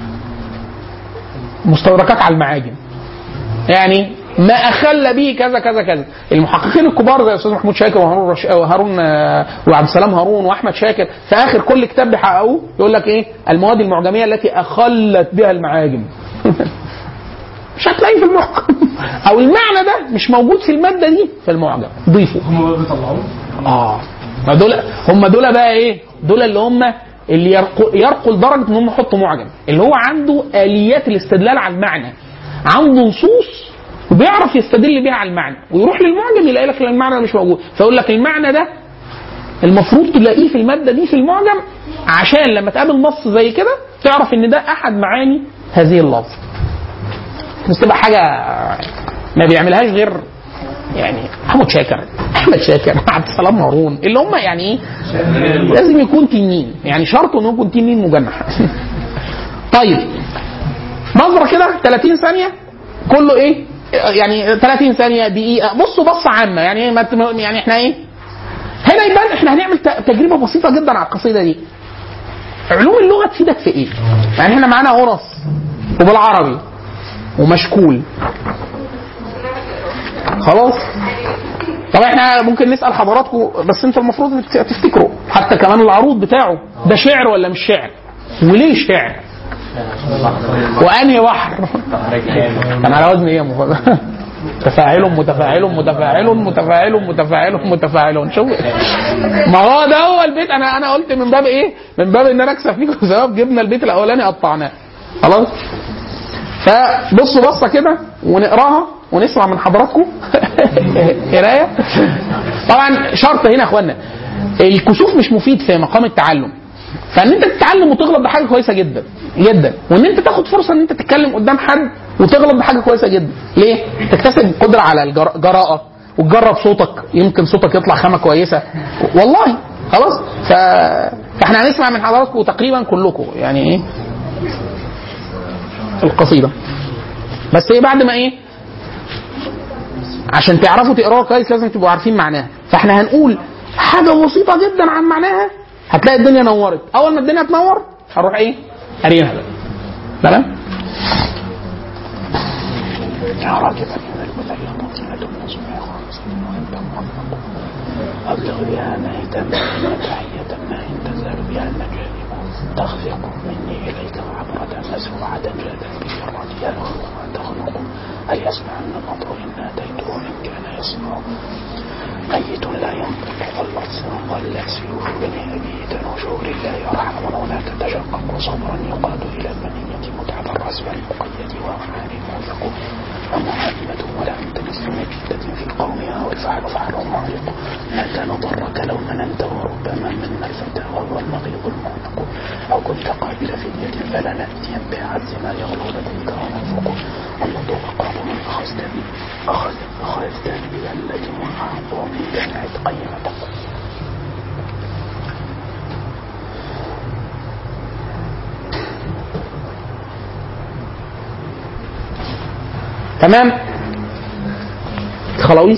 مستدركات على المعاجم يعني ما اخل به كذا كذا كذا المحققين الكبار زي استاذ محمود شاكر وهارون رش... وهارون آه، وعبد السلام هارون واحمد شاكر في اخر كل كتاب بيحققوه يقول لك ايه المواد المعجميه التي اخلت بها المعاجم مش هتلاقيه في المعجم او المعنى ده مش موجود في الماده دي في المعجم ضيفه هم بقى بيطلعوه اه ما دول هم دول بقى ايه؟ دول اللي هم اللي يرقوا يرقوا لدرجه ان هم يحطوا معجم اللي هو عنده اليات الاستدلال على المعنى عنده نصوص وبيعرف يستدل بيها على المعنى ويروح للمعجم يلاقي لك المعنى ده مش موجود فيقول لك المعنى ده المفروض تلاقيه في الماده دي في المعجم عشان لما تقابل نص زي كده تعرف ان ده احد معاني هذه اللفظ بس تبقى حاجه ما بيعملهاش غير يعني محمود شاكر احمد شاكر عبد السلام هارون اللي هم يعني ايه لازم يكون تنين يعني شرط انه يكون تنين مجنح طيب نظره كده 30 ثانيه كله ايه يعني 30 ثانيه دقيقه بصوا بصه عامه يعني إيه ما ت- يعني احنا ايه هنا يبان احنا هنعمل ت- تجربه بسيطه جدا على القصيده دي علوم اللغه تفيدك في ايه يعني احنا معانا غرص وبالعربي ومشكول خلاص طب احنا ممكن نسال حضراتكم بس انتوا المفروض تفتكروا حتى كمان العروض بتاعه ده شعر ولا مش شعر وليه شعر وانهي بحر كان على وزن ايه يا مفضل تفاعل متفاعل متفاعل متفاعل متفاعل متفاعل شوف ما هو ده هو البيت انا انا قلت من باب ايه؟ من باب ان انا اكسب فيكم ثواب جبنا البيت الاولاني قطعناه خلاص؟ فبصوا بصه كده ونقراها ونسمع من حضراتكم قرايه طبعا شرط هنا يا اخوانا الكسوف مش مفيد في مقام التعلم فان انت تتعلم وتغلط ده حاجه كويسه جدا جدا وان انت تاخد فرصه ان انت تتكلم قدام حد وتغلط بحاجه كويسه جدا ليه تكتسب قدره على الجراءه وتجرب صوتك يمكن صوتك يطلع خامه كويسه والله خلاص ف فاحنا هنسمع من حضراتكم تقريبا كلكم يعني ايه القصيده بس ايه بعد ما ايه عشان تعرفوا تقراوها كويس لازم تبقوا عارفين معناها فاحنا هنقول حاجه بسيطه جدا عن معناها هتلاقي الدنيا نورت اول ما الدنيا تنور هنروح ايه قارينها بقى تمام يا راجل أبلغ بها نهيتا تحية ما إن تزال بها المجالب تخفق مني إليك عبرة مسروعة جادا بجراتها وما تخنق هل يسمع أن المطر إن أتيته إن كان يسمع ميت لا ينطق ظلت ظلت سيوف بني أبي تنوش لله يرحم هناك تشقق صبرا يقاد إلى المنية متعب الرسم المقيد ومعاني موثق ومحمد ولا أنت مثل نجدة في قومها والفعل فعل معرق ما كان ضرك لو مننت وربما من الفتى وهو النقيض المعنق أو كنت قابل فدية فلا نأتي بعز ما يغلو لديك وننفق والنطق أقرب من أخذت بي أخذ أخذت بي التي وأعظ من جمعت قيمتك تمام خلاويص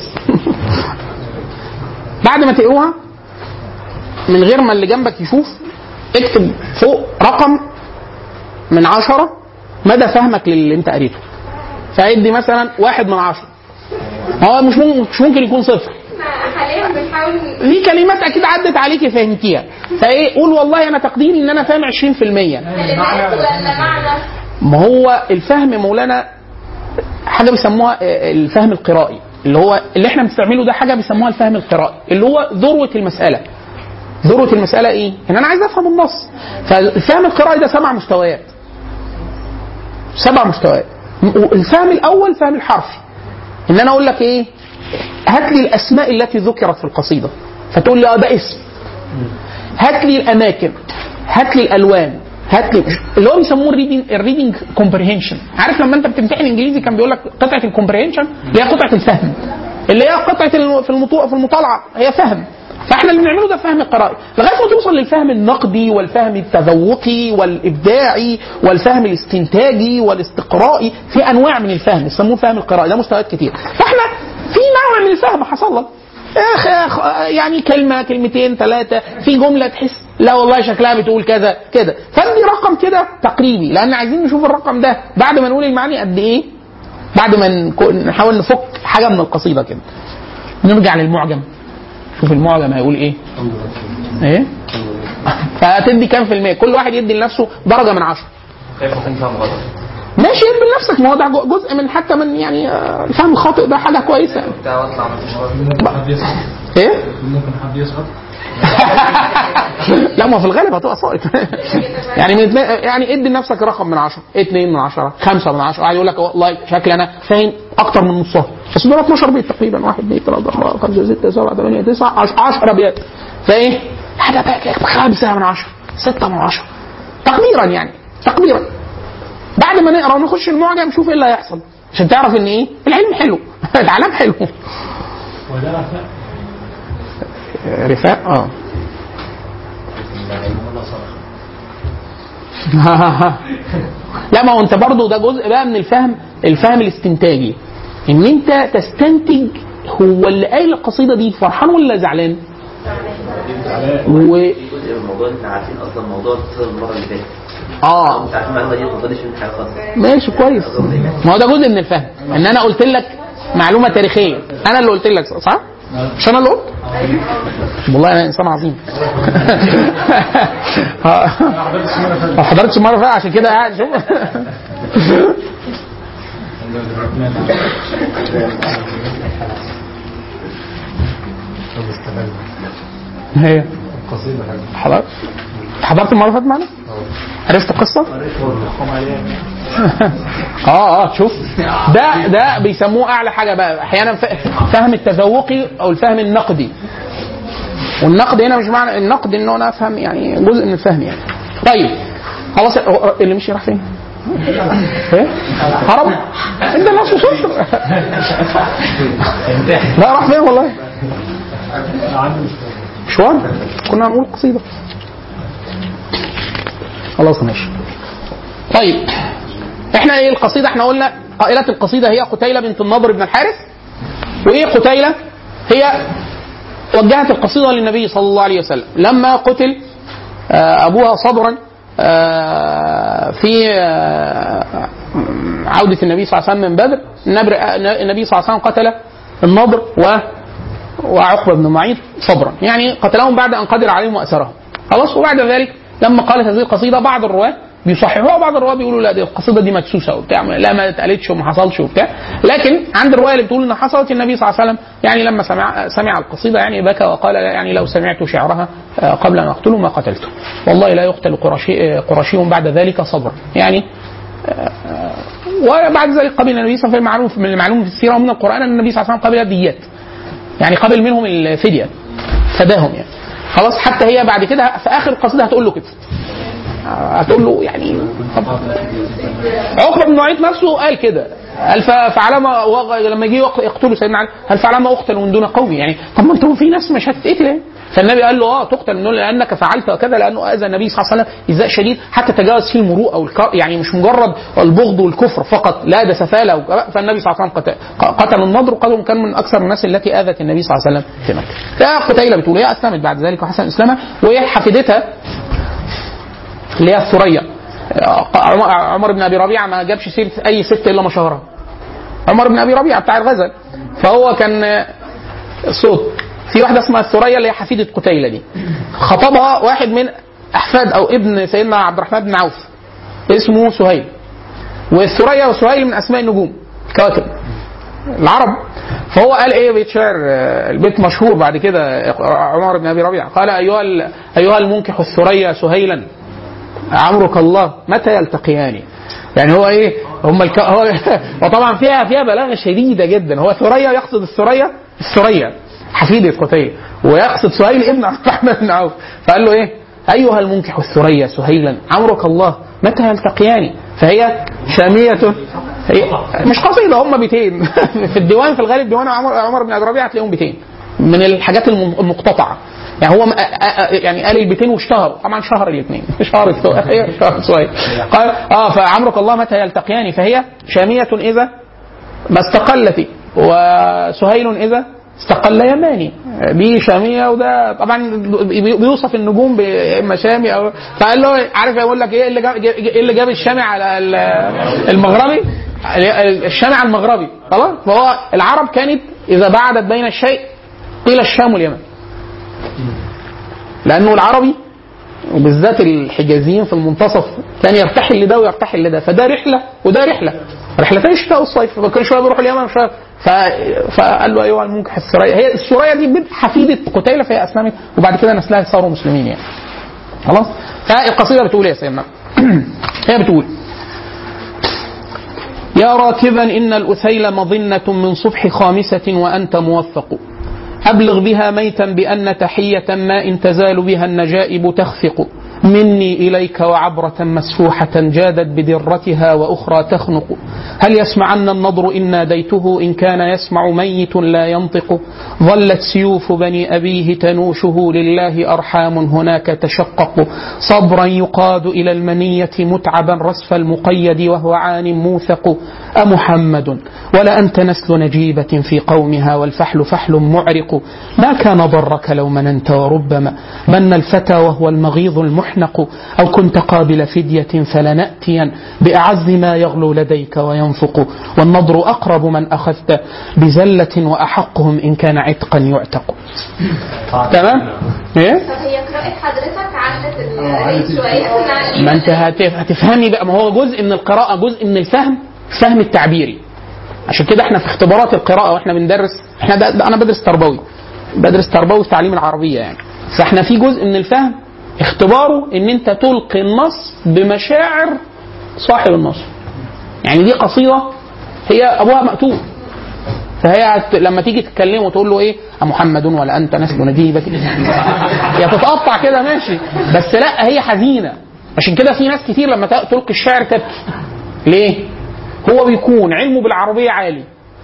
بعد ما تقروها من غير ما اللي جنبك يشوف اكتب فوق رقم من عشرة مدى فهمك للي انت قريته فادي مثلا واحد من عشرة هو مش ممكن مش ممكن يكون صفر احنا حاليا بنحاول في كلمات اكيد عدت عليكي فهمتيها فايه قول والله انا تقديري ان انا فاهم 20% كلمات ولا معنى ما هو الفهم مولانا حاجه بيسموها آه، الفهم القرائي اللي هو اللي احنا بنستعمله ده حاجه بيسموها الفهم القرائي اللي هو ذروه المساله ذروه المساله ايه؟ ان انا عايز افهم النص فالفهم القرائي ده سبع مستويات سبع مستويات الفهم الاول فهم الحرفي ان انا اقول لك ايه هات لي الاسماء التي ذكرت في القصيده فتقول لي اه ده اسم هات لي الاماكن هات لي الالوان هات لي اللي هو بيسموه الريدنج الريدنج كومبريهنشن عارف لما انت بتمتحن انجليزي كان بيقول لك قطعه الكومبريهنشن اللي هي قطعه الفهم اللي هي قطعه الم- في المطو... في المطالعه هي فهم فاحنا اللي بنعمله ده فهم قرائي لغايه ما توصل للفهم النقدي والفهم التذوقي والابداعي والفهم الاستنتاجي والاستقرائي في انواع من الفهم يسموه فهم القرائي ده مستويات كتير فاحنا في نوع من الفهم حصل لك يا أخي- يا أخ- يعني كلمه كلمتين ثلاثه في جمله تحس لا والله شكلها بتقول كذا كده فادي رقم كده تقريبي لان عايزين نشوف الرقم ده بعد ما نقول المعاني قد ايه بعد ما نكو- نحاول نفك حاجه من القصيده كده نرجع للمعجم شوف المعجم هيقول ايه ايه فهتدي كام في المية كل واحد يدي لنفسه درجة من عشرة خايف اكون فاهم غلط ماشي ادي لنفسك ما هو ده جزء من حتى من يعني آه، الفهم الخاطئ ده حاجة كويسة بتاع واطلع مفيش غلط ممكن حد يسقط ايه ممكن حد يسقط لا ما في الغالب هتبقى ساقط يعني من اتنين- يعني ادي لنفسك رقم من 10 2 من 10 5 من 10 واحد يقول لك والله شكل انا فاهم اكتر من نصها بس دول 12 بيت تقريبا 1 2 3 4 5 6 7 8 9 10 بيت فايه حاجه بقى كده 5 من 10 6 من 10 تقديرا يعني تقديرا بعد ما نقرا ونخش المعجم نشوف ايه اللي هيحصل عشان تعرف ان ايه العلم حلو العلام حلو وده رفاق رفاق اه لا ما هو انت برضو ده جزء بقى من الفهم الفهم الاستنتاجي ان انت تستنتج هو اللي قايل القصيده دي فرحان ولا زعلان و... في جزء من الموضوع احنا عارفين اصلا موضوع الاتصال المره اللي فاتت اه انت عارف المعلومه دي ما تفضلش من حاجه خالص ماشي كويس ما هو ده جزء من الفهم ان انا قلت لك معلومه تاريخيه انا اللي قلت لك صح مش انا اللي قلت والله انا انسان عظيم ما حضرتش المره اللي فاتت عشان كده قاعد شوف هي حضرت حضرت المره اللي فاتت معانا؟ عرفت القصه؟ اه اه شوف ده ده بيسموه اعلى حاجه بقى احيانا ف- فهم التذوقي او الفهم النقدي والنقد هنا مش معنى النقد ان انا افهم يعني جزء من الفهم يعني طيب خلاص هو- اللي مشي راح فين؟ ايه؟ هرب انت الناس وصلت لا راح فين والله مشوار كنا هنقول قصيده خلاص ماشي طيب احنا ايه القصيده احنا قلنا قائله القصيده هي قتيله بنت النضر بن الحارث وايه قتيله هي وجهت القصيده للنبي صلى الله عليه وسلم لما قتل آه، ابوها صبرا آه، في آه، عوده النبي صلى الله عليه وسلم من بدر النبر- النبي صلى الله عليه وسلم قتل النضر و وعقبه بن معيط صبرا يعني قتلهم بعد ان قدر عليهم واسرهم خلاص وبعد ذلك لما قالت هذه القصيده بعض الرواه بيصححوها وبعض الرواه بيقولوا لا دي القصيده دي مدسوسه وبتاع لا ما اتقالتش وما حصلش وبتاع لكن عند الروايه اللي بتقول ان حصلت النبي صلى الله عليه وسلم يعني لما سمع سمع القصيده يعني بكى وقال يعني لو سمعت شعرها آه، قبل ان اقتله ما قتلته والله لا يقتل قرشي آه، قرشي بعد ذلك صبرا يعني وبعد ذلك قبل النبي صلى الله عليه وسلم معلوم من المعلوم في السيره ومن القران ان النبي صلى الله عليه وسلم قبل الديات يعني قبل منهم الفديه فداهم يعني خلاص حتى هي بعد كده في اخر القصيده هتقول له كده هتقول له يعني عقبه بن معيط نفسه قال كده قال ف- فعلما وغ- لما جه يق- يقتلوا سيدنا علي قال فعلما اقتل من دون قومي يعني طب ما انتوا في ناس مش هتتقتل يعني فالنبي قال له اه تقتل من دون لانك فعلت وكذا لانه اذى النبي صلى الله عليه وسلم ايذاء شديد حتى تجاوز فيه المروءه والك... يعني مش مجرد البغض والكفر فقط لا ده سفاله وك- فالنبي صلى الله عليه وسلم قتل, قتل النضر وقتل كان من اكثر الناس التي اذت النبي صلى الله عليه وسلم في مكه. ده قتيله بتقول هي اسلمت بعد ذلك وحسن اسلامها وهي حفيدتها اللي هي الثريا عمر- عمر بن ابي ربيعه ما جابش سيره اي ست الا ما شهرها عمر بن ابي ربيعه بتاع الغزل فهو كان آه، صوت في واحده اسمها الثريا اللي هي حفيده قتيله دي خطبها واحد من احفاد او ابن سيدنا عبد الرحمن بن عوف اسمه سهيل والثريا وسهيل من اسماء النجوم كواكب العرب فهو قال ايه بيت شعر آه، البيت مشهور بعد كده عمر بن ابي ربيعه قال ايها ال- ايها المنكح الثريا سهيلا عمرك الله متى يلتقيان يعني هو ايه هم الك... هو وطبعا فيها فيها بلاغه شديده جدا هو ثريا يقصد الثريا الثريا حفيده قتيل ويقصد سهيل ابن عبد الرحمن بن عوف فقال له ايه ايها المنكح الثريا سهيلا عمرك الله متى يلتقيان فهي شاميه هي مش قصيده هم بيتين في الديوان في الغالب ديوان عمر عمر بن ابي ربيعه هتلاقيهم بيتين من الحاجات الم- المقتطعه يعني هو م- أ- أ- يعني قال البيتين واشتهروا طبعا شهر الاثنين شهر الث- شهر سويد قال اه فعمرك الله متى يلتقيان فهي شاميه اذا ما استقلت وسهيل اذا استقل يماني دي شاميه وده طبعا بي- بيوصف النجوم باما شامي او فقال له عارف يقول لك ايه اللي جاب ايه اللي جاب الشامي على ال- المغربي الشامي على المغربي خلاص فهو العرب كانت اذا بعدت بين الشيء قيل الشام واليمن لانه العربي وبالذات الحجازيين في المنتصف كان يرتحل لده ويرتحل لده فده رحله وده رحله رحلتين الشتاء والصيف كل شويه بيروح اليمن وشويه ف... فقال له ايها المنكح السريه هي السريه دي بنت حفيده قتيله فهي اسلمت وبعد كده نسلها صاروا مسلمين يعني خلاص فالقصيده بتقول ايه يا سيدنا هي بتقول يا راكبا إن الأثيل مظنة من صبح خامسة وأنت موفق أبلغ بها ميتا بأن تحية ما إن تزال بها النجائب تخفق مني إليك وعبرة مسفوحة جادت بدرتها وأخرى تخنق هل يسمعن النضر إن ناديته إن كان يسمع ميت لا ينطق ظلت سيوف بني أبيه تنوشه لله أرحام هناك تشقق صبرا يقاد إلى المنية متعبا رسف المقيد وهو عان موثق أمحمد ولا أنت نسل نجيبة في قومها والفحل فحل معرق ما كان ضرك لو مننت وربما من الفتى وهو المغيظ المحنق أو كنت قابل فدية فلنأتين بأعز ما يغلو لديك وينفق والنضر أقرب من أخذت بزلة وأحقهم إن كان عتقا يعتق تمام؟ إيه؟ طب هي قراءة حضرتك عدت الريت شوية ما انت هتف- هتفهمي بقى ما هو جزء من القراءة جزء من الفهم الفهم التعبيري عشان كده احنا في اختبارات القراءة واحنا بندرس احنا ده, ده انا بدرس تربوي بدرس تربوي في تعليم العربية يعني فاحنا في جزء من الفهم اختباره ان انت تلقي النص بمشاعر صاحب النص يعني دي قصيدة هي ابوها مقتول فهي هت... لما تيجي تتكلم وتقول له ايه محمد ولا انت نسل نجيبة يا تتقطع كده ماشي بس لا هي حزينه عشان كده في ناس كتير لما ت- تلقي الشعر تبكي ليه؟ هو بيكون علمه بالعربيه عالي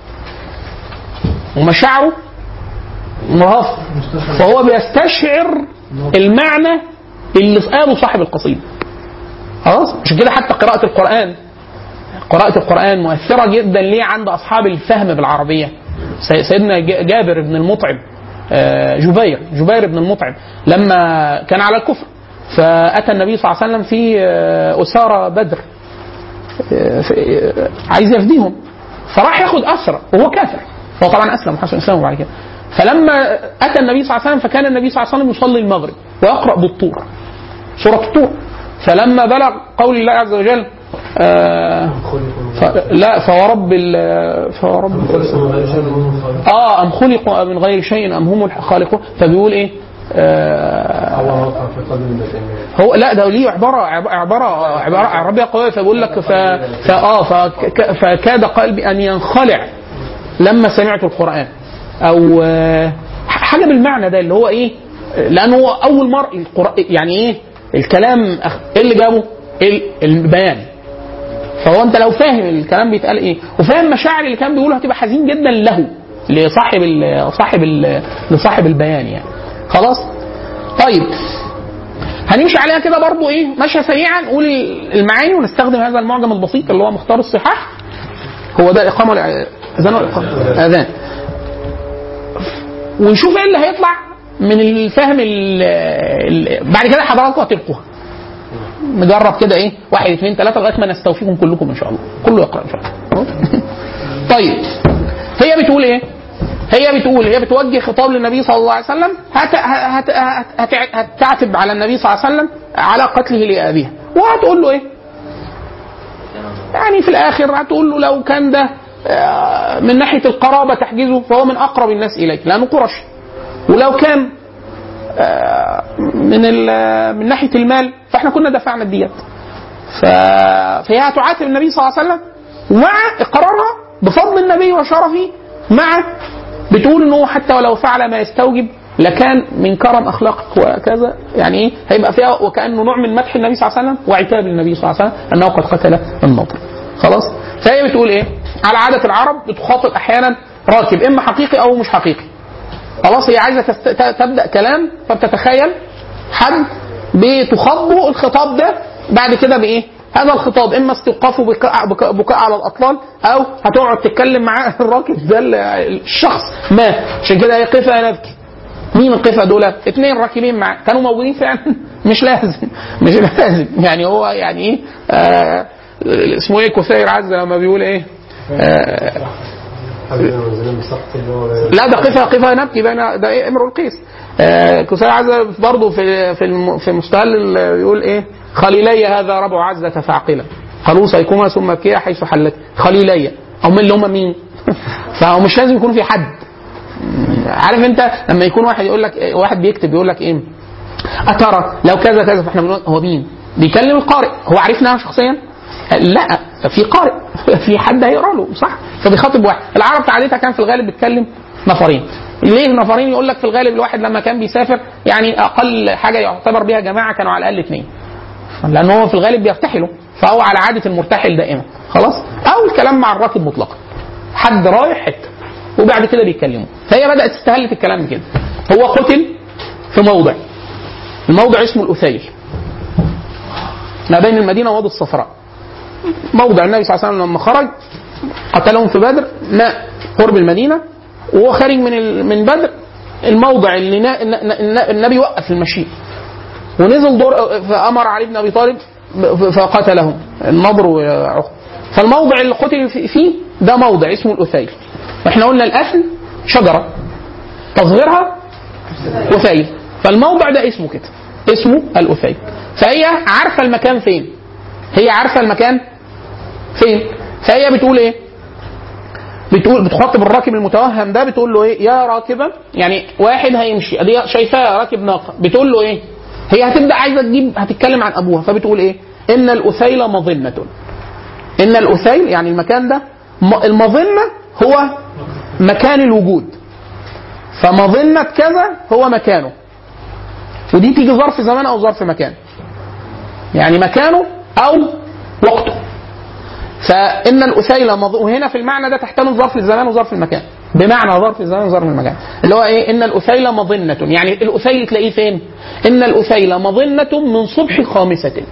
ومشاعره مرهفه فهو بيستشعر المعنى اللي قاله صاحب القصيده خلاص عشان كده حتى قراءة القرآن قراءة القرآن مؤثرة جدا ليه عند أصحاب الفهم بالعربية سي- سيدنا ج- جابر بن المطعم آه، جبير جبير بن المطعم لما كان على الكفر فأتى النبي صلى الله عليه وسلم في آه، أسارة بدر آه، في- آه، عايز يفديهم فراح ياخد أسرى وهو كافر هو طبعا أسلم حسن إسلامه بعد كده فلما أتى النبي صلى الله عليه وسلم فكان النبي صلى الله عليه وسلم يصلي المغرب ويقرأ بالطور سورة الطور فلما بلغ قول الله عز وجل آه ف... لا فورب ال... فورب اه ام خلقوا من غير شيء ام هم الخالقون فبيقول ايه آه هو لا ده ليه عباره عباره عباره عربيه قويه فبيقول لك ف... ف... اه فك... فكاد قلبي ان ينخلع لما سمعت القران او آه، حاجه بالمعنى ده اللي هو ايه لانه هو اول مره القران يعني ايه الكلام أخ- ايه اللي جابه؟ ال- البيان فهو انت لو فاهم الكلام بيتقال ايه وفاهم مشاعر اللي كان بيقولها هتبقى حزين جدا له لصاحب ال صاحب ال لصاحب البيان يعني خلاص طيب هنمشي عليها كده برضو ايه ماشيه سريعا نقول المعاني ونستخدم هذا المعجم البسيط اللي هو مختار الصحاح هو ده اقامه ولا اذان ولا اقامه اذان ونشوف ايه اللي هيطلع من الفهم ال ال بعد كده حضراتكم هتلقوها نجرب كده ايه واحد اثنين ثلاثه لغايه ما نستوفيكم كلكم ان شاء الله كله يقرا ان شاء الله طيب هي بتقول ايه هي بتقول هي بتوجه خطاب للنبي صلى الله عليه وسلم هت هت هت هت هتعتب على النبي صلى الله عليه وسلم على قتله لابيها وهتقول له ايه يعني في الاخر هتقول له لو كان ده آه، من ناحيه القرابه تحجزه فهو من اقرب الناس اليك لانه قرش ولو كان آه، من ال- من ناحيه المال فاحنا كنا دفعنا الديات ف... فهي هتعاتب النبي صلى الله عليه وسلم ومع اقرارها بفضل النبي وشرفه مع بتقول انه حتى ولو فعل ما يستوجب لكان من كرم اخلاقك وكذا يعني ايه هيبقى فيها وكانه نوع من مدح النبي صلى الله عليه وسلم وعتاب النبي صلى الله عليه وسلم انه قد قتل النضر خلاص فهي بتقول ايه على عاده العرب بتخاطب احيانا راكب اما حقيقي او مش حقيقي خلاص هي عايزه تست... ت- تبدا كلام فبتتخيل حد بتخاطبه الخطاب ده بعد كده بايه؟ هذا الخطاب اما استيقافه بكاء, بكاء, بكاء على الاطلال او هتقعد تتكلم مع الراكب ده ال- الشخص مات عشان كده هي قفا نبكي مين القفا دول؟ اثنين راكبين معاه كانوا موجودين فعلا مش لازم مش لازم يعني هو يعني ايه آه اسمه ايه كثير عز لما بيقول ايه آه لا ده قفا قفا نبكي بين ده ايه امرؤ القيس آه كسير عزة برضه في في الم- في مستهل ال- بيقول ايه خليلي هذا ربع عزة فاعقلا قالوا سيكما ثم ابكيا حيث حلت خليلي او من اللي هم مين فهو مش لازم يكون في حد عارف انت لما يكون واحد يقول لك واحد بيكتب يقول لك ايه اترى لو كذا كذا فاحنا بنقول هو مين بيكلم القارئ هو عرفنا شخصيا لا في قارئ في حد هيقرا له صح فبيخاطب واحد العرب عادتها كان في الغالب بيتكلم نفرين ليه نفرين يقول لك في الغالب الواحد لما كان بيسافر يعني اقل حاجه يعتبر بها جماعه كانوا على الاقل اثنين لان هو في الغالب بيرتحلوا فهو على عاده المرتحل دائما خلاص او الكلام مع الراكب مطلقا حد رايح حته وبعد كده بيتكلموا فهي بدات تستهلك الكلام كده هو قتل في موضع الموضع اسمه الاثيل ما بين المدينه ووادي الصفراء موضع النبي صلى الله عليه وسلم لما خرج قتلهم في بدر ماء قرب المدينه وهو خارج من ال- من بدر الموضع اللي نا- نا- نا- النبي وقف المشي ونزل دور فامر علي بن ابي طالب ب- فقتلهم النضر وعقب فالموضع اللي قتل في- فيه ده موضع اسمه الاثيل احنا قلنا الاثل شجره تصغيرها اثيل فالموضع ده اسمه كده اسمه الاثيل فهي عارفه المكان فين هي عارفه المكان فين فهي بتقول ايه بتقول بتخاطب الراكب المتوهم ده بتقول له ايه يا راكبا يعني واحد هيمشي ادي شايفاه راكب ناقه بتقول له ايه هي هتبدا عايزه تجيب هتتكلم عن ابوها فبتقول ايه ان الاثيل مظنه ان الاثيل يعني المكان ده م- المظنه هو مكان الوجود فمظنه كذا هو مكانه ودي تيجي ظرف زمان او ظرف مكان يعني مكانه او وقته فان الاثيل مظ... وهنا في المعنى ده تحتمل ظرف الزمان وظرف المكان بمعنى ظرف الزمان وظرف المكان اللي هو ايه ان الاثيل مظنه يعني الاثيل تلاقيه فين ان الاثيل مظنه من صبح خامسه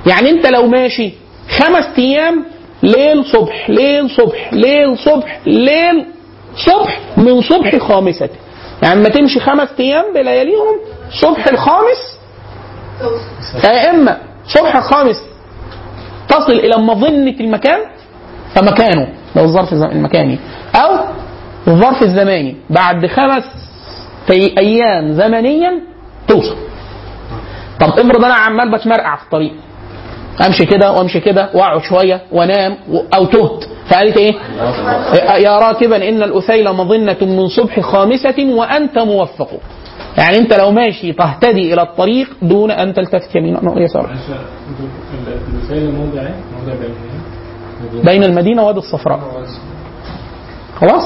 يعني انت لو ماشي خمس ايام ليل صبح ليل صبح ليل صبح ليل صبح من صبح خامسة يعني لما تمشي خمس ايام بلياليهم صبح الخامس يا اما صبح الخامس تصل الى مظنة المكان فمكانه لو الظرف الزم- المكاني او الظرف الزماني بعد خمس في ايام زمنيا توصل طب افرض انا عمال بتمرقع في الطريق امشي كده وامشي كده واقعد شويه وانام و- او تهت فقالت ايه؟ يا راكبا ان الاثيل مظنه من صبح خامسه وانت موفق. يعني انت لو ماشي تهتدي الى الطريق دون ان تلتفت يمينا او يسارا. الوسائل موضع ايه؟ موضع بين ايه؟ بين المدينه وادي الصفراء. خلاص؟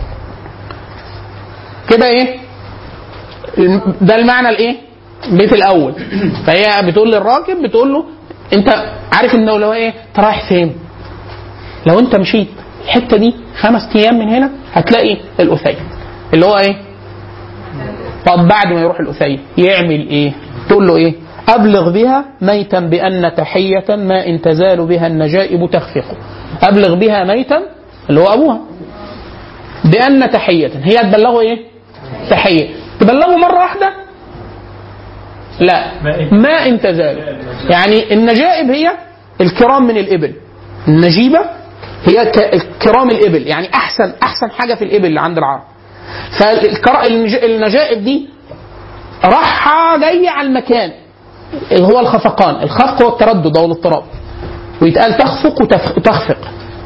كده ايه؟ ده المعنى الايه؟ البيت الاول فهي بتقول للراكب بتقول له انت عارف انه لو ايه؟ انت رايح فين؟ لو انت مشيت الحته دي خمس ايام من هنا هتلاقي الاثيل اللي هو ايه؟ طب بعد ما يروح الاثيل يعمل ايه؟ تقول له ايه؟ ابلغ بها ميتا بان تحيه ما ان تزال بها النجائب تخفق ابلغ بها ميتا اللي هو ابوها بان تحيه هي تبلغه ايه؟ تحيه تبلغه مره واحده لا ما ان تزال يعني النجائب هي الكرام من الابل النجيبه هي ك- كرام الابل يعني احسن احسن حاجه في الابل اللي عند العرب فالنجائب دي راحة جاية على المكان اللي هو الخفقان الخفق هو التردد أو الاضطراب ويتقال تخفق وتف- وتخفق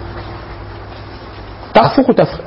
تخفق وتخفق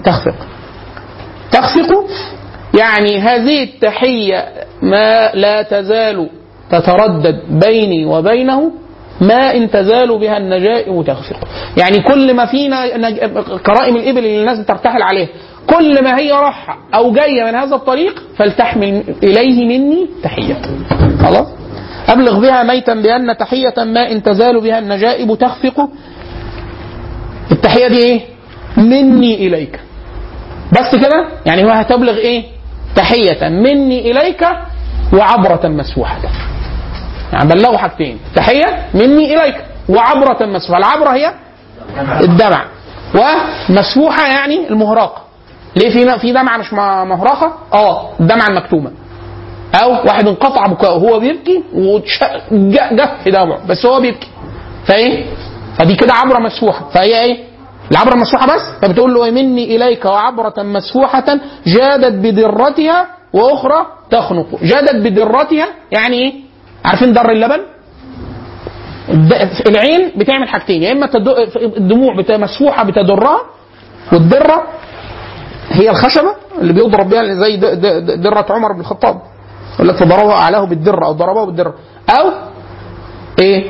تخفق يعني هذه التحية ما لا تزال تتردد بيني وبينه ما ان تزال بها النجائب تخفق يعني كل ما فينا نج- كرائم الابل اللي الناس بترتحل عليها كل ما هي راحة او جايه من هذا الطريق فلتحمل اليه مني تحيه خلاص ابلغ بها ميتا بان تحيه ما ان تزال بها النجائب تخفق التحيه دي ايه مني اليك بس كده يعني هو هتبلغ ايه تحيه مني اليك وعبره مسفوحه يعني بلغوا حاجتين تحية مني إليك وعبرة مسفوحة العبرة هي الدمع ومسفوحة يعني المهراقة ليه في في دمعة مش م- مهراقة؟ اه الدمعة المكتومة أو واحد انقطع بكاءه وهو بيبكي وجف في دمعه بس هو بيبكي فايه؟ فدي كده عبرة مسفوحة فهي ايه؟ العبرة المسفوحة بس فبتقول له مني إليك وعبرة مسفوحة جادت بدرتها وأخرى تخنق جادت بدرتها يعني ايه؟ عارفين در اللبن؟ الد- العين بتعمل حاجتين يا اما تد- الدموع بت- مسفوحه بتدرها والدره هي الخشبه اللي بيضرب بها زي د- د- دره عمر بن الخطاب يقول لك فضربه اعلاه بالدره او ضربه بالدره او ايه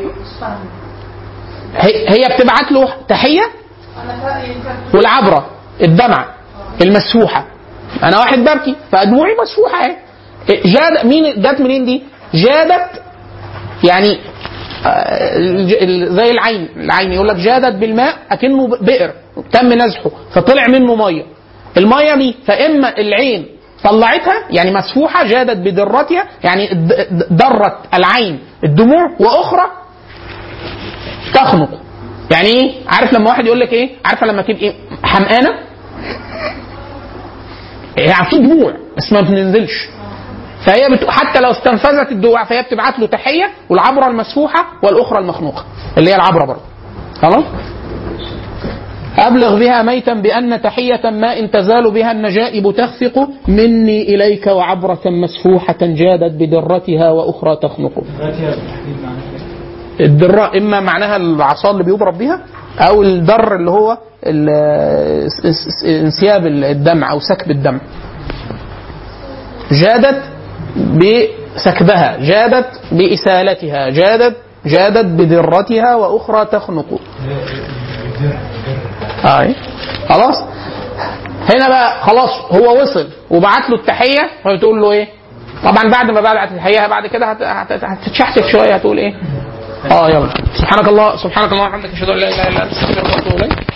هي هي بتبعت له تحيه والعبره الدمعه المسفوحه انا واحد ببكي فدموعي مسفوحه اهي جاد مين جت منين دي؟ جادت يعني آه، الج- ال- زي العين العين يقول لك جادت بالماء اكنه بئر تم نزحه فطلع منه ميه الميه دي فاما العين طلعتها يعني مسفوحه جادت بدرتها يعني د- د- درت العين الدموع واخرى تخنق يعني ايه عارف لما واحد يقول لك ايه عارفه لما تبقي حمقانه يعني في دموع بس ما بتنزلش فهي بت... حتى لو استنفذت الدموع فهي بتبعت له تحيه والعبره المسفوحه والاخرى المخنوقه اللي هي العبره برضه خلاص أبلغ بها ميتا بأن تحية ما إن تزال بها النجائب تخفق مني إليك وعبرة مسفوحة جادت بدرتها وأخرى تخنق دلوقتي بالتحديد معناها ايه؟ الدراء إما معناها العصا اللي بيضرب بها أو الدر اللي هو ال- اس- اس- انسياب الدمع أو سكب الدمع جادت بسكبها جادت بإسالتها جادت جادت بدرتها وأخرى تخنق هاي خلاص هنا بقى خلاص هو وصل وبعت له التحيه فبتقول له ايه طبعا بعد ما بعت التحيه بعد كده هت- هت- هتتشحتف شويه هتقول ايه اه يلا سبحانك الله سبحانك اللهم وبحمدك اشهد ان لا اله الا انت استغفرك واتوب اليك